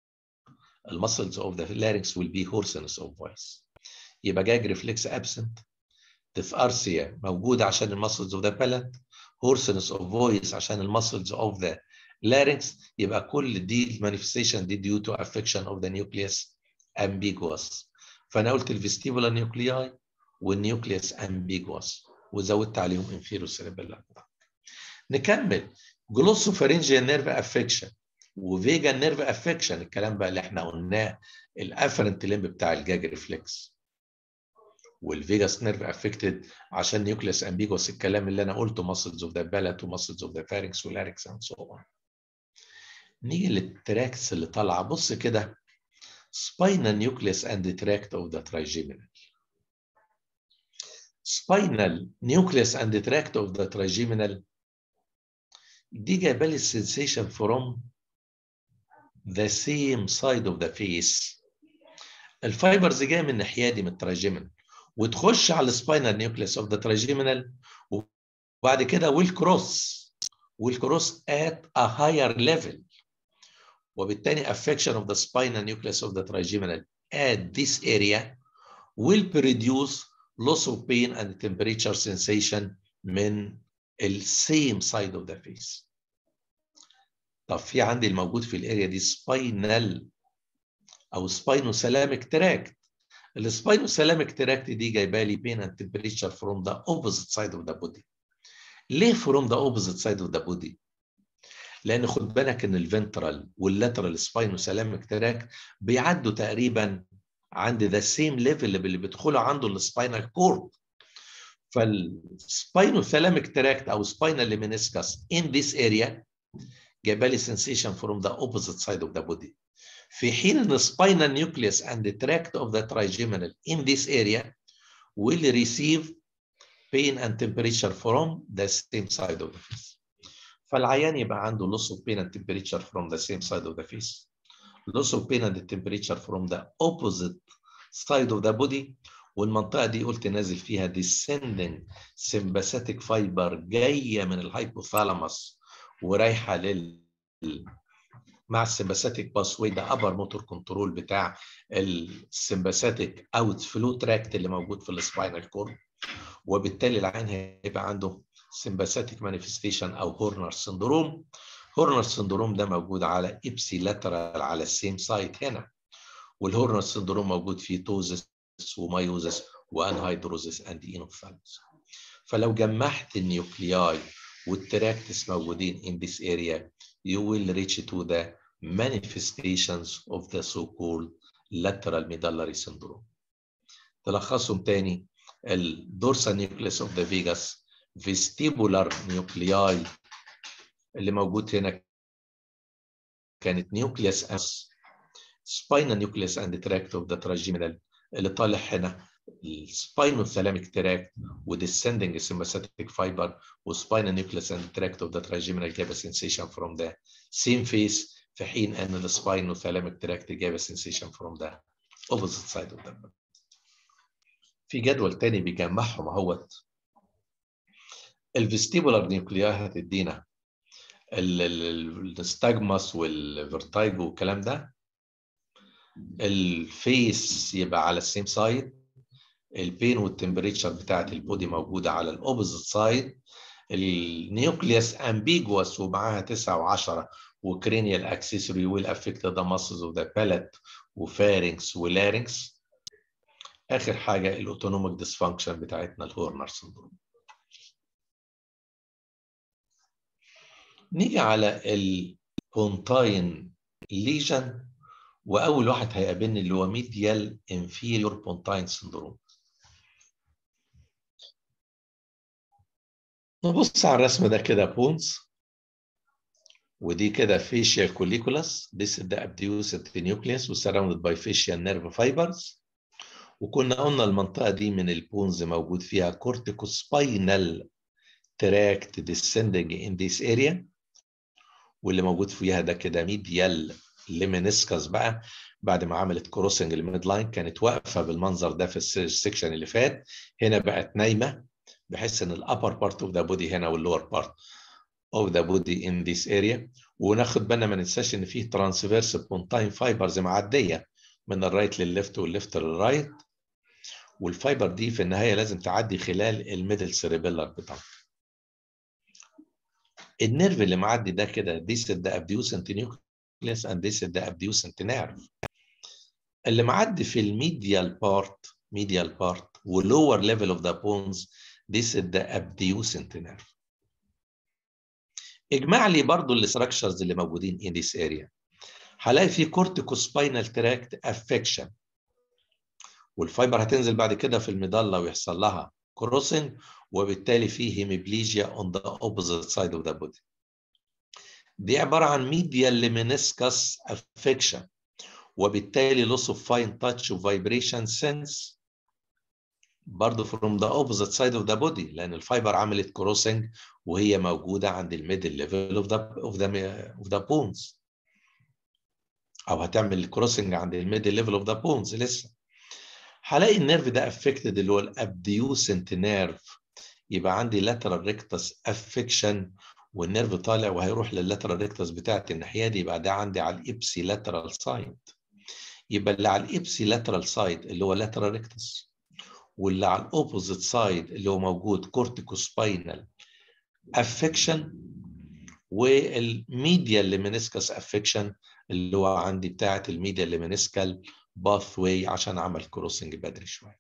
A: المسلز اوف ذا لارynx ويل بي هورسنس اوف فويس يبقى جاج ريفلكس ابسنت ديث ارثريا موجوده عشان المسلز اوف ذا بالت hoarseness of voice عشان المسلز of the larynx يبقى كل دي المانيفستيشن دي due to affection of the nucleus ambiguous فانا قلت الفيستيبولار نيوكلياي والنيوكليوس ambiguous وزودت عليهم inferior cerebellar نكمل جلوسوفارينجيال نيرف افكشن وفيجا نيرف افكشن الكلام بقى اللي احنا قلناه الافرنت ليمب بتاع الجاج ريفلكس والفيجاس نيرف افكتد عشان نيوكليس امبيجوس الكلام اللي انا قلته ماسلز اوف ذا بالات وماسلز اوف ذا فارنكس والاريكس اند سو اون نيجي للتراكس اللي طالعه بص كده spinal nucleus and the tract of the trigeminal spinal nucleus and the tract of the trigeminal دي جايبه لي السنسيشن from the same side of the face الفايبرز جايه من الناحيه دي من التراجيمنال وتخش على السباينال نيوكليس اوف ذا تراجيمينال وبعد كده ويل كروس ويل كروس ات ا هاير ليفل وبالتالي affection of the spinal nucleus of the trigeminal at this area will produce loss of pain and temperature sensation من ال same side of the face. طب في عندي الموجود في الاريا دي spinal او spinothalamic tract السباينوثالاميك تراكت دي جايبه لي بين اند تمبريتشر فروم ذا اوبوزيت سايد اوف ذا بودي ليه فروم ذا اوبوزيت سايد اوف ذا بودي لان خد بالك ان الفنترال واللاترال سباينوثالاميك تراكت بيعدوا تقريبا عند ذا سيم ليفل اللي بيدخلوا عنده السباينال كورد فالسباينوثالاميك تراكت او سباينال ليمينيسكس in this area جايبه لي sensation from the opposite side of the body في حين ان spinal nucleus and the tract of the trigeminal in this area will receive pain and temperature from the same side of the face. فالعيان يبقى عنده loss of pain and temperature from the same side of the face. Loss of pain and temperature from the opposite side of the body والمنطقة دي قلت نازل فيها descending sympathetic fiber جاية من الهايبوثالاموس ورايحة لل مع السمباثيك باسوي ده ابر موتور كنترول بتاع السمباثيك اوت فلو تراكت اللي موجود في السباينال كورد وبالتالي العين هيبقى عنده سمباثيك مانيفستيشن او هورنر سندروم هورنر سندروم ده موجود على ابسي لاترال على السيم سايت هنا والهورنر سندروم موجود في توزس ومايوزس وانهيدروزس اند اينوفالوس فلو جمعت النيوكلياي والتراكتس موجودين in this area you will reach to the manifestations of the so-called lateral medullary syndrome تلخصهم تاني الدورسال نيوكليس اوف ذا فيجاس vestibular nuclei اللي موجود هنا كانت نيوكليس اس spinal nucleus and tract of the trigeminal اللي طالع هنا السباينوثالاميك تراكت وديسcending sympathetic fiber وspinal nucleus and tract of the trigeminal gave a sensation from the same face في حين ان السباينوثالاميك تراكت gave a sensation from the opposite side of the body. في جدول تاني بيجمعهم اهوت الفيستيبولار نيوكلياي هتدينا الستاجماس والفيرتايجو والكلام ده الفيس يبقى على السيم سايد البين والتمبريتشر بتاعت البودي موجوده على الاوبوزيت سايد النيوكليوس امبيجوس ومعاها 9 و10 وكرينيال اكسسوري ويل افكت ذا ماسلز اوف ذا بالات وفارنكس ولارنكس اخر حاجه الاوتونوميك ديسفانكشن بتاعتنا الهورنر سندروم نيجي على البونتاين ليجن واول واحد هيقابلني اللي هو ميديال انفيريور بونتاين سندروم نبص على الرسم ده كده بونز ودي كده facial colliculus this is the abducent nucleus surrounded by facial nerve fibers وكنا قلنا المنطقة دي من البونز موجود فيها corticospinal tract descending in this area واللي موجود فيها ده كده ميديال ليمينسكس بقى بعد ما عملت كروسنج الميد لاين كانت واقفه بالمنظر ده في السكشن اللي فات هنا بقت نايمه بحيث ان الابر بارت اوف ذا بودي هنا واللور بارت اوف ذا بودي ان ذيس اريا وناخد بالنا ما ننساش ان فيه ترانسفيرس بونتاين فايبرز معديه من الرايت للليفت والليفت للرايت والفايبر دي في النهايه لازم تعدي خلال الميدل سيريبيلر بتاعك النيرف اللي معدي ده كده this is the abducent nucleus and this is the abducent nerve اللي معدي في الميديال بارت medial part والlower level of the bones this is the abducent nerve اجمع لي برضو الاستراكشرز اللي موجودين in this area هلاقي في corticospinal tract affection والفايبر هتنزل بعد كده في المضله ويحصل لها كروسنج وبالتالي في هيميبليجيا on the opposite side of the body. دي عبارة عن medial lemniscus affection وبالتالي loss of fine touch و vibration sense برضه from the opposite side of the body لأن الفايبر عملت كروسنج وهي موجودة عند الميدل ليفل of the of the of the bones أو هتعمل الكروسنج عند الميدل ليفل of the bones لسه هلاقي النيرف ده افكتد اللي هو الابديوسنت نيرف يبقى عندي لاترال ريكتس افكشن والنيرف طالع وهيروح لللاترال ريكتس بتاعت الناحيه دي يبقى ده عندي على الابسي لاترال سايد يبقى اللي على الابسي لاترال سايد اللي هو لاترال ريكتس واللي على الاوبوزيت سايد اللي هو موجود كورتيكوسباينال افكشن والميديال ليمينسكس افكشن اللي هو عندي بتاعت الميديال ليمينسكال باث واي عشان اعمل كروسنج بدري شويه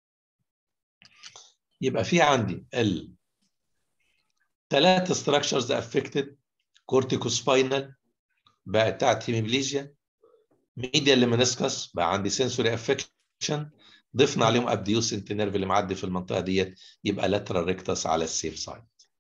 A: يبقى في عندي ال ثلاث ستراكشرز افكتد كورتيكوسباينال بقى بتاعت هيميبليجيا ميديال ليمينسكس بقى عندي سنسوري افكشن ضفنا عليهم ابديوسنت نيرف اللي معدي في المنطقه ديت يبقى لاترال ريكتس على السيف سايد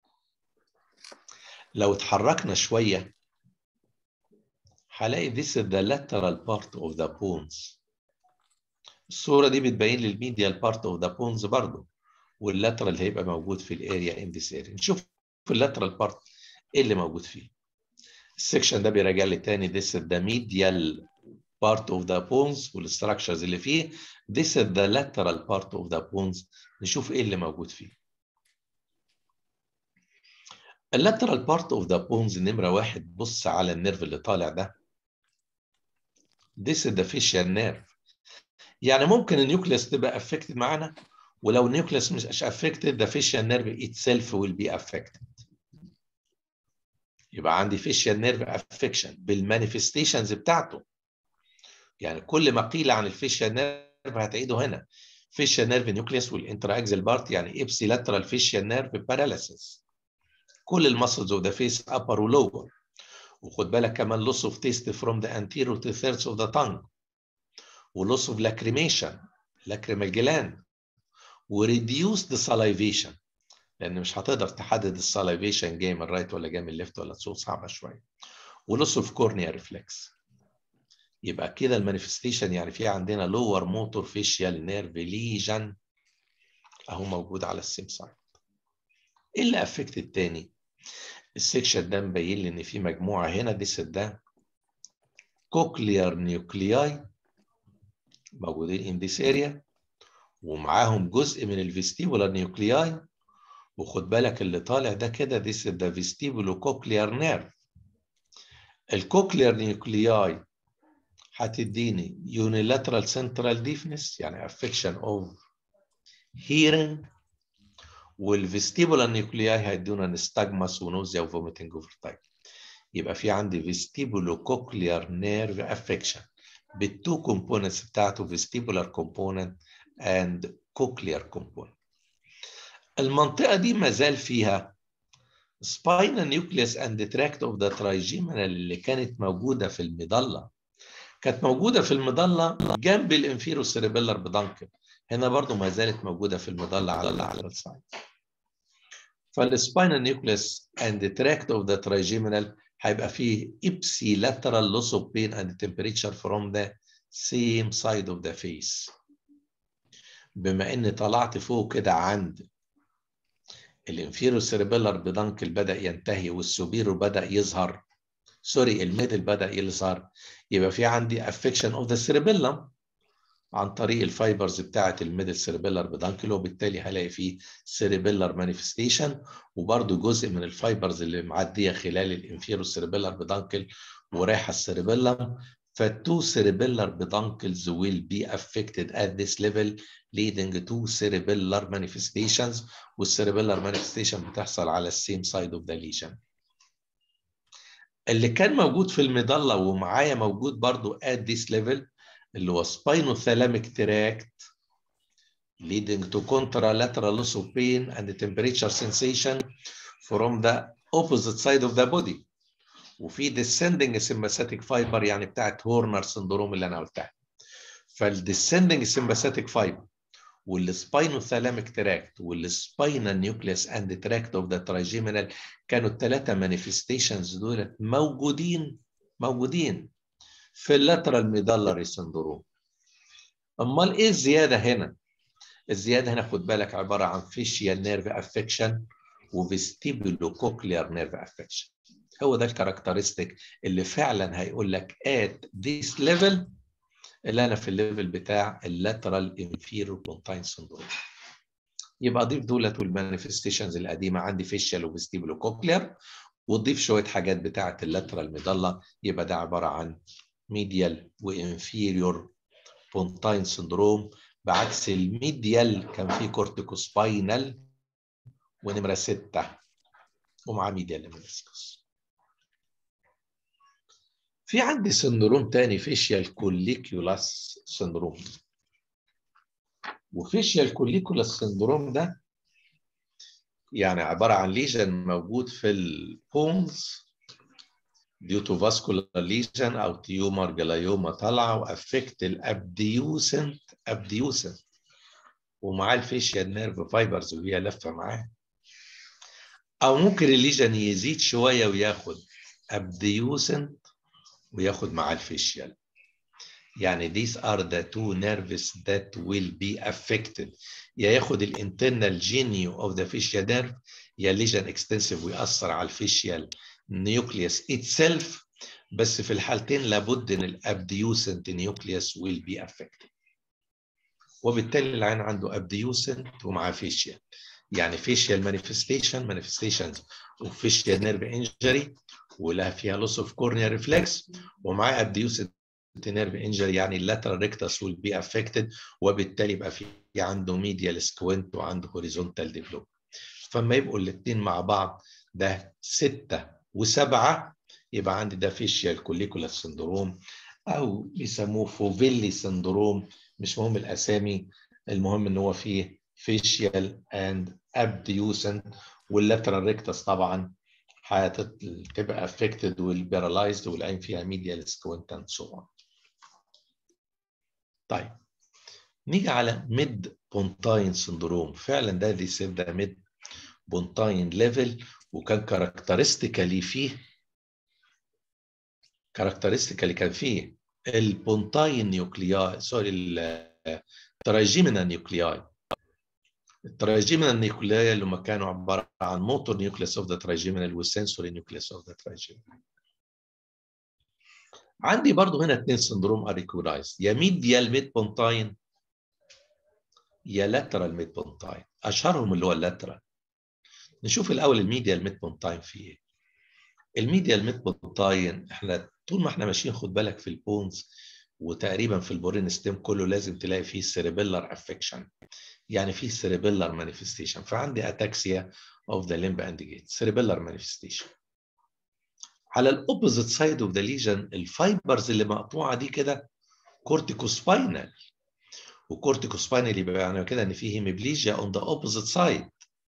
A: لو اتحركنا شويه هلاقي this is the lateral part of the bones الصورة دي بتبين لي الميديال بارت اوف ذا بونز برضه واللاترال هيبقى موجود في الاريا ان ذيس اريا نشوف في اللاترال بارت ايه اللي موجود فيه السكشن ده بيراجع لي تاني this is the medial part of the bones والستراكشرز اللي فيه this is the lateral part of the bones نشوف ايه اللي موجود فيه اللاترال بارت اوف ذا بونز نمره واحد بص على النيرف اللي طالع ده this is the facial nerve يعني ممكن النيوكليس تبقى افكتد معانا ولو النيوكليس مش افكتد the facial nerve itself will be affected يبقى عندي facial nerve affection بالمانيفستيشنز بتاعته يعني كل ما قيل عن الفيشال نيرف هتعيده هنا فيشيال نيرف نيوكليوس والانترا اكزل بارت يعني ابسي لاترال فيشيال نيرف باراليسيس كل المسلز اوف ذا فيس ابر ولور وخد بالك كمان لوس اوف تيست فروم ذا anterior to thirds اوف ذا tongue ولوس اوف lacrimation lacrimal gland وريديوسد salivation لان مش هتقدر تحدد الساليفيشن جاي من الرايت ولا جاي من الليفت ولا تصوت صعبه شويه ولوس اوف كورنيا ريفلكس يبقى كده المانيفستيشن يعني في عندنا لور موتور فيشيال نيرف ليجن اهو موجود على السيم سايد ايه اللي افكت التاني السكشن ده مبين لي ان في مجموعه هنا دي ده كوكليار نيوكلياي موجودين ان ديس اريا ومعاهم جزء من الفيستيبولار نيوكلياي وخد بالك اللي طالع ده كده ديس ده فيستيبولو كوكليار نيرف الكوكليار نيوكلياي هتديني unilateral central deafness يعني affection of hearing والفيستيبولار نيوكلياي هيدونا نستجمس ونوزيا وفوميتنج اوفر تايم يبقى في عندي فيستيبولو كوكليار نيرف افكشن بالتو كومبوننتس بتاعته فيستيبولار كومبوننت اند كوكليار كومبوننت المنطقه دي ما زال فيها spinal nucleus and tract of the trigeminal اللي كانت موجوده في المظله كانت موجوده في المظله جنب الانفيرو سيريبيلر بدانكل هنا برضو ما زالت موجوده في المظله على الاعلى سايد فالسباينال نيوكليس اند تراكت اوف ذا ترايجيمينال هيبقى فيه ابسي لاترال لوس اوف بين اند تمبريتشر فروم ذا سيم سايد اوف ذا فيس بما اني طلعت فوق كده عند الانفيرو سيريبيلر بدانكل بدا ينتهي والسوبيرو بدا يظهر سوري الميدل بدا يظهر يبقى في عندي افكشن اوف ذا سيريبيلم عن طريق الفايبرز بتاعه الميدل سيريبيلر بدانكل وبالتالي هلاقي فيه سيريبيلر مانيفستيشن وبرده جزء من الفايبرز اللي معديه خلال الانفيرو سيريبيلر بدانكل ورايحه السيريبيلم فالتو cerebellar peduncles will be affected at this level leading to cerebellar manifestations والcerebellar manifestation بتحصل على السيم side of the lesion. اللي كان موجود في المظله ومعايا موجود برضو at this level اللي هو spinothalamic tract leading to contralateral loss of pain and temperature sensation from the opposite side of the body. وفي descending sympathetic fiber يعني بتاعت هورنر سندروم اللي انا قلتها. فالديسندنج sympathetic fiber والسباينوثالاميك تراكت والسباينال نيوكليس اند تراكت اوف ذا ترايجيمينال كانوا الثلاثه مانيفستيشنز دول موجودين موجودين في اللاترال ميدالري سندروم امال ايه الزياده هنا الزياده هنا خد بالك عباره عن فيشيال نيرف افكشن وفيستيبولو كوكليار نيرف افكشن هو ده الكاركترستيك اللي فعلا هيقول لك at this level اللي انا في الليفل بتاع اللاترال انفيرو بونتاين سندروم يبقى اضيف دولت والمانيفستيشنز القديمه عندي فيشيال وفيستيبولو كوكلير وتضيف شويه حاجات بتاعه اللاترال ميدالا يبقى ده عباره عن ميديال وانفيريور بونتاين سندروم بعكس الميديال كان في كورتيكوسباينال ونمره سته ومعاه ميديال منسكس في عندي سندروم تاني فيشيال كوليكيولاس سندروم وفيشيال كوليكولاس سندروم ده يعني عبارة عن ليجن موجود في البونز ديو تو فاسكولار ليجن او تيومر جلايوما طالعه وافكت الابديوسنت ابديوسنت ومعاه الفيشيال نيرف فايبرز وهي لفه معاه او ممكن الليجن يزيد شويه وياخد ابديوسنت وياخد معاه الفيشيال يعني these are the two nerves that will be affected يا ياخد الانترنال جينيو of the facial nerve يا ليجن اكستنسيف ويأثر على الفيشيال نيوكليوس itself بس في الحالتين لابد ان الابديوسنت نيوكليوس will be affected وبالتالي العين عنده ابديوسنت ومعاه فيشيال يعني فيشيال مانيفستيشن مانيفستيشنز وفيشيال نيرف انجري ولها فيها لوس اوف كورنيا ريفلكس ومعاه ابديوسنت نيرف انجري يعني اللاترال ريكتس ويل بي افكتد وبالتالي يبقى في عنده ميديال سكوينت وعنده هوريزونتال ديفلوب فما يبقوا الاثنين مع بعض ده ستة وسبعة يبقى عندي ده فيشيال كوليكولا سندروم أو بيسموه فوفيلي سندروم مش مهم الاسامي المهم ان هو فيه فيشيال اند ابديوسنت واللاترال ريكتس طبعا هتبقى افكتد والبارالايزد والعين فيها ميديال سكوينت اند سو اون طيب نيجي على ميد بونتاين سندروم فعلا ده دي سيف ده ميد بونتاين ليفل وكان كاركترستيكالي فيه كاركترستيكالي كان فيه البونتاين نيوكلياي سوري التراجيمينا نيوكلياي التراجيمينا نيوكلياي اللي هم كانوا عباره عن موتور نيوكليس اوف ذا تراجيمينال والسنسوري نيوكليس اوف ذا تراجيمينال عندي برضو هنا اثنين سندروم اريكولايز يا ميديال ميد بونتاين يا لاترال ميد بونتاين اشهرهم اللي هو اللاترال نشوف الاول الميديال ميد بونتاين فيه ايه الميديال ميد بونتاين احنا طول ما احنا ماشيين خد بالك في البونز وتقريبا في البورين ستيم كله لازم تلاقي فيه سيريبيلر افكشن يعني فيه سيريبيلر مانيفستيشن فعندي اتاكسيا اوف ذا ليمب اند جيت سيريبيلر مانيفستيشن على الاوبوزيت سايد اوف ذا ليجن الفايبرز اللي مقطوعه دي كده كورتيكوسباينال وكورتيكوسباينال يبقى يعني كده ان فيه هيميبليجيا اون ذا اوبوزيت سايد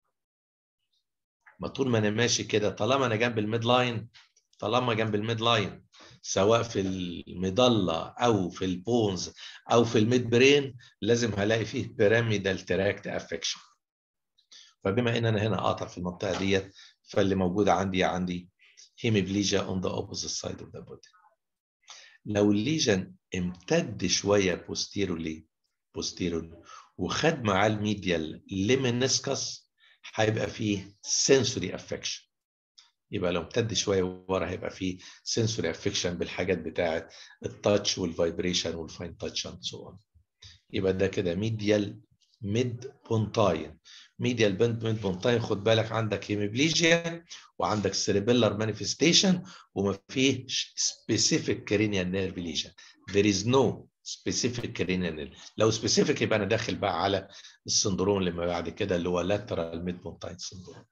A: ما طول ما انا ماشي كده طالما انا جنب الميد لاين طالما جنب الميد لاين سواء في المضله او في البونز او في الميد برين لازم هلاقي فيه بيراميدال تراكت افكشن فبما ان انا هنا قاطع في المنطقه ديت فاللي موجوده عندي عندي هيميبليجيا on the opposite side of the body لو الليجن امتد شويه posteriorly posteriorly وخد معاه الميديال ليمينسكس هيبقى فيه sensory affection يبقى لو امتد شويه ورا هيبقى فيه sensory affection بالحاجات بتاعه التاتش والفايبريشن والفاين تاتش اند سو اون يبقى ده كده ميديال ميد بونتاين ميديال بند ميد بونتاين خد بالك عندك هيميبليجيا وعندك سيريبيلر مانيفستيشن وما فيش سبيسيفيك كرينيال نيرف ليجن there is no specific cranial nerve لو سبيسيفيك يبقى انا داخل بقى على السندروم اللي بعد كده اللي هو lateral mid pontine syndrome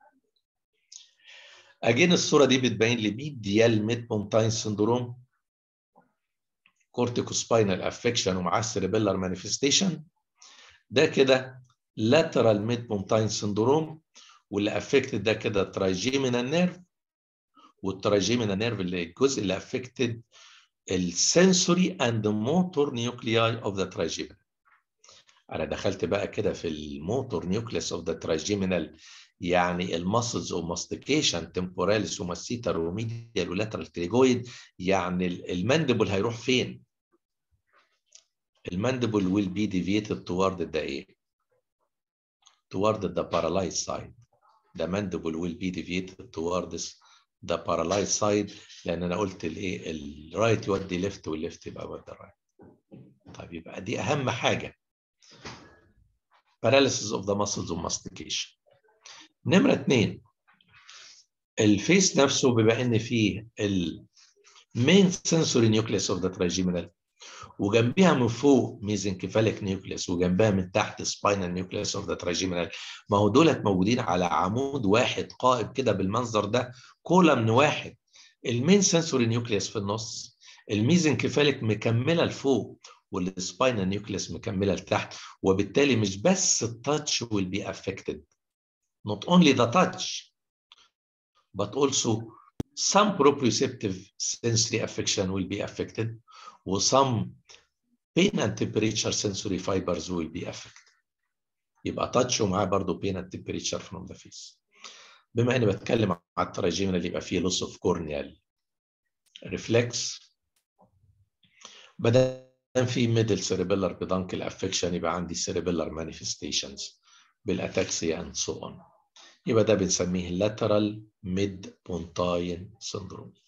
A: اجين الصوره دي بتبين لي ميديال ميد بونتاين سندروم كورتيكوسباينال افكشن ومعاه سيريبيلر مانيفستيشن ده كده lateral mid pontine syndrome واللي افكتد ده كده ترايجيمينال نيرف والترايجيمينال نيرف اللي الجزء اللي افكتد السنسوري اند موتور نيوكلياي اوف ذا ترايجيمينال انا دخلت بقى كده في الموتور نيوكليس اوف ذا ترايجيمينال يعني المسلز وماستيكيشن تمبوراليس وماسيتر وميديال ولاترال تريجويد يعني الماندبل هيروح فين؟ الماندبل will be deviated toward the ايه؟ toward the paralyzed side. The mandible will be deviated towards the paralyzed side لان انا قلت الايه الرايت يودي ليفت والليفت يبقى ودي الرايت. طيب يبقى دي اهم حاجه. paralysis of the muscles of mastication. نمره اثنين الفيس نفسه بما ان فيه المين sensory nucleus of the trigeminal وجنبها من فوق ميزنكيفاليك نيوكليس وجنبها من تحت سباينال نيوكليس اوف ذا تراجيمينال ما هو دولت موجودين على عمود واحد قائم كده بالمنظر ده كولمن واحد المين سنسوري نيوكليس في النص الميزنكيفاليك مكمله لفوق والسباينال نيوكليس مكمله لتحت وبالتالي مش بس التاتش will be affected not only the touch but also some proprioceptive sensory affection will be affected وsome pain and temperature sensory fibers will be affected. يبقى touch ومعاه برضه pain and temperature from the face. بما اني بتكلم على التراجيمينال يبقى فيه loss of corneal reflex. بدل في middle cerebellar peduncle affection يبقى عندي cerebellar manifestations بالاتاكسيا and so on. يبقى ده بنسميه lateral mid pontine syndrome.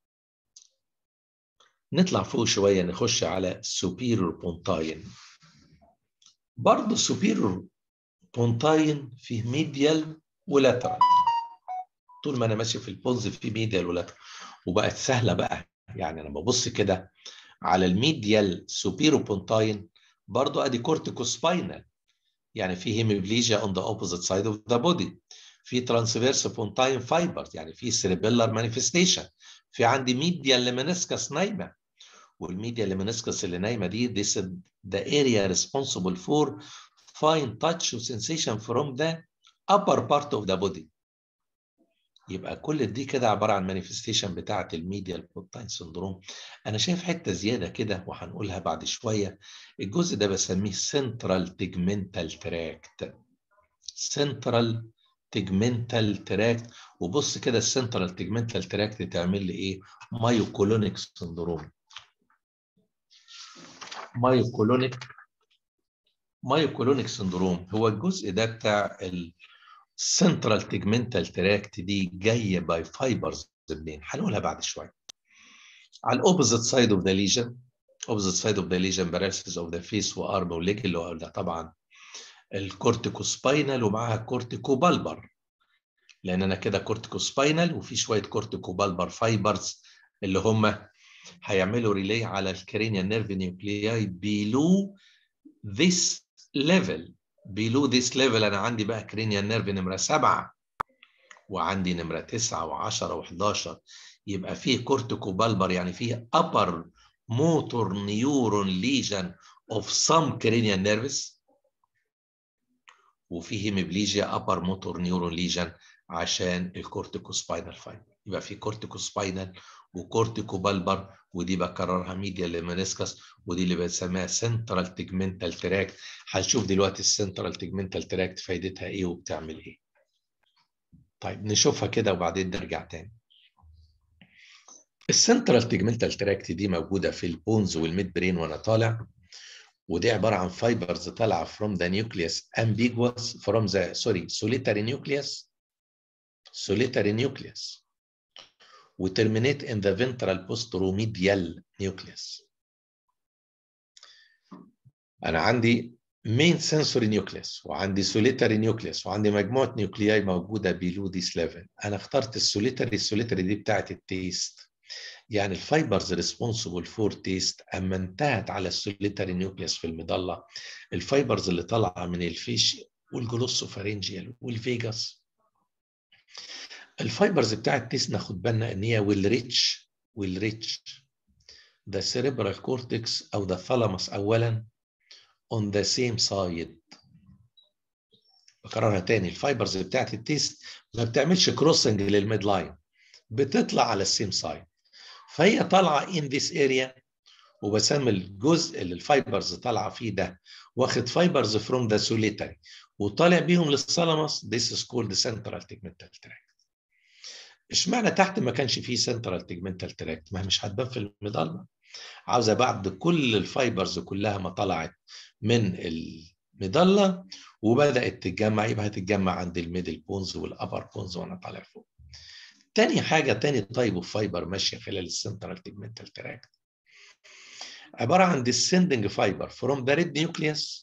A: نطلع فوق شوية نخش على superior pontine برضه superior pontine فيه medial ولاترال طول ما أنا ماشي في البونز في medial ولاترال وبقت سهلة بقى يعني أنا ببص كده على الميديال superior pontine برضه أدي corticospinal يعني في هيميبليجيا on the opposite side of the body في transverse pontine fibers يعني في cerebellar manifestation في عندي medial lemniscus نايمه والميديا اللي منسكس اللي نايمه دي this is the area responsible for fine touch sensation from the upper part of the body يبقى كل دي كده عباره عن مانيفستيشن بتاعه الميديا البروتين سندروم انا شايف حته زياده كده وهنقولها بعد شويه الجزء ده بسميه سنترال تيجمنتال تراكت سنترال تيجمنتال تراكت وبص كده السنترال تيجمنتال تراكت تعمل لي ايه مايوكولونيك سندروم مايوكولونيك مايوكولونيك سندروم هو الجزء ده بتاع السنترال تيجمنتال تراكت دي جايه باي فايبرز منين هنقولها بعد شويه على الاوبوزيت سايد اوف ذا ليجن اوبوزيت سايد اوف ذا ليجن باراليسيس اوف ذا فيس وارم وليج اللي هو طبعا الكورتيكو سباينال ومعاها كورتيكو بالبر لان انا كده كورتيكو سباينال وفي شويه كورتيكو بالبر فايبرز اللي هم هيعملوا ريلي على الكرينيال نيرف نيوكلياي بيلو this level below this level انا عندي بقى كرينيال نيرف نمره سبعه وعندي نمره تسعه و10 و11 يبقى فيه كورتيكو بالبر يعني فيه upper motor neuron lesion of some cranial nerves وفي هيمبليجيا upper motor neuron lesion عشان الكورتيكو سباينال فايبر يبقى في كورتيكو سباينال وكورتيكو بالبر ودي بكررها ميديا لمنسكس ودي اللي بنسميها سنترال تيجمنتال تراكت هنشوف دلوقتي السنترال تيجمنتال تراكت فايدتها ايه وبتعمل ايه طيب نشوفها كده وبعدين نرجع تاني السنترال تيجمنتال تراكت دي موجوده في البونز والميد برين وانا طالع ودي عباره عن فايبرز طالعه from the nucleus ambiguous from the sorry solitary nucleus solitary nucleus وترمينيت in the ventral posteromedial nucleus انا عندي main sensory nucleus وعندي solitary nucleus وعندي مجموعه نيوكلياي موجوده below this level انا اخترت السوليتري السوليتري دي بتاعت التيست يعني الفايبرز ريسبونسبل فور تيست اما انتهت على السوليتري نيوكليوس في المظله الفايبرز اللي طالعه من الفيش والجلوسوفارينجيال والفيجاس الفايبرز بتاع التيست ناخد بالنا ان هي والريتش والريتش ده cerebral cortex او ده ثالاموس اولا on the same side بكررها تاني الفايبرز بتاعت التيست ما بتعملش كروسنج للميد لاين بتطلع على السيم سايد فهي طالعه in this area وبسمي الجزء اللي الفايبرز طالعه فيه ده واخد فايبرز from the solitary وطالع بيهم للثالاموس this is called the central tegmental tract اشمعنى تحت ما كانش فيه central tegmental tract ما مش هتبان في المظله عاوزه بعد كل الفايبرز كلها ما طلعت من المظله وبدات تتجمع يبقى هتتجمع عند الميدل بونز والابر بونز وانا طالع فوق تاني حاجة تاني طيب اوف فايبر ماشية خلال السنترال تيجمنتال تراكت عبارة عن descending fiber from the red nucleus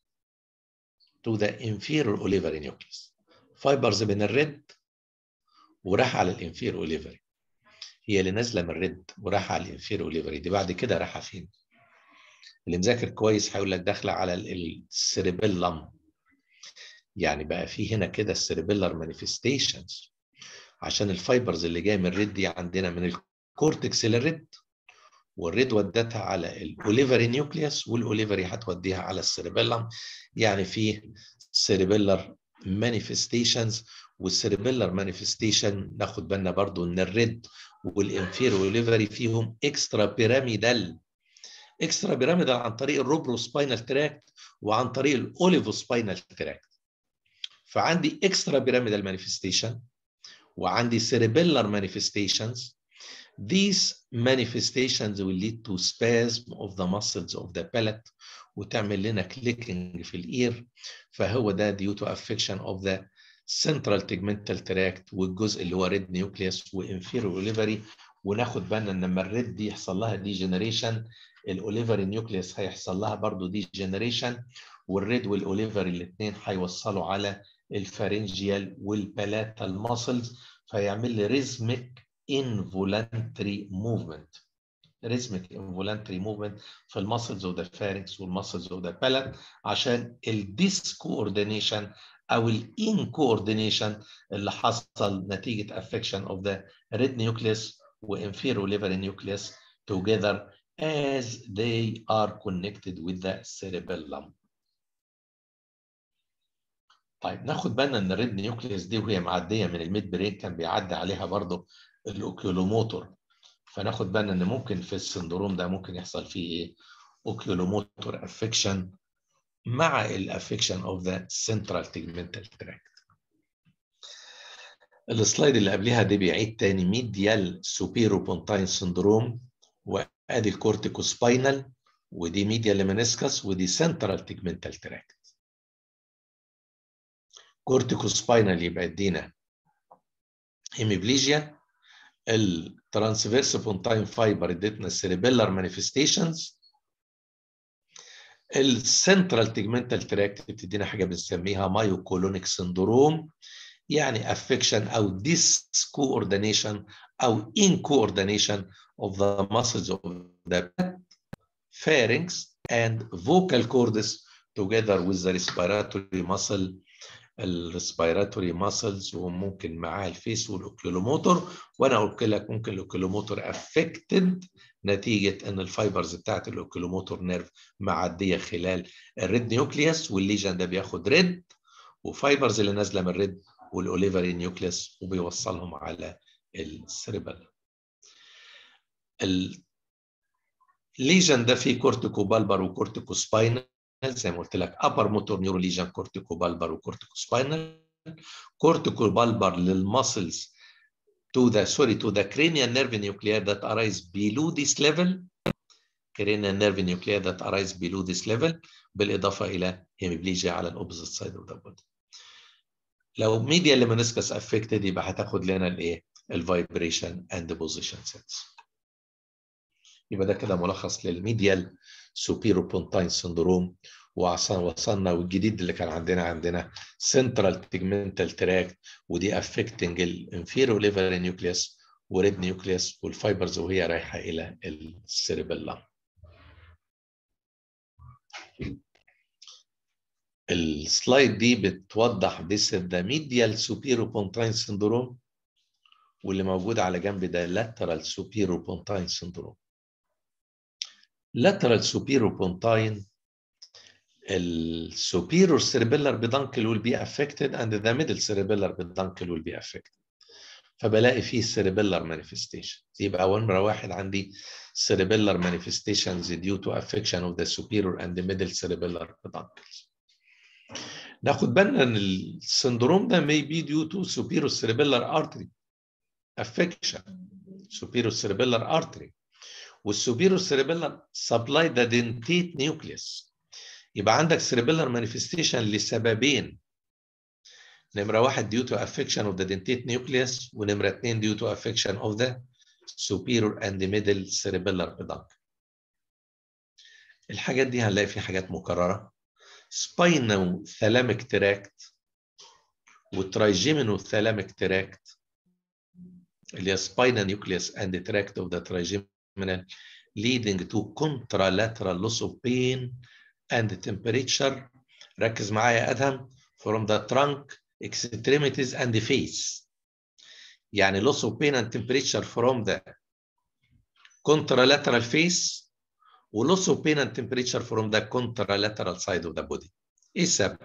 A: to the inferior olivary nucleus فايبرز من الريد وراح على الانفير اوليفري هي اللي نازله من الريد وراح على الانفير اوليفري دي بعد كده رايحه فين؟ اللي مذاكر كويس هيقول لك داخله على السيربيلم يعني بقى في هنا كده السيربيلر مانيفستيشنز عشان الفايبرز اللي جايه من الريد دي عندنا من الكورتكس للريد والريد ودتها على الاوليفري نيوكليوس والاوليفري هتوديها على السيربيلم يعني في سيربيلر مانيفستيشنز والسيربيلر مانيفستيشن ناخد بالنا برضو ان الريد والانفير اوليفري فيهم اكسترا بيراميدال اكسترا بيراميدال عن طريق الروبرو سباينال تراكت وعن طريق الاوليفو سباينال تراكت فعندي اكسترا بيراميدال مانيفستيشن وعندي cerebellar manifestations these manifestations will lead to spasm of the muscles of the palate وتعمل لنا clicking في الاير فهو ده due to affection of the central tegmental tract والجزء اللي هو red nucleus وانفيرو اوليفري وناخد بالنا ان لما الريد دي يحصل لها ديجنريشن الاوليفري نيوكليوس هيحصل لها برضه ديجنريشن والريد والاوليفري الاثنين هيوصلوا على الفارنجيال والبلاتال ماسلز فيعمل لي ريزميك involuntary movement ريزميك involuntary movement في الماسلز اوف ذا فارنكس والماسلز اوف ذا بالات عشان الديس كوردينيشن او الان كوردينيشن اللي حصل نتيجه افكشن اوف ذا ريد نيوكليوس وانفيرو ليفري نيوكليوس together as they are connected with the cerebellum. طيب ناخد بالنا ان الريد نيوكليوس دي وهي معديه من الميد برين كان بيعدي عليها برضه الاوكيولوموتور فناخد بالنا ان ممكن في السندروم ده ممكن يحصل فيه ايه؟ اوكيولوموتور افكشن مع الافكشن اوف ذا سنترال تيجمنتال تراكت. السلايد اللي قبلها دي بيعيد تاني ميديال سوبيرو بونتاين سندروم وادي الكورتيكو سباينال ودي ميديال ليمنسكس ودي سنترال تيجمنتال تراكت. كورتيكو سباينال يبقى ادينا هيميبليجيا الترانسفيرس بونتاين فايبر ادتنا السيريبيلر مانيفستيشنز السنترال تيجمنتال تراكت بتدينا حاجه بنسميها مايوكولونيك سندروم يعني افكشن او ديس coordination او in coordination of the muscles of the pharynx and vocal cords together with the respiratory muscle الريسبيراتوري ماسلز وممكن معاه الفيس والاوكيولوموتور وانا قلت لك ممكن الاوكيولوموتور افكتد نتيجه ان الفايبرز بتاعت الاوكيولوموتور نيرف معديه خلال الريد نيوكليوس والليجن ده بياخد ريد وفايبرز اللي نازله من الريد والاوليفري نيوكليوس وبيوصلهم على السيربل الليجن ده فيه كورتيكو بالبر وكورتيكو سباينال زي ما قلت لك upper motor neural lesion cortico bulbar وكورتيكو spinal cortico bulbar للمسلز to the sorry to the cranial nerve nuclei that arise below this level cranial nerve nuclei that arise below this level بالاضافه الى hemiplegia على الاوبزيت سايد اوف ذا بودي لو medial meniscus affected يبقى هتاخد لنا الايه الفايبريشن اند بوزيشن سيتس يبقى ده كده ملخص للميديال سوبيرو بونتاين سندروم وعشان وصلنا والجديد اللي كان عندنا عندنا سنترال تيجمنتال تراكت ودي افكتنج الانفيرو ليفر نيوكليوس وريد نيوكليوس والفايبرز وهي رايحه الى السيربيلم السلايد دي بتوضح this is the medial superior pontine syndrome واللي موجود على جنب ده lateral superior pontine syndrome lateral superior pontine السوبيرور cerebellar peduncle will be affected and the middle cerebellar peduncle will be affected فبلاقي فيه cerebellar manifestation يبقى أول مرة واحد عندي cerebellar manifestations due to affection of the superior and the middle cerebellar peduncles ناخد بالنا ان السندروم ده may be due to superior cerebellar artery affection superior cerebellar artery والسوبيرو cerebellar supply the dentate nucleus يبقى عندك cerebellar manifestation لسببين نمرة واحد due to affection of the dentate nucleus ونمرة اتنين due to affection of the superior and the middle cerebellar peduncle الحاجات دي هنلاقي في حاجات مكررة spinothalamic tract وترايجيمينوثالاميك tract اللي هي spinal nucleus and the tract of the trigeminal leading to contralateral loss of pain and temperature ركز معايا يا ادهم from the trunk extremities and the face يعني loss of pain and temperature from the contralateral face و loss of pain and temperature from the contralateral side of the body ايه السبب؟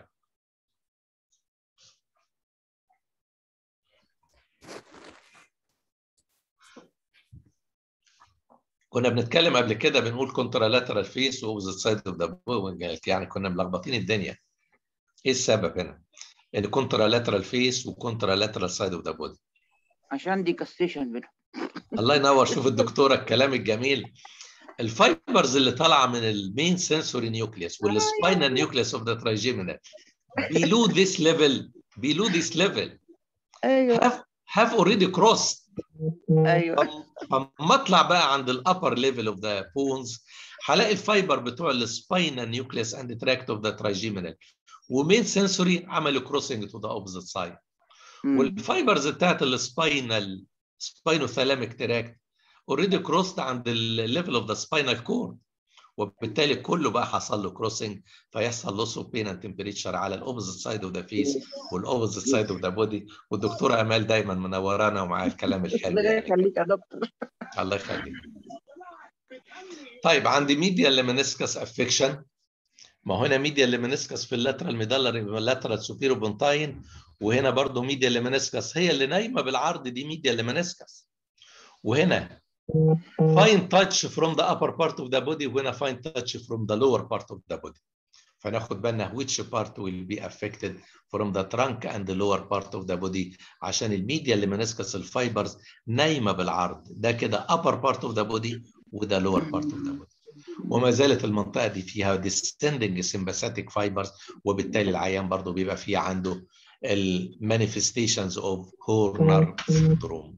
A: كنا بنتكلم قبل كده بنقول كونترالاترال فيس واوبزيت سايد اوف ذا يعني كنا ملخبطين الدنيا ايه السبب هنا؟ ان كونترالاترال فيس وكونترالاترال سايد اوف ذا بودي
F: عشان دي كاستيشن بينهم
A: الله ينور شوف الدكتوره الكلام الجميل الفايبرز اللي طالعه من المين سنسوري نيوكليوس والسباينال نيوكليوس اوف ذا ترايجيمينال below this level below this level
F: ايوه
A: have have already crossed
F: ايوه
A: فلما اطلع بقى عند الابر ليفل اوف ذا بونز هلاقي الفايبر بتوع السباينال نيوكليوس اند تراكت اوف ذا ترايجيمينال ومين سنسوري عملوا كروسنج تو ذا اوبزيت سايد والفايبرز بتاعت السباينال سباينوثالاميك تراكت اوريدي كروست عند الليفل اوف ذا سباينال كورد وبالتالي كله بقى حصل له كروسنج فيحصل لوس اوف بين اند تمبريتشر على الاوبزيت سايد اوف ذا فيس والاوبزيت سايد اوف ذا بودي والدكتوره امال دايما منورانا ومعاها الكلام الحلو
F: ربنا
A: يعني.
F: يخليك يا دكتور
A: الله يخليك طيب عندي ميديال لمنسكس افكشن ما هو هنا ميديال لمنسكس في اللاترال ميدالر اللاترال سوبيرو بونتاين وهنا برضه ميديال لمنسكس هي اللي نايمه بالعرض دي ميديال لمنسكس وهنا fine touch from the upper part of the body وهنا fine touch from the lower part of the body فناخد بالنا which part will be affected from the trunk and the lower part of the body عشان الميديا اللي منسكس الفايبرز نايمه بالعرض ده كده upper part of the body وده lower part of the body وما زالت المنطقه دي فيها descending sympathetic fibers وبالتالي العيان برضو بيبقى فيه عنده ال manifestations of Horner syndrome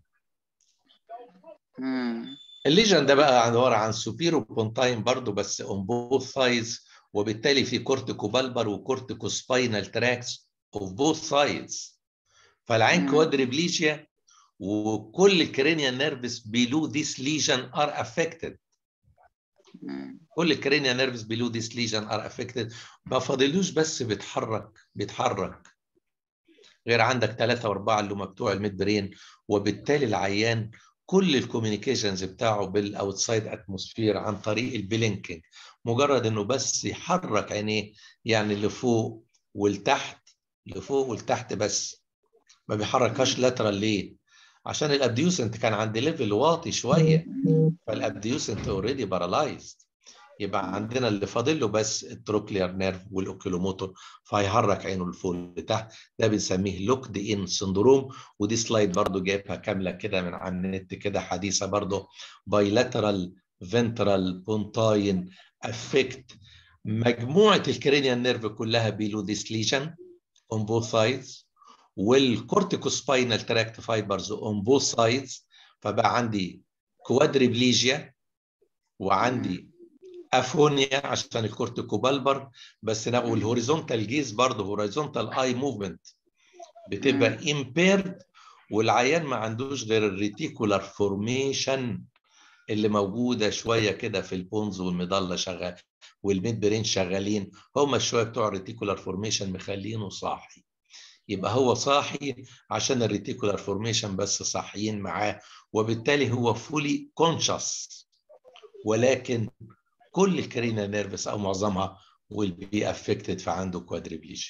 F: مم.
A: الليجن ده بقى عباره عن سوبيرو بونتاين برضو بس اون بوث سايدز وبالتالي في كورتيكو بالبر وكورتيكو سباينال تراكس اوف بوث سايدز فالعين
F: مم.
A: كوادريبليجيا وكل الكرينيال نيرفز بيلو ذيس ليجن ار افكتد
F: مم.
A: كل الكرينيال نيرفز بيلو ذيس ليجن ار افكتد ما فاضلوش بس بيتحرك بيتحرك غير عندك ثلاثة وأربعة اللي هم بتوع الميد برين وبالتالي العيان كل الكوميونيكيشنز بتاعه بالاوتسايد اتموسفير عن طريق البلينكينج مجرد انه بس يحرك عينيه يعني لفوق ولتحت لفوق ولتحت بس ما بيحركهاش لاترال ليه؟ عشان الابديوسنت كان عند ليفل واطي شويه فالابديوسنت اوريدي بارالايزد يبقى عندنا اللي فاضل له بس التروكلير نيرف والاوكيلوموتور فهيحرك عينه لفوق لتحت ده بنسميه لوكد ان سندروم ودي سلايد برضو جايبها كامله كده من على النت كده حديثه برضو بايلاترال فنترال بونتاين افكت مجموعه الكرينيال نيرف كلها بيلو ديس ليجن اون بوث سايدز والكورتيكوسباينال تراكت فايبرز اون بوث سايدز فبقى عندي كوادريبليجيا وعندي افونيا عشان الكورتيكوبالبر بس نقول الهوريزونتال جيز برضه هوريزونتال اي موفمنت بتبقى امبيرد والعيان ما عندوش غير الريتيكولار فورميشن اللي موجوده شويه كده في البونز والمضله شغال والميد برين شغالين هم شويه بتوع الريتيكولار فورميشن مخلينه صاحي يبقى هو صاحي عشان الريتيكولار فورميشن بس صاحيين معاه وبالتالي هو فولي كونشس ولكن كل الكرينا نيرفس او معظمها will be affected فعنده كوادريبليجيا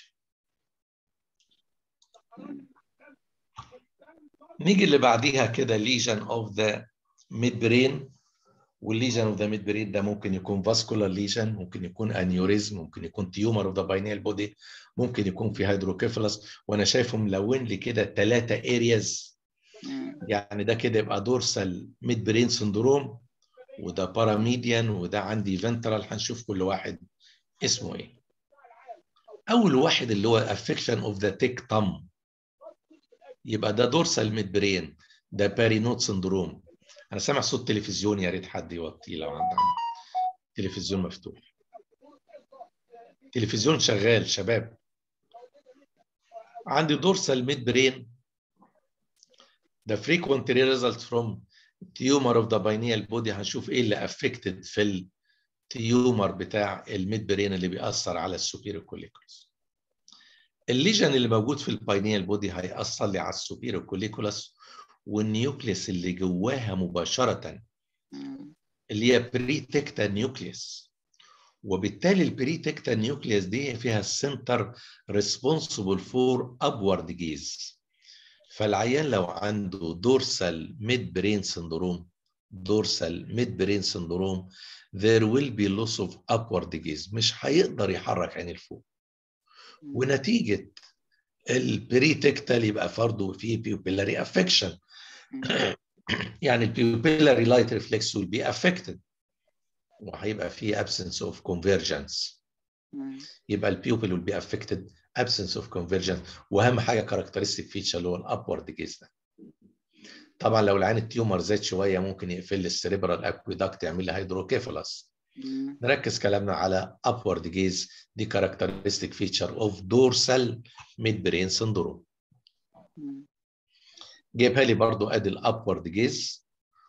A: نيجي اللي بعديها كده lesion of the mid brain والليجن of the mid brain ده ممكن يكون vascular lesion ممكن يكون انيوريزم ممكن يكون tumor of the pineal body ممكن يكون في هيدروكيفالس وانا شايفه ملون لي كده ثلاثه areas يعني ده كده يبقى دورسال ميد برين سندروم وده باراميديان وده عندي فنترال هنشوف كل واحد اسمه ايه اول واحد اللي هو افكشن اوف ذا تيك تام يبقى ده دورسال ميد برين ده بارينوت سندروم انا سامع صوت تلفزيون يا ريت حد يوطيه لو عنده تلفزيون مفتوح تلفزيون شغال شباب عندي دورسال ميد برين the frequent result from tumor of the pineal body هنشوف ايه اللي affected في التيومر بتاع الميد برين اللي بيأثر على السوبيريور كوليكولس الليجن اللي موجود في الباينيال بودي هيأثر لي على السوبيريور كوليكولس والنيوكليس اللي جواها مباشرة اللي هي بريتكتا نيوكليس وبالتالي البريتكتا نيوكليس دي فيها السنتر ريسبونسبل فور ابورد جيز فالعيان لو عنده دورسال ميد برين سندروم دورسال ميد برين سندروم there will be loss of upward gaze مش هيقدر يحرك عين الفوق ونتيجة البريتكتال يبقى فرضه فيه بيوبيلاري افكشن يعني البيوبيلاري لايت ريفلكس will be affected وهيبقى فيه absence of convergence يبقى البيوبل will be affected absence of convergence واهم حاجه كاركترستيك فيتشر اللي هو الابورد جيز ده طبعا لو العين التيومر زاد شويه ممكن يقفل لي السريبرال اكويدكت يعمل لي هيدروكيفالس نركز كلامنا على upward gaze دي characteristic feature of dorsal midbrain syndrome جايبها لي برضو ادي الابورد جيز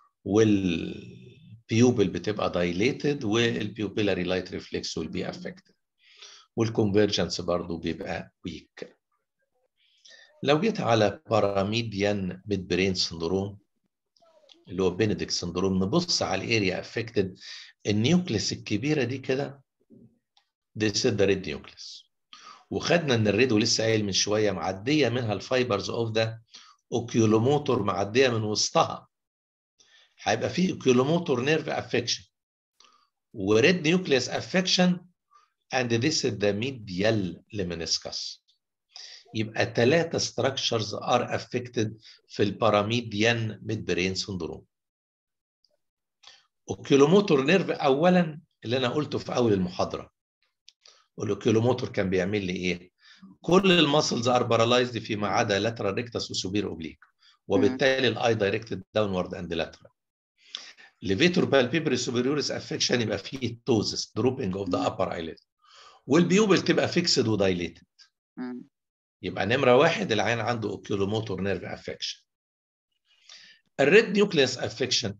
A: والبيوبل بتبقى dilated والبيوبيلاري لايت ريفلكس will be affected والكونفرجنس برضو بيبقى ويك لو جيت على باراميديان ميد برين سندروم اللي هو بنديكت سندروم نبص على الاريا افكتد النيوكليس الكبيره دي كده دي ده ريد نيوكليس وخدنا ان الريد ولسه قايل من شويه معديه منها الفايبرز اوف ذا اوكيولوموتور معديه من وسطها هيبقى في اوكيولوموتور نيرف افكشن وريد نيوكليس افكشن and this is the medial lemniscus يبقى ثلاثة structures are affected في الباراميديان ميد برين سندروم اوكيولوموتور نيرف اولا اللي انا قلته في اول المحاضره والاوكيولوموتور كان بيعمل لي ايه كل الماسلز ار بارالايزد فيما عدا لاترال ريكتس وسوبير اوبليك وبالتالي الاي دايركتد داونورد اند لاترال ليفيتور بالبيبري سوبريوريس افكشن يبقى فيه توزس دروبنج اوف ذا ابر ايليد والبيوبل تبقى فيكسد ودايليتد
F: مم.
A: يبقى نمره واحد العين عنده اوكيولوموتور نيرف افكشن الريد نيوكليس افكشن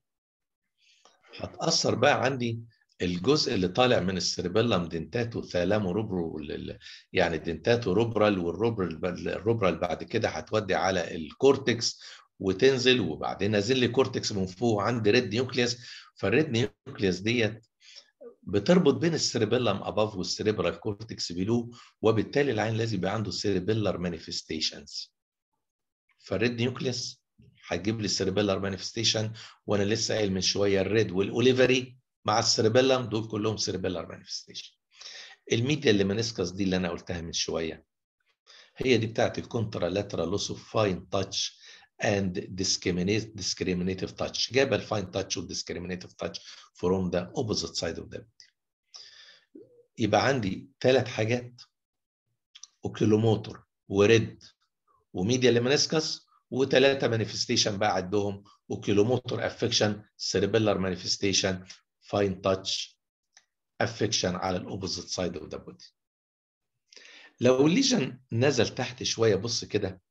A: هتاثر بقى عندي الجزء اللي طالع من السيربيلم دنتاتو ثالامو روبرو يعني دنتاتو روبرال والروبرال الروبرال بعد كده هتودي على الكورتكس وتنزل وبعدين نازل لي كورتكس من فوق عندي ريد نيوكليس فالريد نيوكليس ديت بتربط بين السيربيلم اباف والسيريبرال كورتكس بيلو وبالتالي العين لازم يبقى عنده سيربيلر مانيفستيشنز فالريد نيوكليس هتجيب لي السيربيلر مانيفستيشن وانا لسه قايل من شويه الريد والاوليفري مع السيربيلم دول كلهم سيربيلر مانيفستيشن الميديا اللي منسكس دي اللي انا قلتها من شويه هي دي بتاعت الكونترا لاترال لوس اوف فاين تاتش and discriminate discriminative touch جاب الفاين تاتش والديسكريمينيتيف تاتش from the opposite side of the body يبقى عندي ثلاث حاجات اوكيلوموتور وريد وميديا ليمنسكس وثلاثه مانيفستيشن بقى عندهم اوكيلوموتور افكشن سيربيلر مانيفستيشن فاين تاتش افكشن على الاوبوزيت سايد اوف ذا بودي لو الليجن نزل تحت شويه بص كده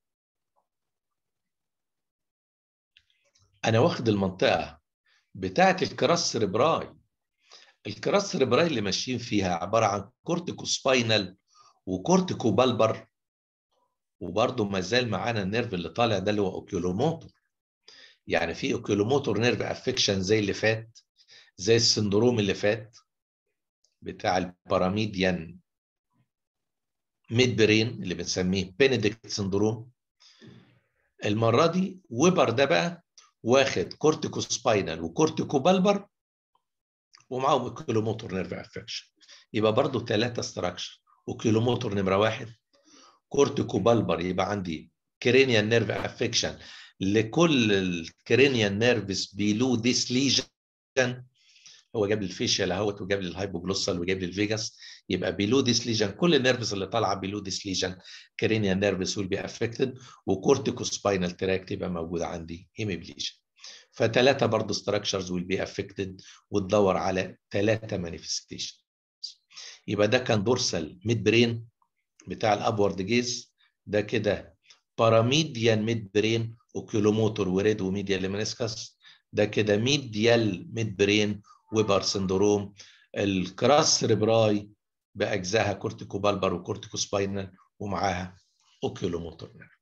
A: انا واخد المنطقه بتاعه الكراس سيربراي الكراس سيربراي اللي ماشيين فيها عباره عن كورتيكو سباينال وكورتيكو بالبر وبرضه ما زال معانا النيرف اللي طالع ده اللي هو اوكيولوموتور يعني في اوكيولوموتور نيرف افكشن زي اللي فات زي السندروم اللي فات بتاع الباراميديان ميد برين اللي بنسميه بينيدكت سندروم المره دي ويبر ده بقى واخد كورتيكو سباينال وكورتيكو بالبر ومعاهم اوكيلوموتور نيرف افكشن يبقى برضه ثلاثه ستراكشر اوكيلوموتور نمره واحد كورتيكو بالبر يبقى عندي كرينيال نيرف افكشن لكل الكرينيال نيرفز بيلو ديس ليجن هو جاب لي الفيشيال اهوت وجاب لي الهايبوجلوسال وجاب لي الفيجاس يبقى بيلو ديس ليجن كل النيرفز اللي طالعه بيلو ديس ليجن كرينيال نيرفز ويل بي افكتد وكورتيكو سباينال تراك تبقى موجوده عندي هيميبليجن فثلاثه برضه ستراكشرز ويل بي افكتد وتدور على ثلاثه مانيفستيشن يبقى ده كان دورسال ميد برين بتاع الابورد جيز ده كده باراميديان ميد برين اوكيولوموتور وريد وميديا ليمنسكس ده كده ميديال ميد برين ويبر سندروم الكراس سيربراي باجزائها كورتيكو بالبر وكورتيكو سباينال ومعاها اوكيولوموتور نيرف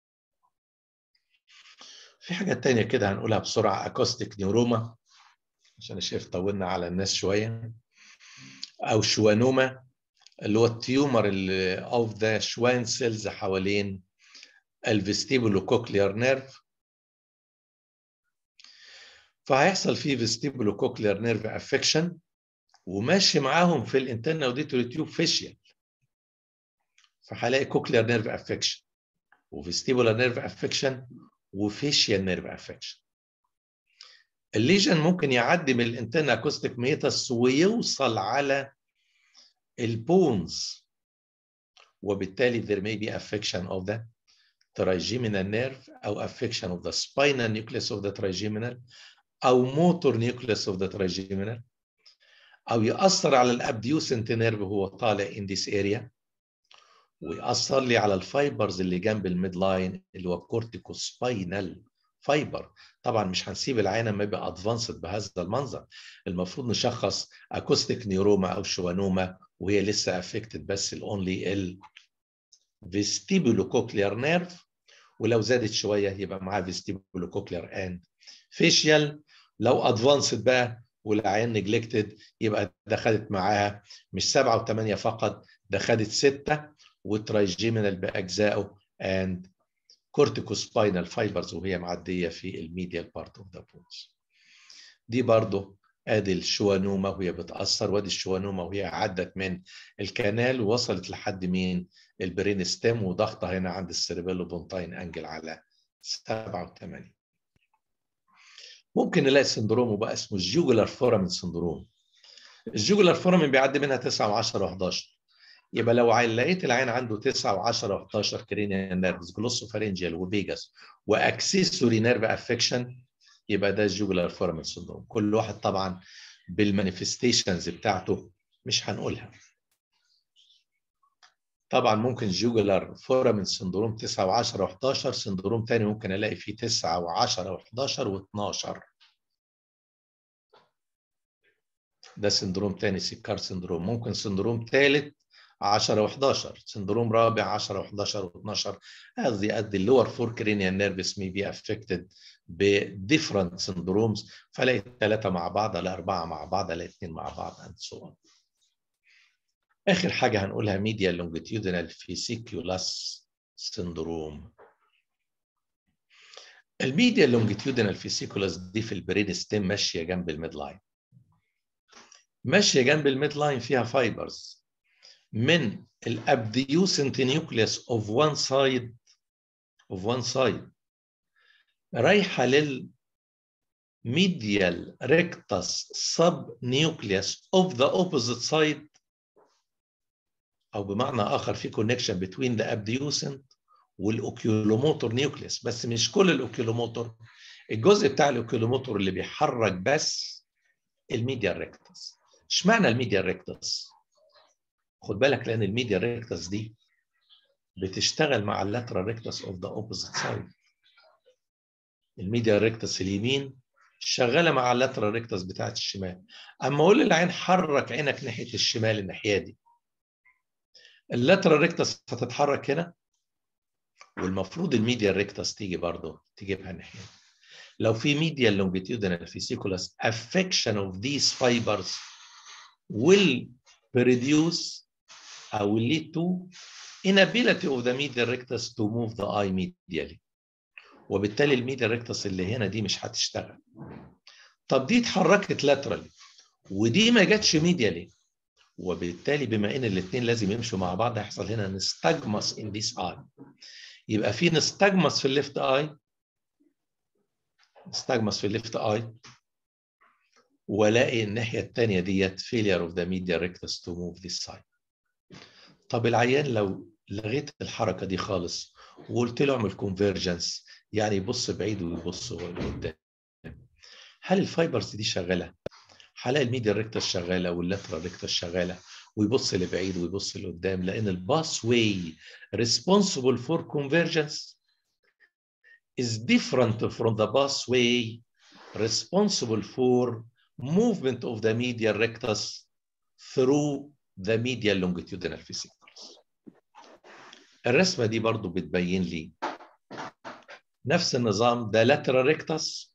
A: في حاجه تانية كده هنقولها بسرعه اكوستيك نيوروما عشان انا شايف طولنا على الناس شويه او شوانوما اللي هو التيومر اللي اوف ذا شوان سيلز حوالين الفيستيبولو كوكليار نيرف فهيحصل فيه فيستيبولو كوكليار نيرف افكشن وماشي معاهم في الانترنا اوديتوري تيوب فيشيال فهلاقي كوكليار نيرف افكشن وفيستيبولار نيرف افكشن وفيشيال نيرف افكشن الليجن ممكن يعدي من الانترنا اكوستيك ميتس ويوصل على البونز وبالتالي there may be affection of the trigeminal nerve أو affection of the spinal nucleus of the trigeminal أو motor nucleus of the trigeminal أو يأثر على الابديوسنت نيرف وهو طالع in this area ويأثر لي على الفايبرز اللي جنب الميد لاين اللي هو كورتيكو سباينال فايبر طبعا مش هنسيب العين ما يبقى ادفانسد بهذا المنظر المفروض نشخص اكوستيك نيوروما او شوانوما وهي لسه افكتد بس الاونلي ال فيستيبولو كوكليار نيرف ولو زادت شويه يبقى معاه فيستيبولو كوكليار اند فيشيال لو ادفانسد بقى والعيان نجلكتد يبقى ده خدت معاها مش سبعه وثمانيه فقط ده خدت سته وترايجيمينال باجزائه and corticospinal fibers وهي معديه في الميديال بارت اوف ذا بونز دي برضه ادي الشوانوما وهي بتاثر وادي الشوانوما وهي عدت من الكنال ووصلت لحد مين البرين ستيم وضغطها هنا عند السيربيلو بونتاين انجل على 7 و8 ممكن نلاقي سندروم بقى اسمه الجوجولار فورامين سندروم الجوجولار فورامين بيعدي منها 9 و10 و11 يبقى لو عين لقيت العين عنده 9 و10 و11 كرينيال نيرفز جلوسوفارينجيال وفيجاس واكسسوري نيرف افكشن يبقى ده الجوجولار فورامين سندروم كل واحد طبعا بالمانيفستيشنز بتاعته مش هنقولها طبعا ممكن جوجولار فورامين سندروم 9 و10 و11 سندروم تاني ممكن الاقي فيه 9 و10 و11 و12 ده سندروم تاني سيكار سندروم ممكن سندروم ثالث 10 و11 سندروم رابع 10 و11 و12 قصدي قد اللور فور كرينيال نيرفس مي بي افكتد بديفرنت سندرومز فلاقي ثلاثه مع بعض الاقي اربعه مع بعض الاقي اثنين مع بعض اند سو اون اخر حاجه هنقولها ميديا لونجيتيودينال فيسيكيولاس سندروم الميديا لونجيتيودينال فيسيكولاس دي في البرين ستيم ماشيه جنب الميد لاين ماشيه جنب الميد لاين فيها فايبرز من الابديوسنت نيوكليوس اوف وان سايد اوف وان سايد رايحه لل medial rectus subnucleus of the opposite side او بمعنى اخر في connection between the abducent والاوكيولوموتور نيوكليوس بس مش كل الاوكيولوموتور الجزء بتاع الاوكيولوموتور اللي بيحرك بس الميديا ريكتس اشمعنى الميديا ريكتس خد بالك لان الميديا ريكتس دي بتشتغل مع اللاترال ريكتس اوف ذا اوبوزيت سايد الميديا ريكتس اليمين شغاله مع اللاترال ريكتس بتاعت الشمال اما اقول للعين حرك عينك ناحيه الشمال الناحيه دي اللاترال ريكتس هتتحرك هنا والمفروض الميديا ريكتس تيجي برضه تجيبها ناحيه لو في ميديا لونجيتيودينال فيسيكولاس affection of these fibers will produce or will lead to inability of the medial rectus to move the eye medially وبالتالي الميديا ريكتس اللي هنا دي مش هتشتغل طب دي اتحركت لاترالي ودي ما جاتش ميديالي وبالتالي بما ان الاثنين لازم يمشوا مع بعض هيحصل هنا نستجمس ان ذيس اي يبقى في نستجمس في الليفت اي نستجمس في الليفت اي والاقي الناحيه الثانيه ديت failure of the medial rectus to move this side طب العيان لو لغيت الحركه دي خالص وقلت له اعمل كونفرجنس يعني يبص بعيد ويبص لقدام هل الفايبرز دي شغاله؟ هلاقي الميديا ريكتس شغاله واللاترال ريكتس شغاله ويبص لبعيد ويبص لقدام لان الباس واي responsible for convergence is different from the bus way responsible for movement of the medial rectus through the medial longitudinal vesicles. الرسمه دي برضو بتبين لي نفس النظام ده lateral rectus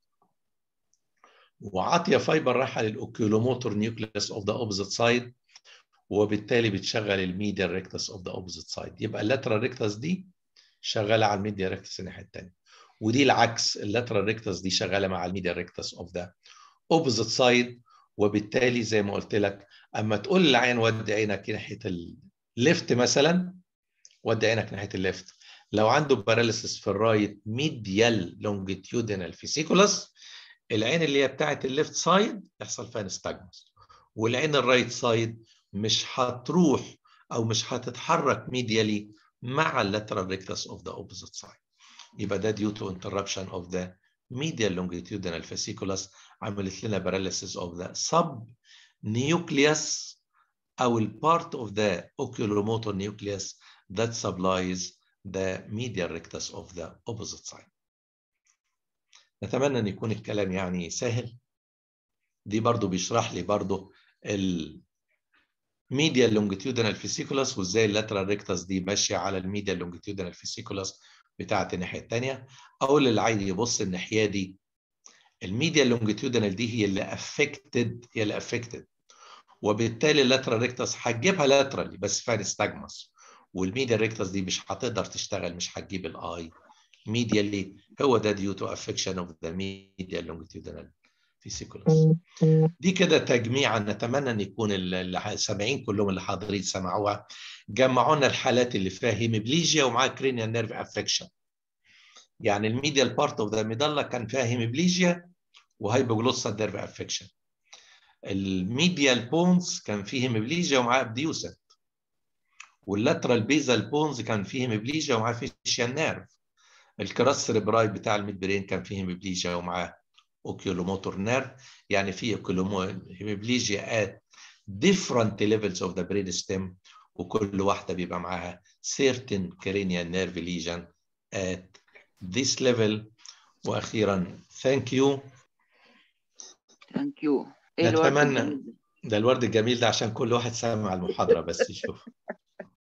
A: وعاطيه فايبر رايحه للاوكيولوموتور نيوكليوس اوف ذا اوبوزيت سايد وبالتالي بتشغل الميديال ريكتس اوف ذا اوبوزيت سايد يبقى اللاترال ريكتس دي شغاله على الميديال ريكتس الناحيه الثانيه ودي العكس اللاترال ريكتس دي شغاله مع الميديال ريكتس اوف ذا اوبوزيت سايد وبالتالي زي ما قلت لك اما تقول للعين ودي عينك ناحيه الليفت مثلا ودي عينك ناحيه الليفت لو عنده باراليسيس في الرايت ميديال لونجيتيودينال فيسيكولاس العين اللي هي بتاعت الليفت سايد يحصل فيها نستجمس والعين الرايت سايد مش هتروح او مش هتتحرك ميديالي مع اللاترال ريكتس اوف ذا اوبوزيت سايد يبقى ده due to interruption of the medial longitudinal fasciculus عملت لنا paralysis of the subnucleus او ال part of the oculomotor nucleus that supplies the medial rectus of the opposite side. نتمنى ان يكون الكلام يعني سهل دي برضو بيشرح لي برضو ال medial longitudinal fasciculus وازاي اللاترال ريكتس دي ماشيه على الميديال longitudinal fasciculus بتاعت الناحيه الثانيه اقول للعين يبص الناحيه دي الميديا لونجيتيودنال دي هي اللي افكتد هي اللي افكتد وبالتالي اللاترال ريكتس هتجيبها لاترالي بس فيها نستجمس والميديا ريكتس دي مش هتقدر تشتغل مش هتجيب الاي ميديالي هو ده due to affection of the medial longitudinal vesicles دي كده تجميعا نتمنى ان يكون اللي سامعين كلهم اللي حاضرين سمعوها جمعوا لنا الحالات اللي فيها هيمبليجيا ومعاها كرينيال نيرف افكشن يعني الميديال بارت اوف ذا ميدالا كان فيها هيمبليجيا وهايبوجلوسال نيرف افكشن الميديال بونز كان فيه هيمبليجيا ومعاه ابديوسنت واللاترال بيزال بونز كان فيه هيمبليجيا ومعاه فيشيال نيرف الكراس سيربراي بتاع الميد برين كان فيه هيمبليجيا ومعاه اوكيولوموتور نيرف يعني فيه هيمبليجيا at different levels of the brain stem وكل واحدة بيبقى معاها certain cranial nerve lesion at this level وأخيرا thank you
F: ثانك يو ايه الورد
A: نتمنى
F: الجميل ده؟
A: ده الورد الجميل ده عشان كل واحد سامع المحاضرة بس يشوف